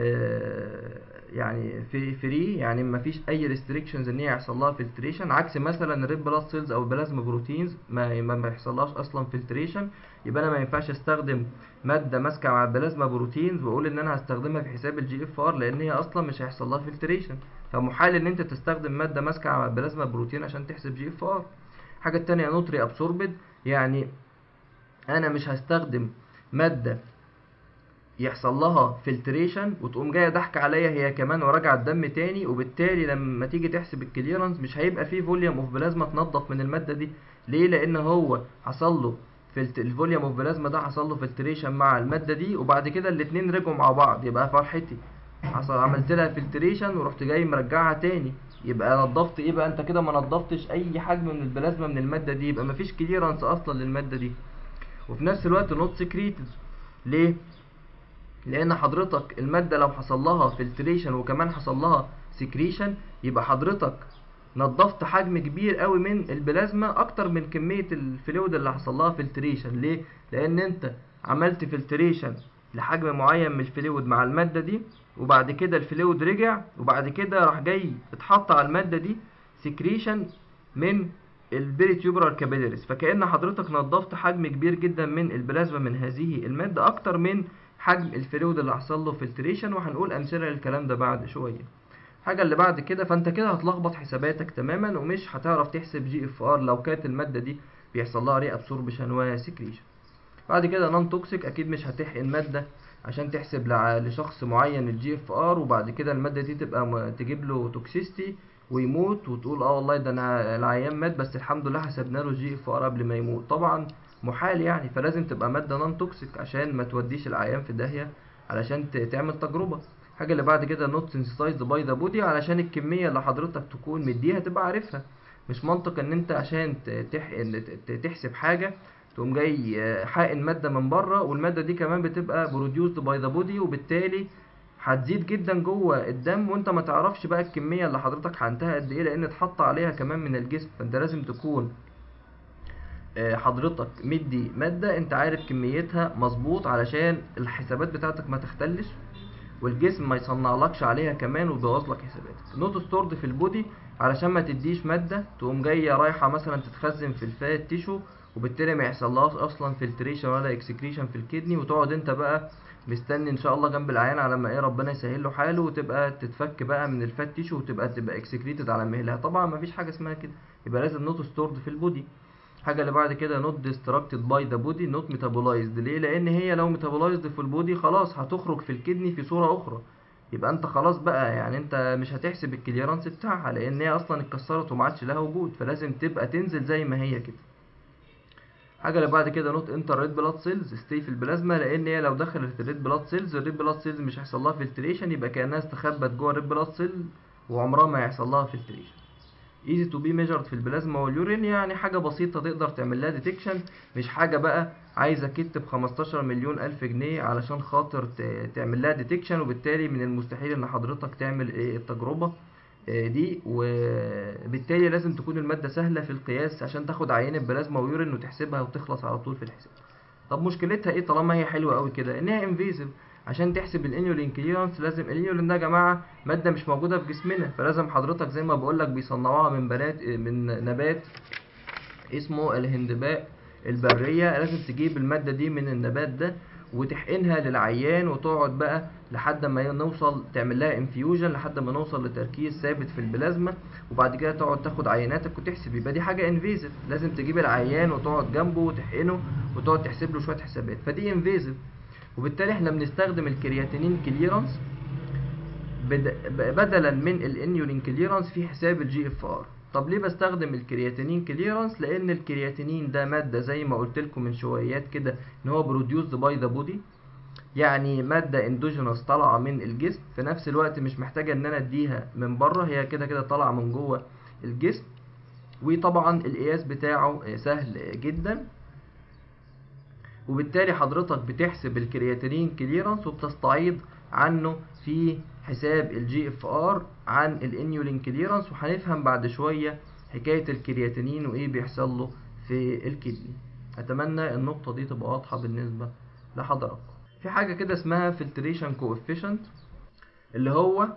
آه يعني في فري يعني ما فيش اي ريستريكشنز ان هي يحصل لها فلتريشن عكس مثلا الريد بلاد سيلز او البلازما بروتينز ما ما يحصلهاش اصلا فلتريشن يبقى انا ما ينفعش استخدم ماده ماسكه مع البلازما بروتينز واقول ان انا هستخدمها في حساب الجي اف ار لان هي اصلا مش هيحصل لها فلتريشن فمحال ان انت تستخدم ماده ماسكه مع البلازما بروتين عشان تحسب جي اف ار الحاجه التانية نوتري ابسوربد يعني انا مش هستخدم ماده يحصل لها فلتريشن وتقوم جايه ضحكه عليا هي كمان وراجعه الدم تاني وبالتالي لما تيجي تحسب الكليرنس مش هيبقى فيه فوليوم اوف بلازما تنضف من الماده دي ليه لان هو حصل له فلت الفوليوم اوف بلازما ده حصل له فلتريشن مع الماده دي وبعد كده الاتنين رجعوا مع بعض يبقى فرحتي حصل عملت لها فلتريشن ورحت جاي مرجعها تاني يبقى نضفت ايه بقى انت كده ما نضفتش اي حجم من البلازما من الماده دي يبقى مفيش كليرنس اصلا للماده دي وفي نفس الوقت نوت سكريتد ليه لان حضرتك الماده لو حصل لها فلتريشن وكمان حصل لها سكريشن يبقى حضرتك نضفت حجم كبير قوي من البلازما اكتر من كميه الفلويد اللي حصل لها فلتريشن ليه لان انت عملت فلتريشن لحجم معين من الفلويد مع الماده دي وبعد كده الفلويد رجع وبعد كده راح جاي اتحط على الماده دي سكريشن من البيريتيوبرال كابيلاريز فكأن حضرتك نضفت حجم كبير جدا من البلازما من هذه المادة أكتر من حجم الفلويد اللي حصل له فلتريشن وهنقول أمثلة للكلام ده بعد شوية الحاجة اللي بعد كده فأنت كده هتلخبط حساباتك تماما ومش هتعرف تحسب جي اف ار لو كانت المادة دي بيحصل لها ري ابسوربشن وسكريشن بعد كده نون توكسيك أكيد مش هتحقن مادة عشان تحسب لشخص معين الجي اف ار وبعد كده المادة دي تبقى تجيب له توكسيستي ويموت وتقول اه والله ده انا العيان مات بس الحمد لله حسبنا له جي اف ار قبل ما يموت طبعا محال يعني فلازم تبقى ماده نون توكسيك عشان ما توديش العيان في داهيه علشان تعمل تجربه الحاجه اللي بعد كده نوت سنسيتايزد باي ذا بودي علشان الكميه اللي حضرتك تكون مديها تبقى عارفها مش منطق ان انت عشان تحقن تحسب حاجه تقوم جاي حاقن ماده من بره والماده دي كمان بتبقى بروديوسد باي ذا بودي وبالتالي هتزيد جدا جوه الدم وانت ما تعرفش بقى الكميه اللي حضرتك حقنتها قد ايه لان اتحط عليها كمان من الجسم فانت لازم تكون حضرتك مدي ماده انت عارف كميتها مظبوط علشان الحسابات بتاعتك ما تختلش والجسم ما يصنعلكش عليها كمان ويبوظ لك حساباتك نوت ستورد في البودي علشان ما تديش ماده تقوم جايه رايحه مثلا تتخزن في الفات تيشو وبالتالي ما يحصلهاش اصلا فلتريشن ولا اكسكريشن في الكدني وتقعد انت بقى مستني ان شاء الله جنب العيان على ما ايه ربنا يسهل له حاله وتبقى تتفك بقى من الفات تيشو وتبقى تبقى اكسكريتد على مهلها طبعا ما فيش حاجه اسمها كده يبقى لازم نوت ستورد في البودي الحاجه اللي بعد كده نوت ديستراكتد باي ذا بودي نوت ميتابولايزد ليه لان هي لو ميتابولايزد في البودي خلاص هتخرج في الكدني في صوره اخرى يبقى انت خلاص بقى يعني انت مش هتحسب الكليرانس بتاعها لان هي اصلا اتكسرت وما عادش لها وجود فلازم تبقى تنزل زي ما هي كده الحاجه اللي بعد كده نوت انتر ريد بلاد سيلز ستي في البلازما لان هي لو دخلت الريد بلاد سيلز الريد بلاد سيلز مش هيحصل لها فلتريشن يبقى كانها استخبت جوه الريد بلاد سيل وعمرها ما هيحصل لها فلتريشن ايزي تو بي ميجرد في البلازما واليورين يعني حاجه بسيطه تقدر تعمل لها ديتكشن مش حاجه بقى عايزه كت ب 15 مليون الف جنيه علشان خاطر تعمل لها ديتكشن وبالتالي من المستحيل ان حضرتك تعمل ايه التجربه دي وبالتالي لازم تكون المادة سهلة في القياس عشان تاخد عينة بلازما ويورين وتحسبها وتخلص على طول في الحساب طب مشكلتها ايه طالما هي حلوة قوي كده انها انفيزيف عشان تحسب الانيولين كليرانس لازم الانيولين ده يا جماعة مادة مش موجودة في جسمنا فلازم حضرتك زي ما بقولك بيصنعوها من بنات من نبات اسمه الهندباء البرية لازم تجيب المادة دي من النبات ده وتحقنها للعيان وتقعد بقى لحد ما نوصل تعمل لها انفيوجن لحد ما نوصل لتركيز ثابت في البلازما وبعد كده تقعد تاخد عيناتك وتحسب يبقى دي حاجه انفيزيف لازم تجيب العيان وتقعد جنبه وتحقنه وتقعد تحسب له شويه حسابات فدي انفيزيف وبالتالي احنا بنستخدم الكرياتينين كليرانس بدلا من الانيولين كليرانس في حساب الجي اف ار طب ليه بستخدم الكرياتينين كليرانس لان الكرياتينين ده ماده زي ما قلت لكم من شويات كده ان هو بروديوسد باي ذا بودي يعني ماده اندوجينوس طالعه من الجسم في نفس الوقت مش محتاجه ان انا اديها من بره هي كده كده طالعه من جوه الجسم وطبعا القياس بتاعه سهل جدا وبالتالي حضرتك بتحسب الكرياتينين كليرانس وبتستعيض عنه في حساب الجي اف ار عن الانيولين كليرانس وهنفهم بعد شويه حكايه الكرياتينين وايه بيحصل له في الكدني اتمنى النقطه دي تبقى واضحه بالنسبه لحضراتكم في حاجه كده اسمها فلتريشن كوفيشنت اللي هو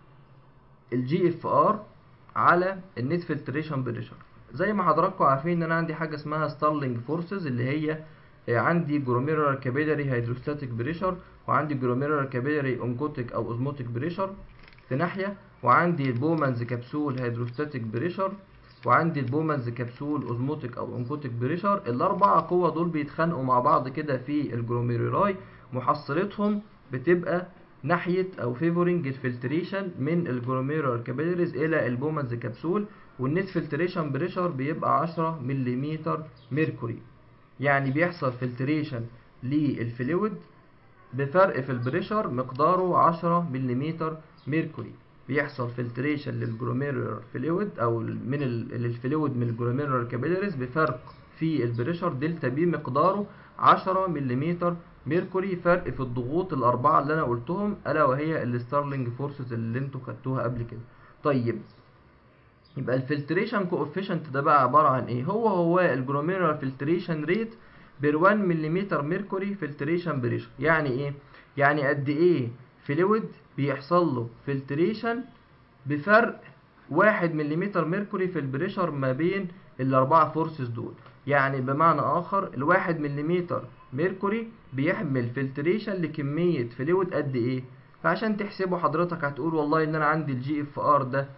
الجي اف ار على النت فلتريشن بريشر زي ما حضراتكم عارفين ان انا عندي حاجه اسمها ستارلينج فورسز اللي هي عندي جروميرولار كابيلاري هيدروستاتيك بريشر وعندي جروميرولار كابيلاري اونكوتيك او اوزموتيك بريشر في ناحيه وعندي البومانز كبسول هيدروستاتيك بريشر وعندي البومانز كبسول اوزموتيك او اونكوتيك بريشر الاربعه قوه دول بيتخانقوا مع بعض كده في الجروميرولاي محصلتهم بتبقى ناحيه او فيفورنج الفلتريشن من الجروميرولار كابيلاريز الى البومانز كبسول والنت فلتريشن بريشر بيبقى 10 ملم ميركوري يعني بيحصل فلتريشن للفلويد بفرق في البريشر مقداره 10 ملم ميركوري بيحصل فلتريشن للجلوميرولار فلويد او من الفلويد من الجلوميرولار كابيلاريز بفرق في البريشر دلتا بي مقداره 10 ملم ميركوري فرق في الضغوط الاربعه اللي انا قلتهم الا وهي الستارلينج فورسز اللي انتوا خدتوها قبل كده طيب يبقى الفلتريشن كوفيشنت ده بقى عباره عن ايه هو هو الجلوميرولار فلتريشن ريت بير 1 ملم ميركوري فلتريشن بريشر يعني ايه يعني قد ايه فلويد بيحصل له فلتريشن بفرق 1 ملم ميركوري في البريشر ما بين الاربعه فورسز دول يعني بمعنى اخر الواحد ملم ميركوري بيحمل فلتريشن لكميه فلويد قد ايه فعشان تحسبه حضرتك هتقول والله ان انا عندي الجي اف ار ده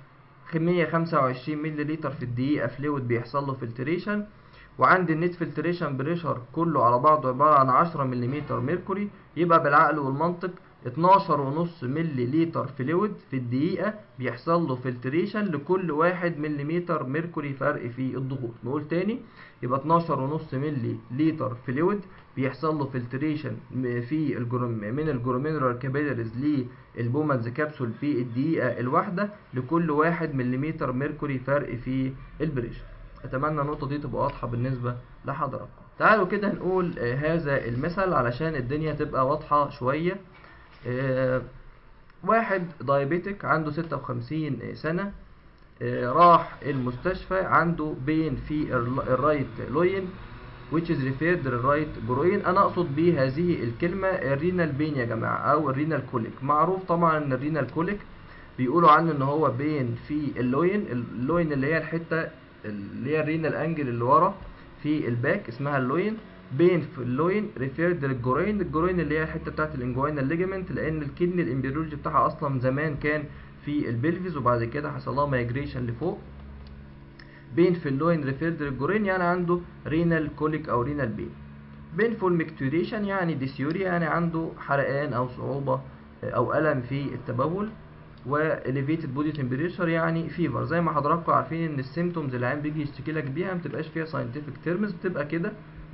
125 مللي في الدقيقة فلويد بيحصل له فلتريشن وعندي النت فلتريشن بريشر كله على بعضه عبارة عن 10 ملم ميركوري يبقى بالعقل والمنطق 12.5 ملي لتر فلويد في الدقيقة بيحصل له فلتريشن لكل واحد ملم ميركوري فرق في الضغوط نقول تاني يبقى 12.5 ملي لتر فلويد بيحصل له فلتريشن في الجروم من الجرومينولار كابيلاريز للبومنز كابسول في الدقيقة الواحدة لكل واحد ملم ميركوري فرق في البريشر اتمنى النقطة دي تبقى واضحة بالنسبة لحضراتكم تعالوا كده نقول آه هذا المثل علشان الدنيا تبقى واضحة شوية آه واحد دايابيتك عنده ستة وخمسين سنة آه راح المستشفى عنده بين في الرايت لوين which is referred للرايت جروين انا اقصد بيه هذه الكلمة الرينال بين يا جماعة او الرينال كوليك معروف طبعا ان الرينال كوليك بيقولوا عنه ان هو بين في اللوين اللوين اللي هي الحتة اللي هي الرينال انجل اللي ورا في الباك اسمها اللوين بين في اللوين ريفيرد للجروين الجروين اللي هي الحته بتاعت الانجوينال ليجامنت لان الكدني الامبريولوجي بتاعها اصلا زمان كان في البلفيز وبعد كده حصل لها مايجريشن لفوق بين في اللوين ريفيرد للجروين يعني عنده رينال كوليك او رينال بين بين فول ميكتوريشن يعني ديسيوريا يعني عنده حرقان او صعوبه او الم في التبول واليفيتد بودي تمبريتشر يعني فيفر زي ما حضراتكم عارفين ان السيمتومز اللي العيان بيجي يشتكي لك بيها ما بتبقاش فيها ساينتفك تيرمز بتبقى كده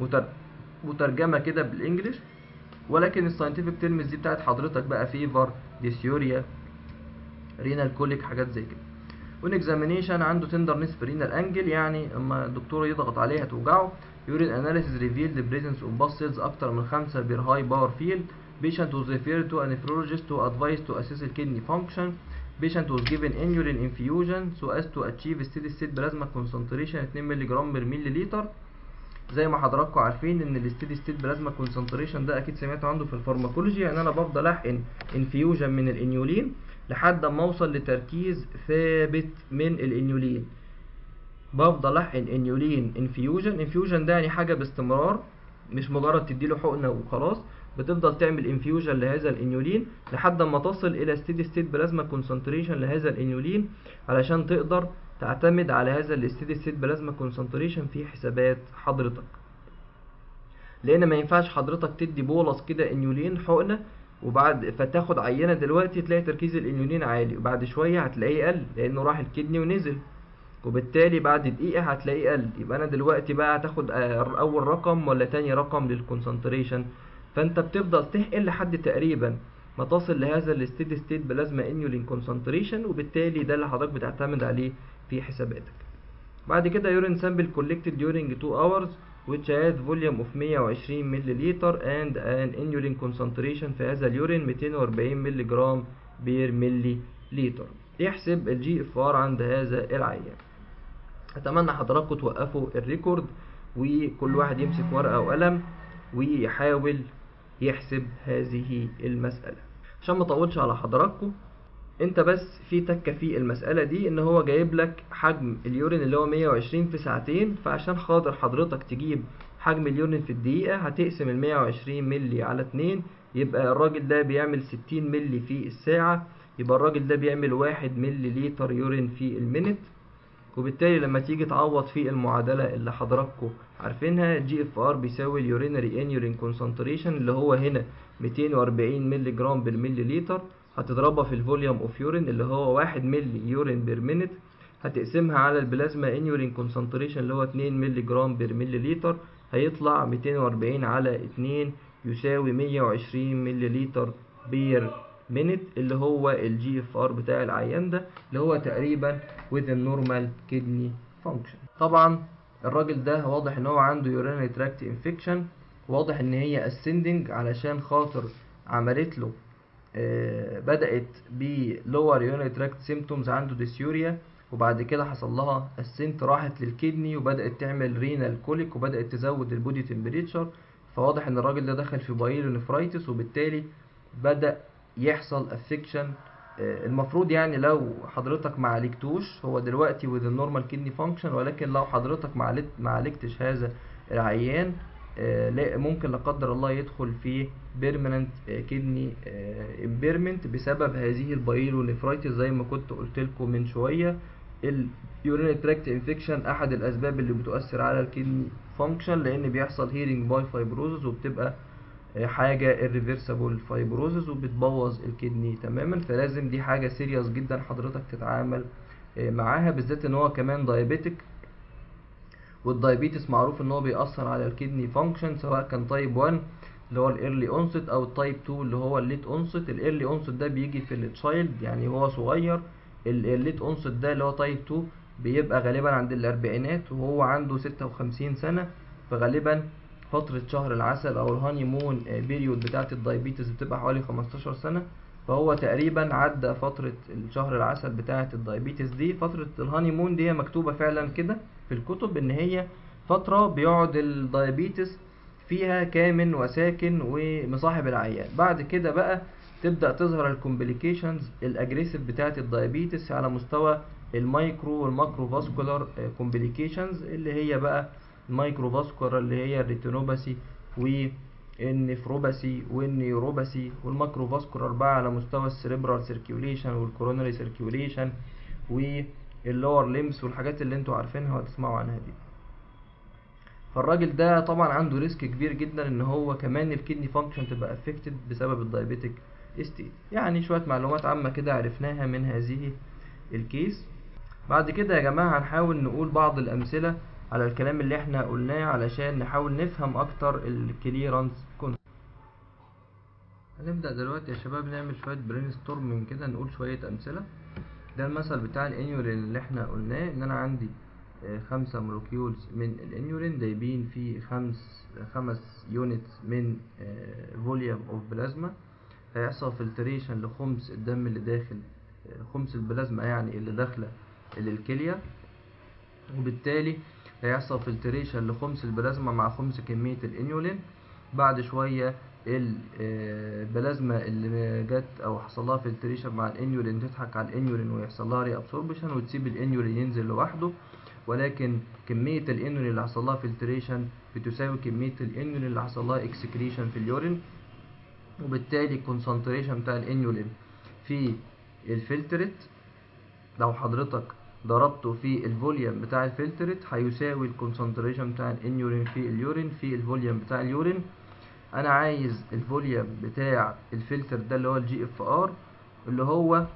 مترجمه كده بالانجلش ولكن الساينتفك تيرمز دي بتاعت حضرتك بقى فيفر ديسيوريا رينال كوليك حاجات زي كده والاكزامينيشن عنده تندرنس في رينال انجل يعني اما الدكتور يضغط عليها توجعه يورين اناليسيس ريفيل ذا بريزنس اوف باس سيلز اكتر من 5 بير هاي باور فيلد patient was referred to a nephrologist to advise to assess the kidney function patient was given inulin infusion so as to achieve steady state plasma concentration 2 مللي جرام بر ملي لتر زي ما حضراتكم عارفين ان الستيدي ستيت بلازما كونسنتريشن ده اكيد سمعتوا عنده في الفارماكولوجي يعني انا بفضل احقن انفيوجن من الانيولين لحد ما اوصل لتركيز ثابت من الانيولين بفضل احقن انيولين انفيوجن انفيوجن ده يعني حاجه باستمرار مش مجرد تديله حقنه وخلاص بتفضل تعمل انفيوجن لهذا الانيولين لحد ما تصل الى ستيدي ستيت بلازما كونسنتريشن لهذا الانيولين علشان تقدر تعتمد على هذا الستيدي ستيت بلازما كونسنتريشن في حسابات حضرتك لان ما ينفعش حضرتك تدي بولص كده انيولين حقنه وبعد فتاخد عينه دلوقتي تلاقي تركيز الانيولين عالي وبعد شويه هتلاقيه قل لانه راح الكدني ونزل وبالتالي بعد دقيقة هتلاقيه قل يبقى أنا دلوقتي بقى هتاخد آه، أول رقم ولا تاني رقم للكونسنتريشن فأنت بتفضل تحقن لحد تقريبا ما تصل لهذا الستيدي ستيت بلازما انيولين كونسنتريشن وبالتالي ده اللي حضرتك بتعتمد عليه في حساباتك بعد كده urine sample collected during 2 hours which had volume of 120 ملليلتر and an inulin concentration في هذا اليورين 240 مللي جرام بير ملي لتر يحسب الجي اف ار عند هذا العيان اتمنى حضراتكم توقفوا الريكورد وكل واحد يمسك ورقة وقلم ويحاول يحسب هذه المسألة عشان ما اطولش على حضراتكم انت بس في تكة في المسألة دي ان هو جايب لك حجم اليورين اللي هو 120 في ساعتين فعشان خاطر حضرتك تجيب حجم اليورين في الدقيقة هتقسم ال 120 ملي على 2 يبقى الراجل ده بيعمل 60 ملي في الساعة يبقى الراجل ده بيعمل 1 ملي لتر يورين في المينت وبالتالي لما تيجي تعوض في المعادلة اللي حضراتكم عارفينها جي اف ار بيساوي اليورينري انيورين كونسنتريشن اللي هو هنا 240 مللي جرام بالملي لتر هتضربها في الفوليوم اوف يورين اللي هو 1 مللي يورين بير مينت هتقسمها على البلازما انيورين كونسنتريشن اللي هو 2 مللي جرام بير ملي لتر هيطلع 240 على 2 يساوي 120 مللي لتر بير مينت اللي هو الجي اف ار بتاع العيان ده اللي هو تقريبا with النورمال كدني فانكشن طبعا الراجل ده واضح ان هو عنده urinary tract infection واضح ان هي ascending علشان خاطر عملت له آه، بدأت ب lower urinary tract symptoms عنده ديسيوريا وبعد كده حصل لها السنت راحت للكدني وبدأت تعمل رينال كوليك وبدأت تزود البودي تمبريتشر فواضح ان الراجل ده دخل في بايلونيفرايتس وبالتالي بدأ يحصل افكشن المفروض يعني لو حضرتك ما عالجتوش هو دلوقتي with النورمال كدني فانكشن ولكن لو حضرتك ما عالجت- ما عالجتش هذا العيان آه، لا ممكن لا قدر الله يدخل في بيرمننت كدني امبيرمنت بسبب هذه البايلونيفرايتس زي ما كنت قلت لكم من شويه اليورينري تراكت انفكشن احد الاسباب اللي بتؤثر على الكدني فانكشن لان بيحصل هيرنج باي فايبروزز وبتبقى آه، حاجه irreversible فايبروزز وبتبوظ الكدني تماما فلازم دي حاجه سيريس جدا حضرتك تتعامل آه، معاها بالذات ان هو كمان دايابيتك والدايابيتس معروف ان هو بيأثر على الكدني فانكشن سواء كان تايب 1 اللي هو الايرلي اونست او التايب 2 اللي هو الليت اونست الايرلي اونست ده بيجي في التشايلد يعني هو صغير الليت اونست ده اللي هو تايب 2 بيبقى غالبا عند الاربعينات وهو عنده 56 سنة فغالبا فترة شهر العسل او الهاني مون بيريود بتاعة الدايابيتس بتبقى حوالي 15 سنة فهو تقريبا عدى فترة الشهر العسل بتاعة الدايابيتس دي فترة الهاني مون دي مكتوبة فعلا كده في الكتب ان هي فترة بيقعد الدايابيتس فيها كامن وساكن ومصاحب العيان بعد كده بقى تبدأ تظهر الكومبليكيشنز الاجريسيف بتاعة الدايابيتس على مستوى المايكرو والماكرو فاسكولار كومبليكيشنز اللي هي بقى المايكرو فاسكولار اللي هي الريتينوباثي والنفروباثي والنيوروباثي والماكرو فاسكولار بقى على مستوى السريبرال سيركيوليشن والكوروناري سيركيوليشن واللور ليمس والحاجات اللي انتوا عارفينها وهتسمعوا عنها دي فالراجل ده طبعا عنده ريسك كبير جدا ان هو كمان الكدني فانكشن تبقى افكتد بسبب الدايابيتك ستيت يعني شويه معلومات عامه كده عرفناها من هذه الكيس بعد كده يا جماعه هنحاول نقول بعض الامثله على الكلام اللي احنا قلناه علشان نحاول نفهم اكتر الكليرانس كونسبت هنبدأ دلوقتي يا شباب نعمل شوية برين ستورمنج كده نقول شوية أمثلة ده المثل بتاع الانيولين اللي احنا قلناه ان انا عندي آه، خمسة مولكيولز من الانيولين دايبين في خمس خمس يونتس من فوليوم اوف بلازما هيحصل فلتريشن لخمس الدم اللي داخل آه، خمس البلازما يعني اللي داخلة للكلية وبالتالي هيحصل فلتريشن لخمس البلازما مع خمس كمية الانيولين بعد شوية البلازما اللي جت او حصل لها فلتريشن مع الانيولين تضحك على الانيولين ويحصل لها ري ابسوربشن وتسيب الانيولين ينزل لوحده ولكن كمية الانيولين اللي حصل لها فلتريشن بتساوي كمية الانيولين اللي حصل لها اكسكريشن في اليورين وبالتالي الكونسنتريشن بتاع الانيولين في الفلترت لو حضرتك ضربته في الفوليوم بتاع الفلترت هيساوي الكونسنتريشن بتاع الانيورين في اليورين في الفوليوم بتاع اليورين انا عايز الفوليوم بتاع الفلتر ده اللي هو الجي اف ار اللي هو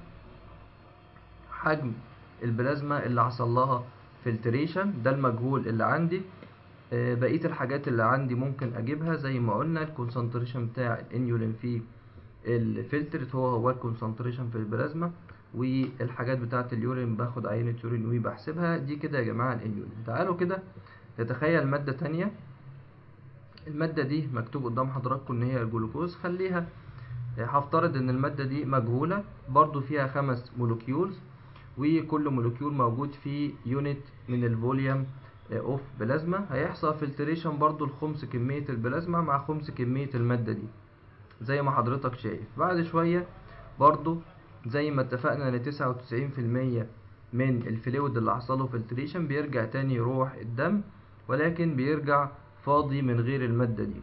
حجم البلازما اللي حصل لها فلتريشن ده المجهول اللي عندي آه، بقيه الحاجات اللي عندي ممكن اجيبها زي ما قلنا الكونسنتريشن بتاع الانيولين في الفلترت هو هو الكونسنتريشن في البلازما والحاجات بتاعه اليورين باخد عينه يورين وبحسبها دي كده يا جماعه الانيولين تعالوا كده نتخيل ماده تانية الماده دي مكتوب قدام حضراتكم ان هي الجلوكوز خليها آه، هفترض ان الماده دي مجهوله برضو فيها خمس مولكيولز وكل مولكيول موجود في يونت من الفوليوم اوف بلازما هيحصل فلتريشن برضو لخمس كمية البلازما مع خمس كمية المادة دي زي ما حضرتك شايف بعد شوية برضو زي ما اتفقنا ان تسعة وتسعين في المية من الفلويد اللي حصله فلتريشن بيرجع تاني يروح الدم ولكن بيرجع فاضي من غير المادة دي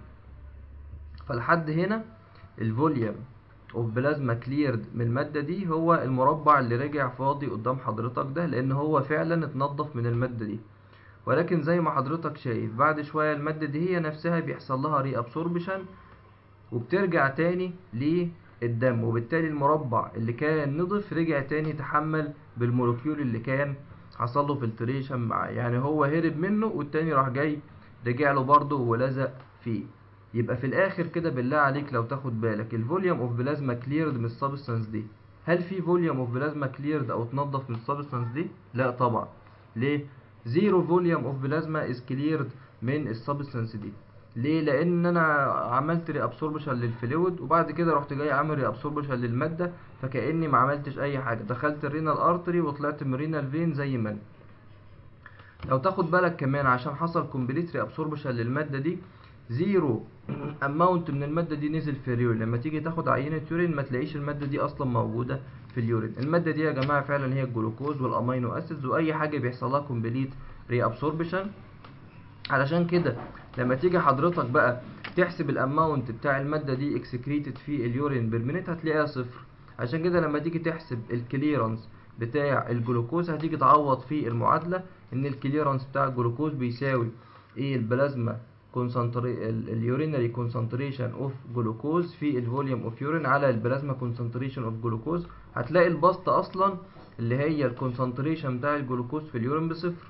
فلحد هنا الفوليوم اوف بلازما كليرد من المادة دي هو المربع اللي رجع فاضي قدام حضرتك ده لان هو فعلا اتنضف من المادة دي ولكن زي ما حضرتك شايف بعد شوية المادة دي هي نفسها بيحصل لها ري ابسوربشن وبترجع تاني للدم وبالتالي المربع اللي كان نضف رجع تاني يتحمل بالمولكيول اللي كان حصل له فلتريشن معاه يعني هو هرب منه والتاني راح جاي رجع له برضه ولزق فيه يبقى في الاخر كده بالله عليك لو تاخد بالك الفوليوم اوف بلازما كليرد من السبستانس دي هل في فوليوم اوف بلازما كليرد او اتنضف من السبستانس دي لا طبعا ليه زيرو فوليوم اوف بلازما از كليرد من السبستانس دي ليه لان انا عملت ري ابسوربشن للفلويد وبعد كده رحت جاي عامل ري ابسوربشن للماده فكاني ما عملتش اي حاجه دخلت الرينال ارتري وطلعت من الرينال فين زي ما انا لو تاخد بالك كمان عشان حصل كومبليت ري ابسوربشن للماده دي زيرو اماونت من الماده دي نزل في اليورين لما تيجي تاخد عينه يورين ما تلاقيش الماده دي اصلا موجوده في اليورين الماده دي يا جماعه فعلا هي الجلوكوز والامينو اسيدز واي حاجه بيحصل لها كومبليت ري ابسوربشن علشان كده لما تيجي حضرتك بقى تحسب الاماونت بتاع الماده دي اكسكريتد في اليورين بالمينيت هتلاقيها صفر عشان كده لما تيجي تحسب الكليرنس بتاع الجلوكوز هتيجي تعوض في المعادله ان الكليرنس بتاع الجلوكوز بيساوي ايه البلازما اليورينري كونسنتريشن اوف جلوكوز في الفوليوم اوف يورين على البلازما كونسنتريشن اوف جلوكوز هتلاقي البسط اصلا اللي هي الكونسنتريشن بتاع الجلوكوز في اليورين بصفر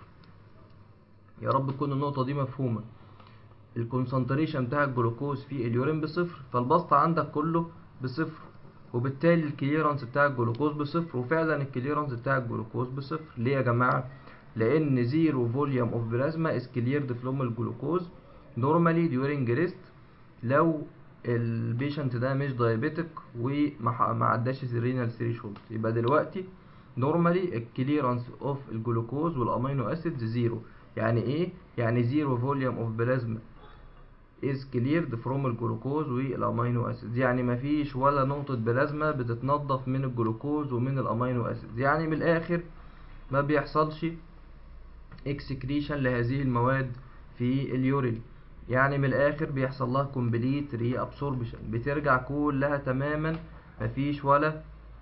يا رب تكون النقطه دي مفهومه الكونسنتريشن بتاع الجلوكوز في اليورين بصفر فالبسط عندك كله بصفر وبالتالي الكليرنس بتاع الجلوكوز بصفر وفعلا الكليرنس بتاع الجلوكوز بصفر ليه يا جماعه لان زيرو فوليوم اوف بلازما از كليرد فروم الجلوكوز نورمالي during ريست لو البيشنت ده مش دايابيتك وما عداش الرينال ثريشولد يبقى دلوقتي نورمالي الكليرنس اوف الجلوكوز والامينو اسيدز زيرو يعني ايه يعني زيرو فوليوم اوف بلازما is cleared from الجلوكوز والامينو اسيدز يعني مفيش ولا نقطة بلازما بتتنضف من الجلوكوز ومن الامينو اسيدز يعني من الاخر ما بيحصلش اكسكريشن لهذه المواد في اليورين يعني من الاخر بيحصل لها كومبليت ري ابسوربشن بترجع كلها تماما مفيش ولا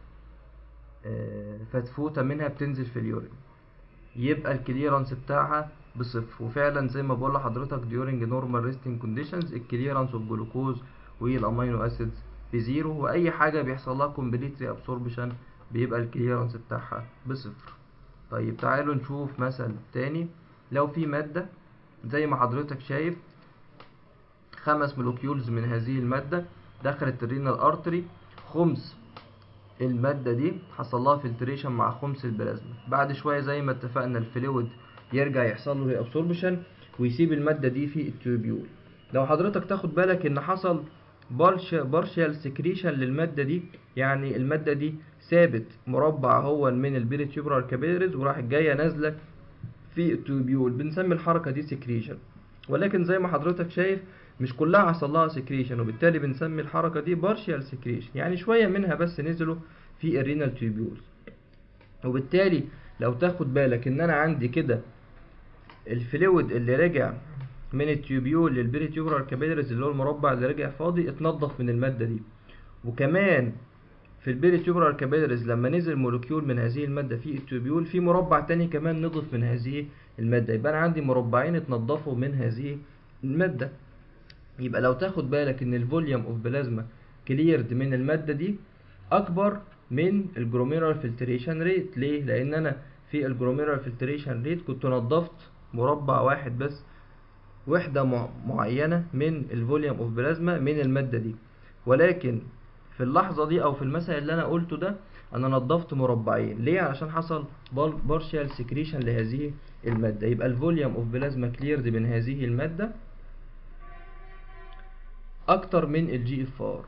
فتفوته منها بتنزل في اليورين يبقى الكليرنس بتاعها بصفر وفعلا زي ما بقول لحضرتك during normal resting conditions الكليرنس اوف جلوكوز والامينو اسيدز بزيرو واي حاجه بيحصل لها كومبليت ري ابسوربشن بيبقى الكليرنس بتاعها بصفر طيب تعالوا نشوف مثل تاني لو في ماده زي ما حضرتك شايف خمس مولكيولز من هذه المادة دخلت الرينال ارتري خمس المادة دي حصل لها فلتريشن مع خمس البلازما بعد شوية زي ما اتفقنا الفلويد يرجع يحصل له ابسوربشن ويسيب المادة دي في التيوبيول لو حضرتك تاخد بالك ان حصل بارشال سكريشن للمادة دي يعني المادة دي سابت مربع هو من البيريتيوبرال كابيلاريز وراح جاية نازلة في التيوبيول بنسمي الحركة دي سكريشن ولكن زي ما حضرتك شايف مش كلها حصل لها سكريشن وبالتالي بنسمي الحركه دي بارشال سكريشن يعني شويه منها بس نزلوا في الرينال تيوبيولز وبالتالي لو تاخد بالك ان انا عندي كده الفلويد اللي رجع من التيوبيول للبيريتيوبرال كابيلاريز اللي هو المربع اللي رجع فاضي اتنضف من الماده دي وكمان في البيريتيوبولار كابيلاريز لما نزل مولكيول من هذه المادة في التوبيول في مربع تاني كمان نضف من هذه المادة يبقى أنا عندي مربعين اتنضفوا من هذه المادة يبقى لو تاخد بالك إن الفوليوم أوف بلازما كليرد من المادة دي أكبر من الجروميرال فلتريشن ريت ليه؟ لأن أنا في الجروميرال فلتريشن ريت كنت نضفت مربع واحد بس وحدة معينة من الفوليوم أوف بلازما من المادة دي ولكن في اللحظة دي أو في المثل اللي أنا قلته ده أنا نضفت مربعين ليه؟ علشان حصل بارشال سكريشن لهذه المادة يبقى الفوليوم أوف بلازما كليرد من هذه المادة أكتر من الجي اف ار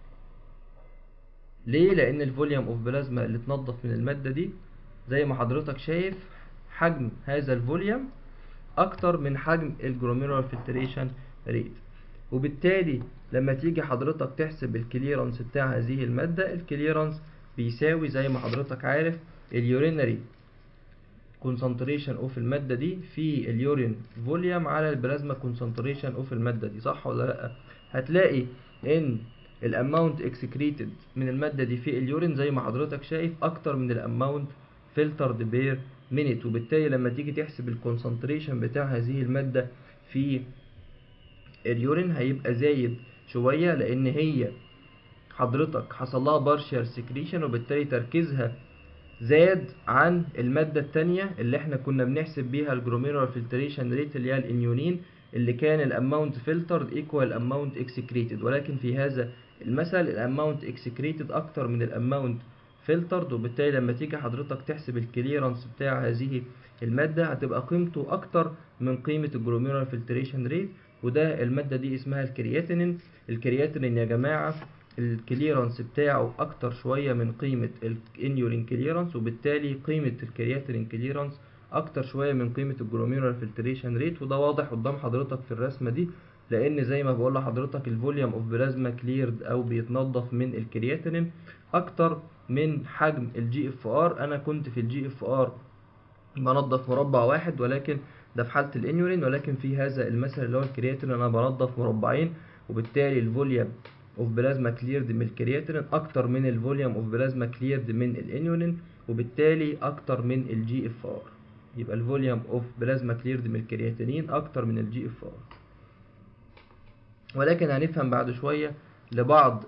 ليه؟ لأن الفوليوم أوف بلازما اللي اتنضف من المادة دي زي ما حضرتك شايف حجم هذا الفوليوم أكتر من حجم الجروميرال فلتريشن ريت وبالتالي لما تيجي حضرتك تحسب الكليرنس بتاع هذه المادة الكليرنس بيساوي زي ما حضرتك عارف اليورينري كونسنتريشن اوف المادة دي في اليورين فوليوم على البلازما كونسنتريشن اوف المادة دي صح ولا لا هتلاقي ان الاماونت اكسكريتد من المادة دي في اليورين زي ما حضرتك شايف اكتر من الاماونت فلترد بير مينيت وبالتالي لما تيجي تحسب الكونسنتريشن بتاع هذه المادة في اليورين هيبقى زايد شوية لأن هي حضرتك حصل لها بارشال سكريشن وبالتالي تركيزها زاد عن المادة التانية اللي احنا كنا بنحسب بيها الجروميرال فلتريشن ريت اللي هي الانيونين اللي كان الاماونت فلترد ايكوال اماونت اكسكريتد ولكن في هذا المثل الاماونت اكسكريتد اكتر من الاماونت فلترد وبالتالي لما تيجي حضرتك تحسب الكليرنس بتاع هذه المادة هتبقى قيمته أكتر من قيمة الجلوميرال فلتريشن ريت وده المادة دي اسمها الكرياتينين الكرياتينين يا جماعة الكليرنس بتاعه أكتر شوية من قيمة الانيولين كليرنس وبالتالي قيمة الكرياتينين كليرنس أكتر شوية من قيمة الجلوميرال فلتريشن ريت وده واضح قدام حضرتك في الرسمة دي لأن زي ما بقول لحضرتك الفوليوم اوف بلازما كليرد أو بيتنضف من الكرياتينين أكتر من حجم الجي اف ار أنا كنت في الجي اف ار بنضف مربع واحد ولكن ده في حالة الانيولين ولكن في هذا المثل اللي هو الكرياتين انا بنضف مربعين وبالتالي الفوليوم اوف بلازما كليرد من الكرياتين اكتر من الفوليوم اوف بلازما كليرد من الانيولين وبالتالي اكتر من الجي اف ار يبقى الفوليوم اوف بلازما كليرد من الكرياتينين اكتر من الجي اف ار ولكن هنفهم بعد شوية لبعض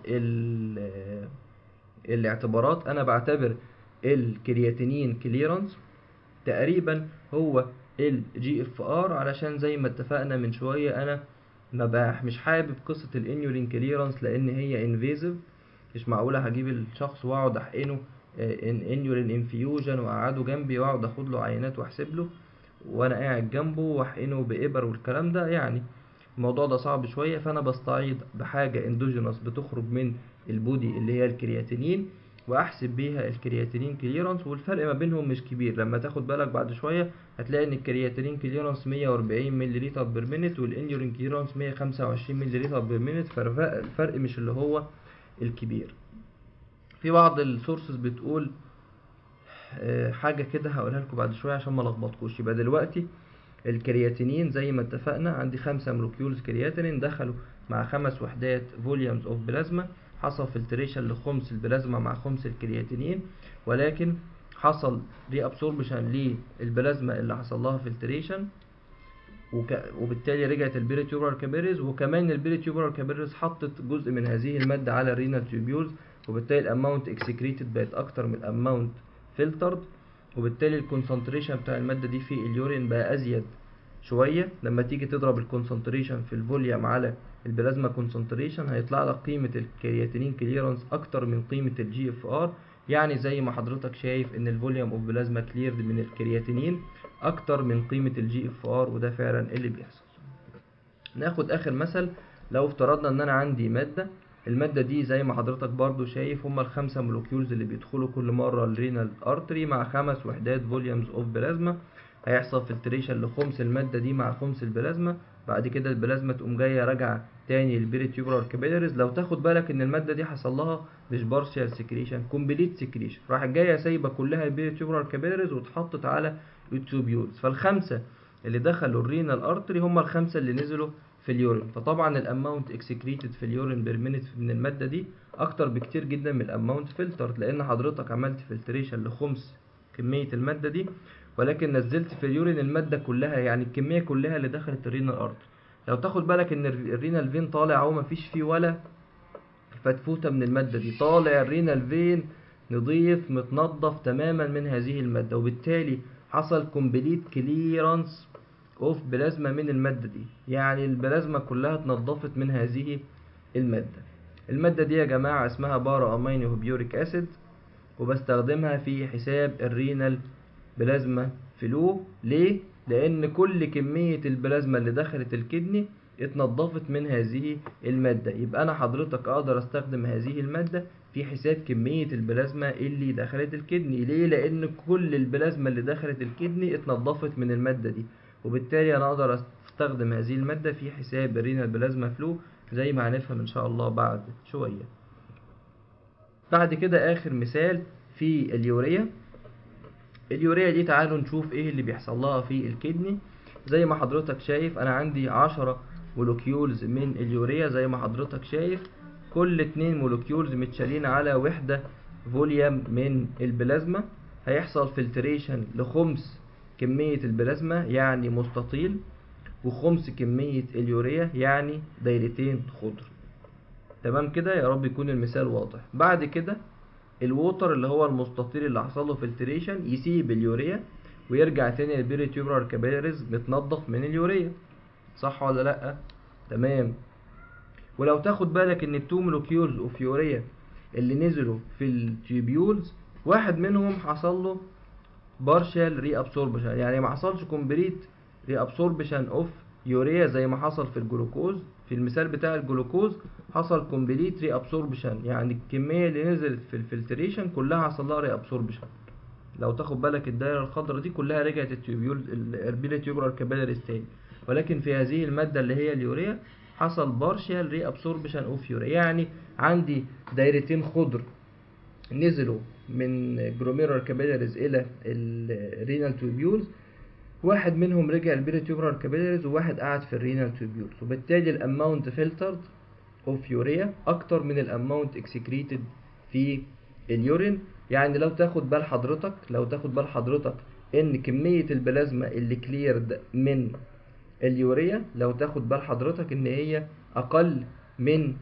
الاعتبارات انا بعتبر الكرياتينين كليرنس تقريبا هو الجي اف ار علشان زي ما اتفقنا من شويه انا ما بقى مش حابب قصه الانيولين كليرنس لان هي انفيزيف مش معقوله هجيب الشخص واقعد احقنه انيولين انفيوجن واقعده جنبي واقعد اخد له عينات واحسب له وانا قاعد جنبه واحقنه بابر والكلام ده يعني الموضوع ده صعب شويه فانا بستعيض بحاجه اندوجينوس بتخرج من البودي اللي هي الكرياتينين واحسب بيها الكرياتينين كليرنس والفرق ما بينهم مش كبير لما تاخد بالك بعد شويه هتلاقي ان الكرياتينين كليرنس 140 ملل بير مينت والانيولين كليرنس 125 ملل بير مينت فالفرق مش اللي هو الكبير في بعض السورسز بتقول حاجه كده هقولها لكم بعد شويه عشان ما لخبطكوش يبقى دلوقتي الكرياتينين زي ما اتفقنا عندي خمسة مولكيولز كرياتينين دخلوا مع خمس وحدات فوليومز اوف بلازما حصل فلتريشن لخمس البلازما مع خمس الكرياتينين ولكن حصل ري ابسوربشن للبلازما اللي حصل لها فلتريشن وك... وبالتالي رجعت البيريتيوبرال كابيريز وكمان البيريتيوبرال كابيريز حطت جزء من هذه الماده على الرينال تيوبيولز وبالتالي الاماونت اكسكريتد بقت اكتر من الاماونت فلترد وبالتالي الكونسنتريشن بتاع الماده دي في اليورين بقى ازيد شويه لما تيجي تضرب الكونسنتريشن في الفوليوم على البلازما كونسنتريشن هيطلع لك قيمة الكرياتينين كليرنس أكتر من قيمة الجي اف ار يعني زي ما حضرتك شايف إن الفوليوم اوف بلازما كليرد من الكرياتينين أكتر من قيمة الجي اف ار وده فعلا اللي بيحصل. ناخد آخر مثل لو افترضنا إن أنا عندي مادة المادة دي زي ما حضرتك برضو شايف هما الخمسة مولكيولز اللي بيدخلوا كل مرة الرينال ارتري مع خمس وحدات فوليومز اوف بلازما هيحصل فلتريشن لخمس المادة دي مع خمس البلازما بعد كده البلازما تقوم جايه راجعه تاني للبيريتيوبرال كابيلاريز لو تاخد بالك ان الماده دي حصل لها مش بارشال سكريشن كومبليت سكريشن راحت جايه سايبه كلها البيريتيوبرال كابيلاريز واتحطت على التوبيولز فالخمسه اللي دخلوا الرينال ارتري هم الخمسه اللي نزلوا في اليورين فطبعا الاماونت اكسكريتد في اليورين بير مينيت من الماده دي اكتر بكتير جدا من الاماونت فلتر لان حضرتك عملت فلتريشن لخمس كميه الماده دي ولكن نزلت في اليورين الماده كلها يعني الكميه كلها اللي دخلت الرينال ارض لو تاخد بالك ان الرينال فين طالع اهو مفيش فيه ولا فتفوته من الماده دي طالع الرينال فين نضيف متنظف تماما من هذه الماده وبالتالي حصل كومبليت كليرانس اوف بلازما من الماده دي يعني البلازما كلها اتنضفت من هذه الماده الماده دي يا جماعه اسمها بارا امينو بيوريك اسيد وبستخدمها في حساب الرينال بلازما فلو ليه لان كل كميه البلازما اللي دخلت الكدني اتنضفت من هذه المادة يبقى أنا حضرتك أقدر أستخدم هذه المادة في حساب كمية البلازما اللي دخلت الكدني ليه؟ لأن كل البلازما اللي دخلت الكدني اتنضفت من المادة دي وبالتالي أنا أقدر أستخدم هذه المادة في حساب الرينال بلازما فلو زي ما هنفهم إن شاء الله بعد شوية بعد كده آخر مثال في اليوريا اليوريا دي تعالوا نشوف ايه اللي بيحصل لها في الكدني زي ما حضرتك شايف انا عندي عشرة مولوكيولز من اليوريا زي ما حضرتك شايف كل اتنين مولوكيولز متشالين على وحدة فوليوم من البلازما هيحصل فلتريشن لخمس كمية البلازما يعني مستطيل وخمس كمية اليوريا يعني دايرتين خضر تمام كده يا رب يكون المثال واضح بعد كده الووتر اللي هو المستطيل اللي حصل له فلتريشن يسيب اليوريا ويرجع تاني للبيريتيوبرال كابيلاريز متنضف من اليوريا صح ولا لا تمام ولو تاخد بالك ان التو مولوكيولز اوف يوريا اللي نزلوا في التيوبيولز واحد منهم حصل له بارشال ري ابسوربشن يعني ما حصلش كومبليت ري ابسوربشن اوف يوريا زي ما حصل في الجلوكوز في المثال بتاع الجلوكوز حصل كومبليت ري ابسوربشن يعني الكميه اللي نزلت في الفلتريشن كلها حصل لها ري ابسوربشن لو تاخد بالك الدايره الخضراء دي كلها رجعت التيوبيول الاربيلا تيوبرال كابيلاريز تاني ولكن في هذه الماده اللي هي اليوريا حصل بارشال ري ابسوربشن اوف يوريا يعني عندي دايرتين خضر نزلوا من جروميرال كابيلاريز الى الرينال تيوبيولز واحد منهم رجع البيريتيوبرال كابيلاريز وواحد قعد في الرينال تيوبيولز وبالتالي الاماونت فلترد اوف يوريا اكتر من الاماونت اكسكريتد في اليورين يعني لو تاخد بال حضرتك لو تاخد بال حضرتك ان كمية البلازما اللي كليرد من اليوريا لو تاخد بال حضرتك ان هي اقل من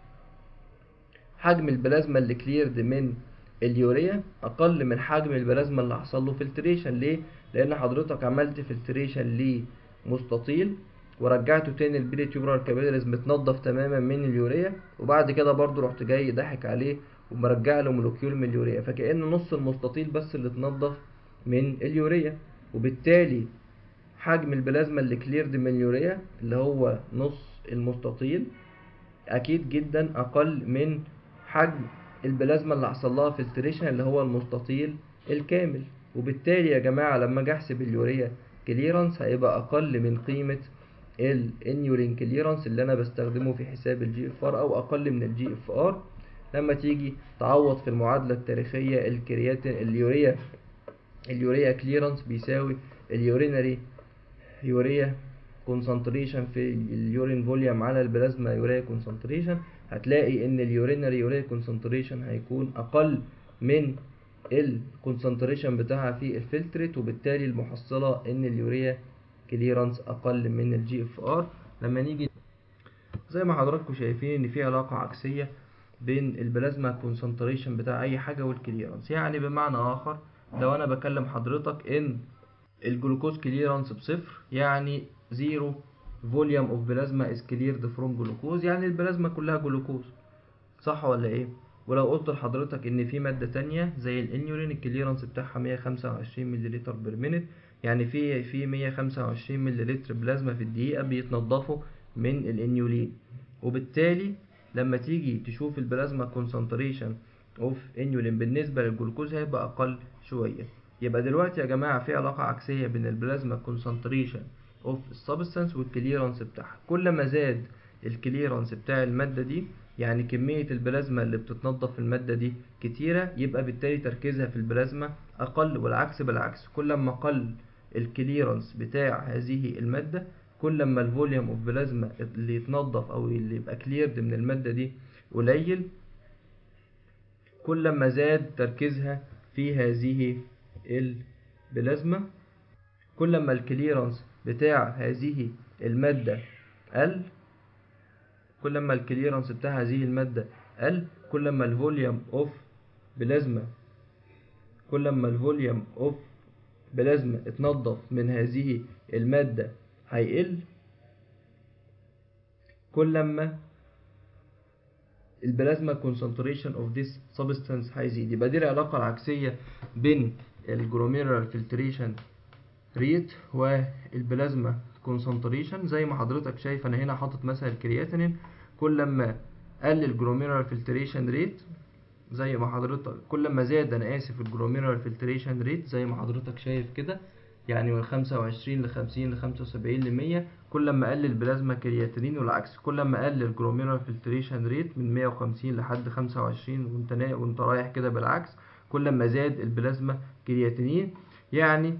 حجم البلازما اللي كليرد من اليوريا اقل من حجم البلازما اللي حصل له فلتريشن ليه لان حضرتك عملت فلتريشن لمستطيل ورجعته تاني البيري تيوبرال كابيلاريز متنضف تماما من اليوريا وبعد كده برضو رحت جاي ضحك عليه ومرجع له مولوكيول من اليوريا فكأن نص المستطيل بس اللي اتنضف من اليوريا وبالتالي حجم البلازما اللي كليرد من اليوريا اللي هو نص المستطيل اكيد جدا اقل من حجم البلازما اللي حصل لها فلتريشن اللي هو المستطيل الكامل وبالتالي يا جماعه لما اجي احسب اليوريا كليرانس هيبقى اقل من قيمه الانيورين كليرانس اللي انا بستخدمه في حساب الجي اف ار او اقل من الجي اف ار لما تيجي تعوض في المعادله التاريخيه الكرياتين اليوريا اليوريا كليرانس بيساوي اليورينري يوريا كونسنتريشن في اليورين فوليوم على البلازما يوريا كونسنتريشن هتلاقي ان اليورينري يوريا كونسنتريشن هيكون اقل من الكونسنتريشن بتاعها في الفلتريت وبالتالي المحصله ان اليوريا كليرانس اقل من الجي اف ار لما نيجي زي ما حضراتكم شايفين ان في علاقه عكسيه بين البلازما كونسنتريشن بتاع اي حاجه والكليرانس يعني بمعنى اخر لو انا بكلم حضرتك ان الجلوكوز كليرانس بصفر يعني زيرو فوليوم اوف بلازما از كليرد فروم جلوكوز يعني البلازما كلها جلوكوز صح ولا ايه ولو قلت لحضرتك ان في ماده تانية زي الانيورين الكليرانس بتاعها 125 مللتر بير مينت يعني في في 125 مللتر بلازما في الدقيقه بيتنضفوا من الانيولين وبالتالي لما تيجي تشوف البلازما كونسنتريشن اوف انيولين بالنسبه للجلوكوز هيبقى اقل شويه يبقى دلوقتي يا جماعه في علاقه عكسيه بين البلازما كونسنتريشن اوف السبستانس والكليرانس بتاعها كل ما زاد الكليرانس بتاع الماده دي يعني كمية البلازما اللي بتتنضف في المادة دي كتيرة يبقى بالتالي تركيزها في البلازما أقل والعكس بالعكس كل ما قل الكليرانس بتاع هذه المادة كل ما الفوليوم اوف بلازما اللي يتنضف أو اللي يبقى كليرد من المادة دي قليل كل ما زاد تركيزها في هذه البلازما كل ما الكليرنس بتاع هذه المادة قل كل ما الكليرنس بتاع هذه المادة قل كل ما الفوليوم اوف بلازما كل ما الفوليوم اوف بلازما اتنضف من هذه المادة هيقل كل ما البلازما concentration of this substance هيزيد يبقى دي العلاقة العكسية بين الجلوميرال فلتريشن ريت والبلازما concentration زي ما حضرتك شايف انا هنا حاطط مثلا الكرياتينين كل ما قل الجلوميرال فلتريشن ريت زي ما حضرتك كل ما زاد انا اسف الجلوميرال فلتريشن ريت زي ما حضرتك شايف كده يعني من 25 ل 50 ل 75 ل 100 كل ما قل البلازما كرياتينين والعكس كل ما قل الجلوميرال فلتريشن ريت من 150 لحد 25 وانت نا... وانت رايح كده بالعكس كل ما زاد البلازما كرياتينين يعني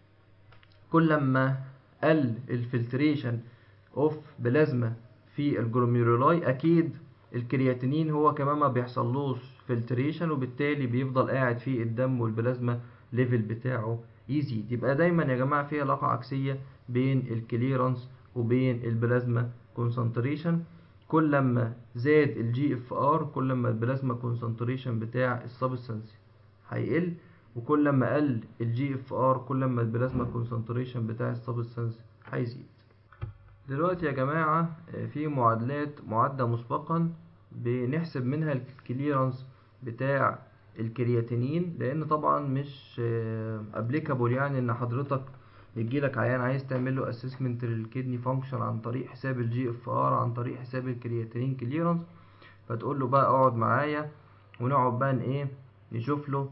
كل ما قل الفلتريشن اوف بلازما في الجلوميرولاي اكيد الكرياتينين هو كمان ما بيحصلوش فلتريشن وبالتالي بيفضل قاعد في الدم والبلازما ليفل بتاعه يزيد يبقى دايما يا جماعه في علاقه عكسيه بين الكليرنس وبين البلازما كونسنتريشن كل ما زاد الجي اف ار كل ما البلازما كونسنتريشن بتاع السبستانس هيقل وكل ما قل الجي اف ار كل ما البلازما كونسنتريشن بتاع السبستانس هيزيد دلوقتي يا جماعة في معادلات معدة مسبقا بنحسب منها الكليرنس بتاع الكرياتينين لان طبعا مش ابليكابل يعني ان حضرتك يجيلك عيان عايز تعمل له اسسمنت للكدني فانكشن عن طريق حساب الجي اف ار عن طريق حساب الكرياتينين كليرنس فتقول له بقى اقعد معايا ونقعد بقى ايه نشوف له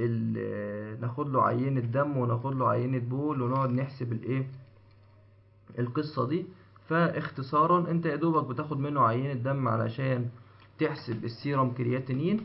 ناخد له عينة دم وناخد له عينة بول ونقعد نحسب الايه القصة دي فاختصارا انت يا دوبك بتاخد منه عينة دم علشان تحسب السيرم كرياتينين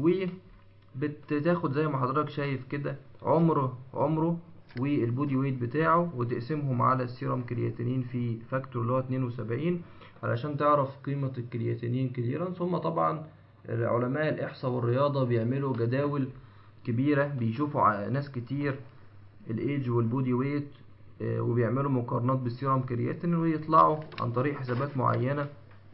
وبتاخد زي ما حضرتك شايف كده عمره عمره والبودي ويت بتاعه وتقسمهم على السيرم كرياتينين في فاكتور اللي هو 72 علشان تعرف قيمة الكرياتينين كليرنس هما طبعا علماء الإحصاء والرياضة بيعملوا جداول كبيرة بيشوفوا ناس كتير الايدج والبودي ويت وبيعملوا مقارنات بالسيرم كرياتين ويطلعوا عن طريق حسابات معينة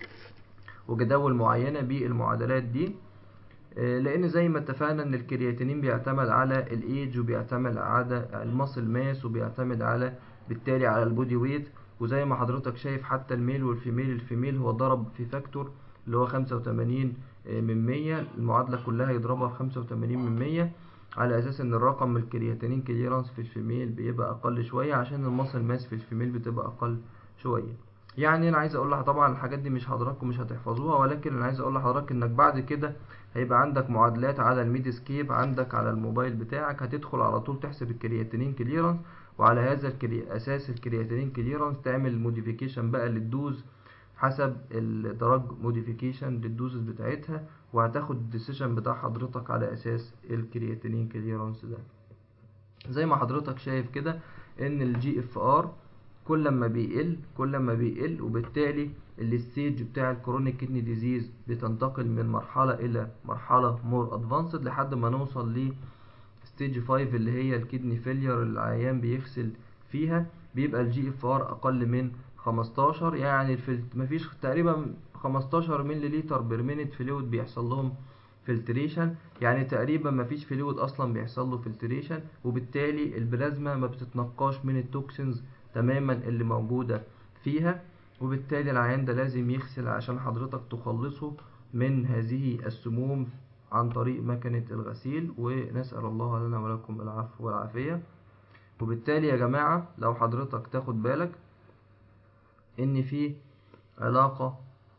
وجداول معينة بالمعادلات دي لان زي ما اتفقنا ان الكرياتينين بيعتمد على الايدج وبيعتمد على الماسل ماس وبيعتمد على بالتالي على البودي ويت وزي ما حضرتك شايف حتى الميل والفيميل الفيميل هو ضرب في فاكتور اللي هو 85 من 100 المعادلة كلها يضربها في 85 من 100 على اساس ان الرقم الكرياتينين كليرانس في الفيميل بيبقى اقل شويه عشان المصل ماس في الفيميل بتبقى اقل شويه يعني انا عايز اقول لك طبعا الحاجات دي مش حضراتكم مش هتحفظوها ولكن انا عايز اقول لحضرتك انك بعد كده هيبقى عندك معادلات على الميدسكيب عندك على الموبايل بتاعك هتدخل على طول تحسب الكرياتينين كليرانس وعلى هذا الكري... اساس الكرياتينين كليرانس تعمل موديفيكيشن بقى للدوز حسب الدرج موديفيكيشن للدوزز بتاعتها وهتاخد الديسيشن بتاع حضرتك على اساس الكرياتينين كليرانس ده زي ما حضرتك شايف كده ان الجي اف ار كل ما بيقل كل ما بيقل وبالتالي الستيج بتاع الكرونيك كدني ديزيز بتنتقل من مرحله الى مرحله مور ادفانسد لحد ما نوصل ل ستيج 5 اللي هي الكدني فيلير اللي العيان بيغسل فيها بيبقى الجي اف ار اقل من 15 يعني الفلت مفيش تقريبا 15 مللي لتر بير مينت فلويد بيحصل لهم فلتريشن يعني تقريبا مفيش فلويد اصلا بيحصل له فلتريشن وبالتالي البلازما ما بتتنقاش من التوكسينز تماما اللي موجوده فيها وبالتالي العيان ده لازم يغسل عشان حضرتك تخلصه من هذه السموم عن طريق مكنة الغسيل ونسأل الله لنا ولكم العفو والعافية وبالتالي يا جماعة لو حضرتك تاخد بالك ان في علاقة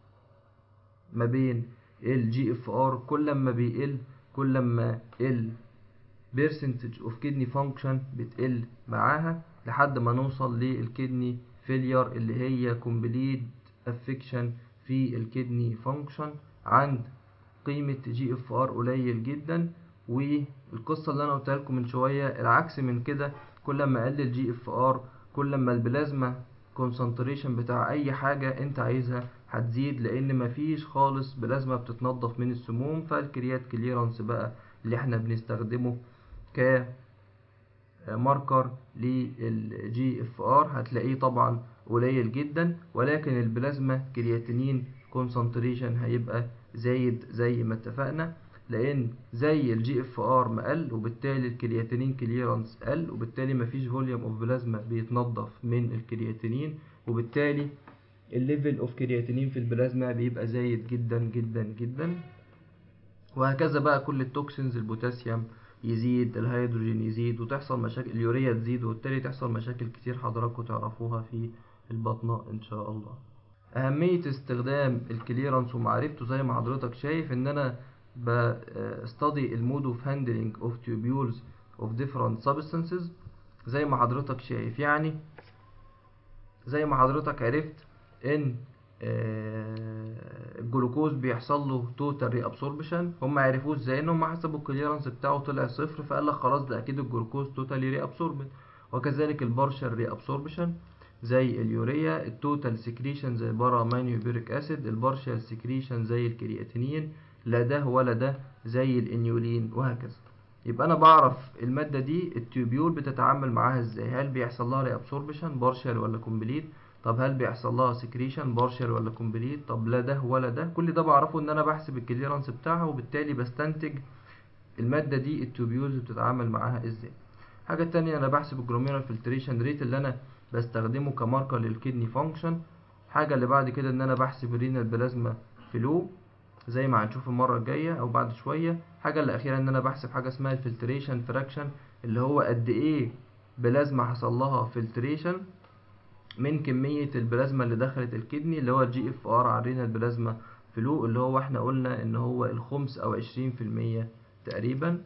ما بين الجي اف ار كل ما بيقل كل ما ال percentage of kidney function بتقل معاها لحد ما نوصل للكدني فيلير اللي هي complete affection في الكدني function عند قيمة جي اف ار قليل جدا والقصة اللي انا قلتها لكم من شوية العكس من كده كل ما قل الجي اف ار كل ما البلازما كونسنتريشن بتاع اي حاجة انت عايزها هتزيد لان مفيش خالص بلازما بتتنضف من السموم فالكريات كليرانس بقى اللي احنا بنستخدمه ك ماركر للجي اف ار هتلاقيه طبعا قليل جدا ولكن البلازما كرياتينين كونسنتريشن هيبقى زايد زي ما اتفقنا لان زي الجي اف ار ما قل وبالتالي الكرياتينين كليرانس قل وبالتالي مفيش فوليوم اوف بلازما بيتنضف من الكرياتينين وبالتالي الليفل اوف كرياتينين في البلازما بيبقى زايد جدا جدا جدا وهكذا بقى كل التوكسينز البوتاسيوم يزيد الهيدروجين يزيد وتحصل مشاكل اليوريا تزيد وبالتالي تحصل مشاكل كتير حضراتكم تعرفوها في البطنة ان شاء الله اهمية استخدام الكليرانس ومعرفته زي ما حضرتك شايف ان انا بستدي المود اوف هاندلنج اوف tubules اوف different substances زي ما حضرتك شايف يعني زي ما حضرتك عرفت ان الجلوكوز بيحصل له توتال ري ابسوربشن هم عرفوه ازاي ان هم حسبوا الكليرنس بتاعه طلع صفر فقال لك خلاص ده اكيد الجلوكوز توتالي ري ابسوربد وكذلك البارشل ري ابسوربشن زي اليوريا التوتال سكريشن زي بارا مانيوبيريك اسيد البارشل سكريشن زي الكرياتينين لا ده ولا ده زي الانيولين وهكذا يبقى انا بعرف الماده دي التيوبيول بتتعامل معاها ازاي هل بيحصل لها ري ابسوربشن بارشل ولا كومبليت طب هل بيحصل لها سكريشن بارشل ولا كومبليت طب لا ده ولا ده كل ده بعرفه ان انا بحسب الكليرنس بتاعها وبالتالي بستنتج الماده دي التوبيولز بتتعامل معاها ازاي حاجه تانية انا بحسب الجلوميرال فلتريشن ريت اللي انا بستخدمه كماركر للكدني فانكشن حاجه اللي بعد كده ان انا بحسب الرينال بلازما فلو زي ما هنشوف المره الجايه او بعد شويه حاجه الاخيره ان انا بحسب حاجه اسمها الفلتريشن فراكشن اللي هو قد ايه بلازما حصل لها فلتريشن من كمية البلازما اللي دخلت الكدني اللي هو الجي اف ار علينا البلازما فلو اللي هو احنا قلنا ان هو الخمس او عشرين في المية تقريبا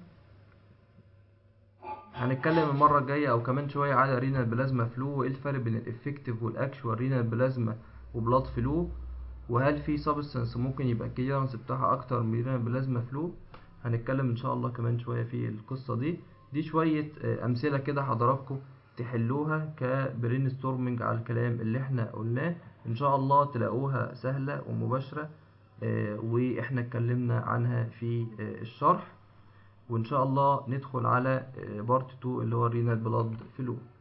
هنتكلم المرة الجاية او كمان شوية على رينال بلازما فلو وايه الفرق بين الافكتيف والاكشوال رينال بلازما وبلاد فلو وهل في سبستانس ممكن يبقى الكليرنس بتاعها اكتر من رينال بلازما فلو هنتكلم ان شاء الله كمان شوية في القصة دي دي شوية امثلة كده حضراتكم تحلوها كبرين ستورمنج على الكلام اللي احنا قلناه ان شاء الله تلاقوها سهلة ومباشرة اه واحنا اتكلمنا عنها في اه الشرح وان شاء الله ندخل على اه بارت 2 اللي هو الرينال بلاد فلو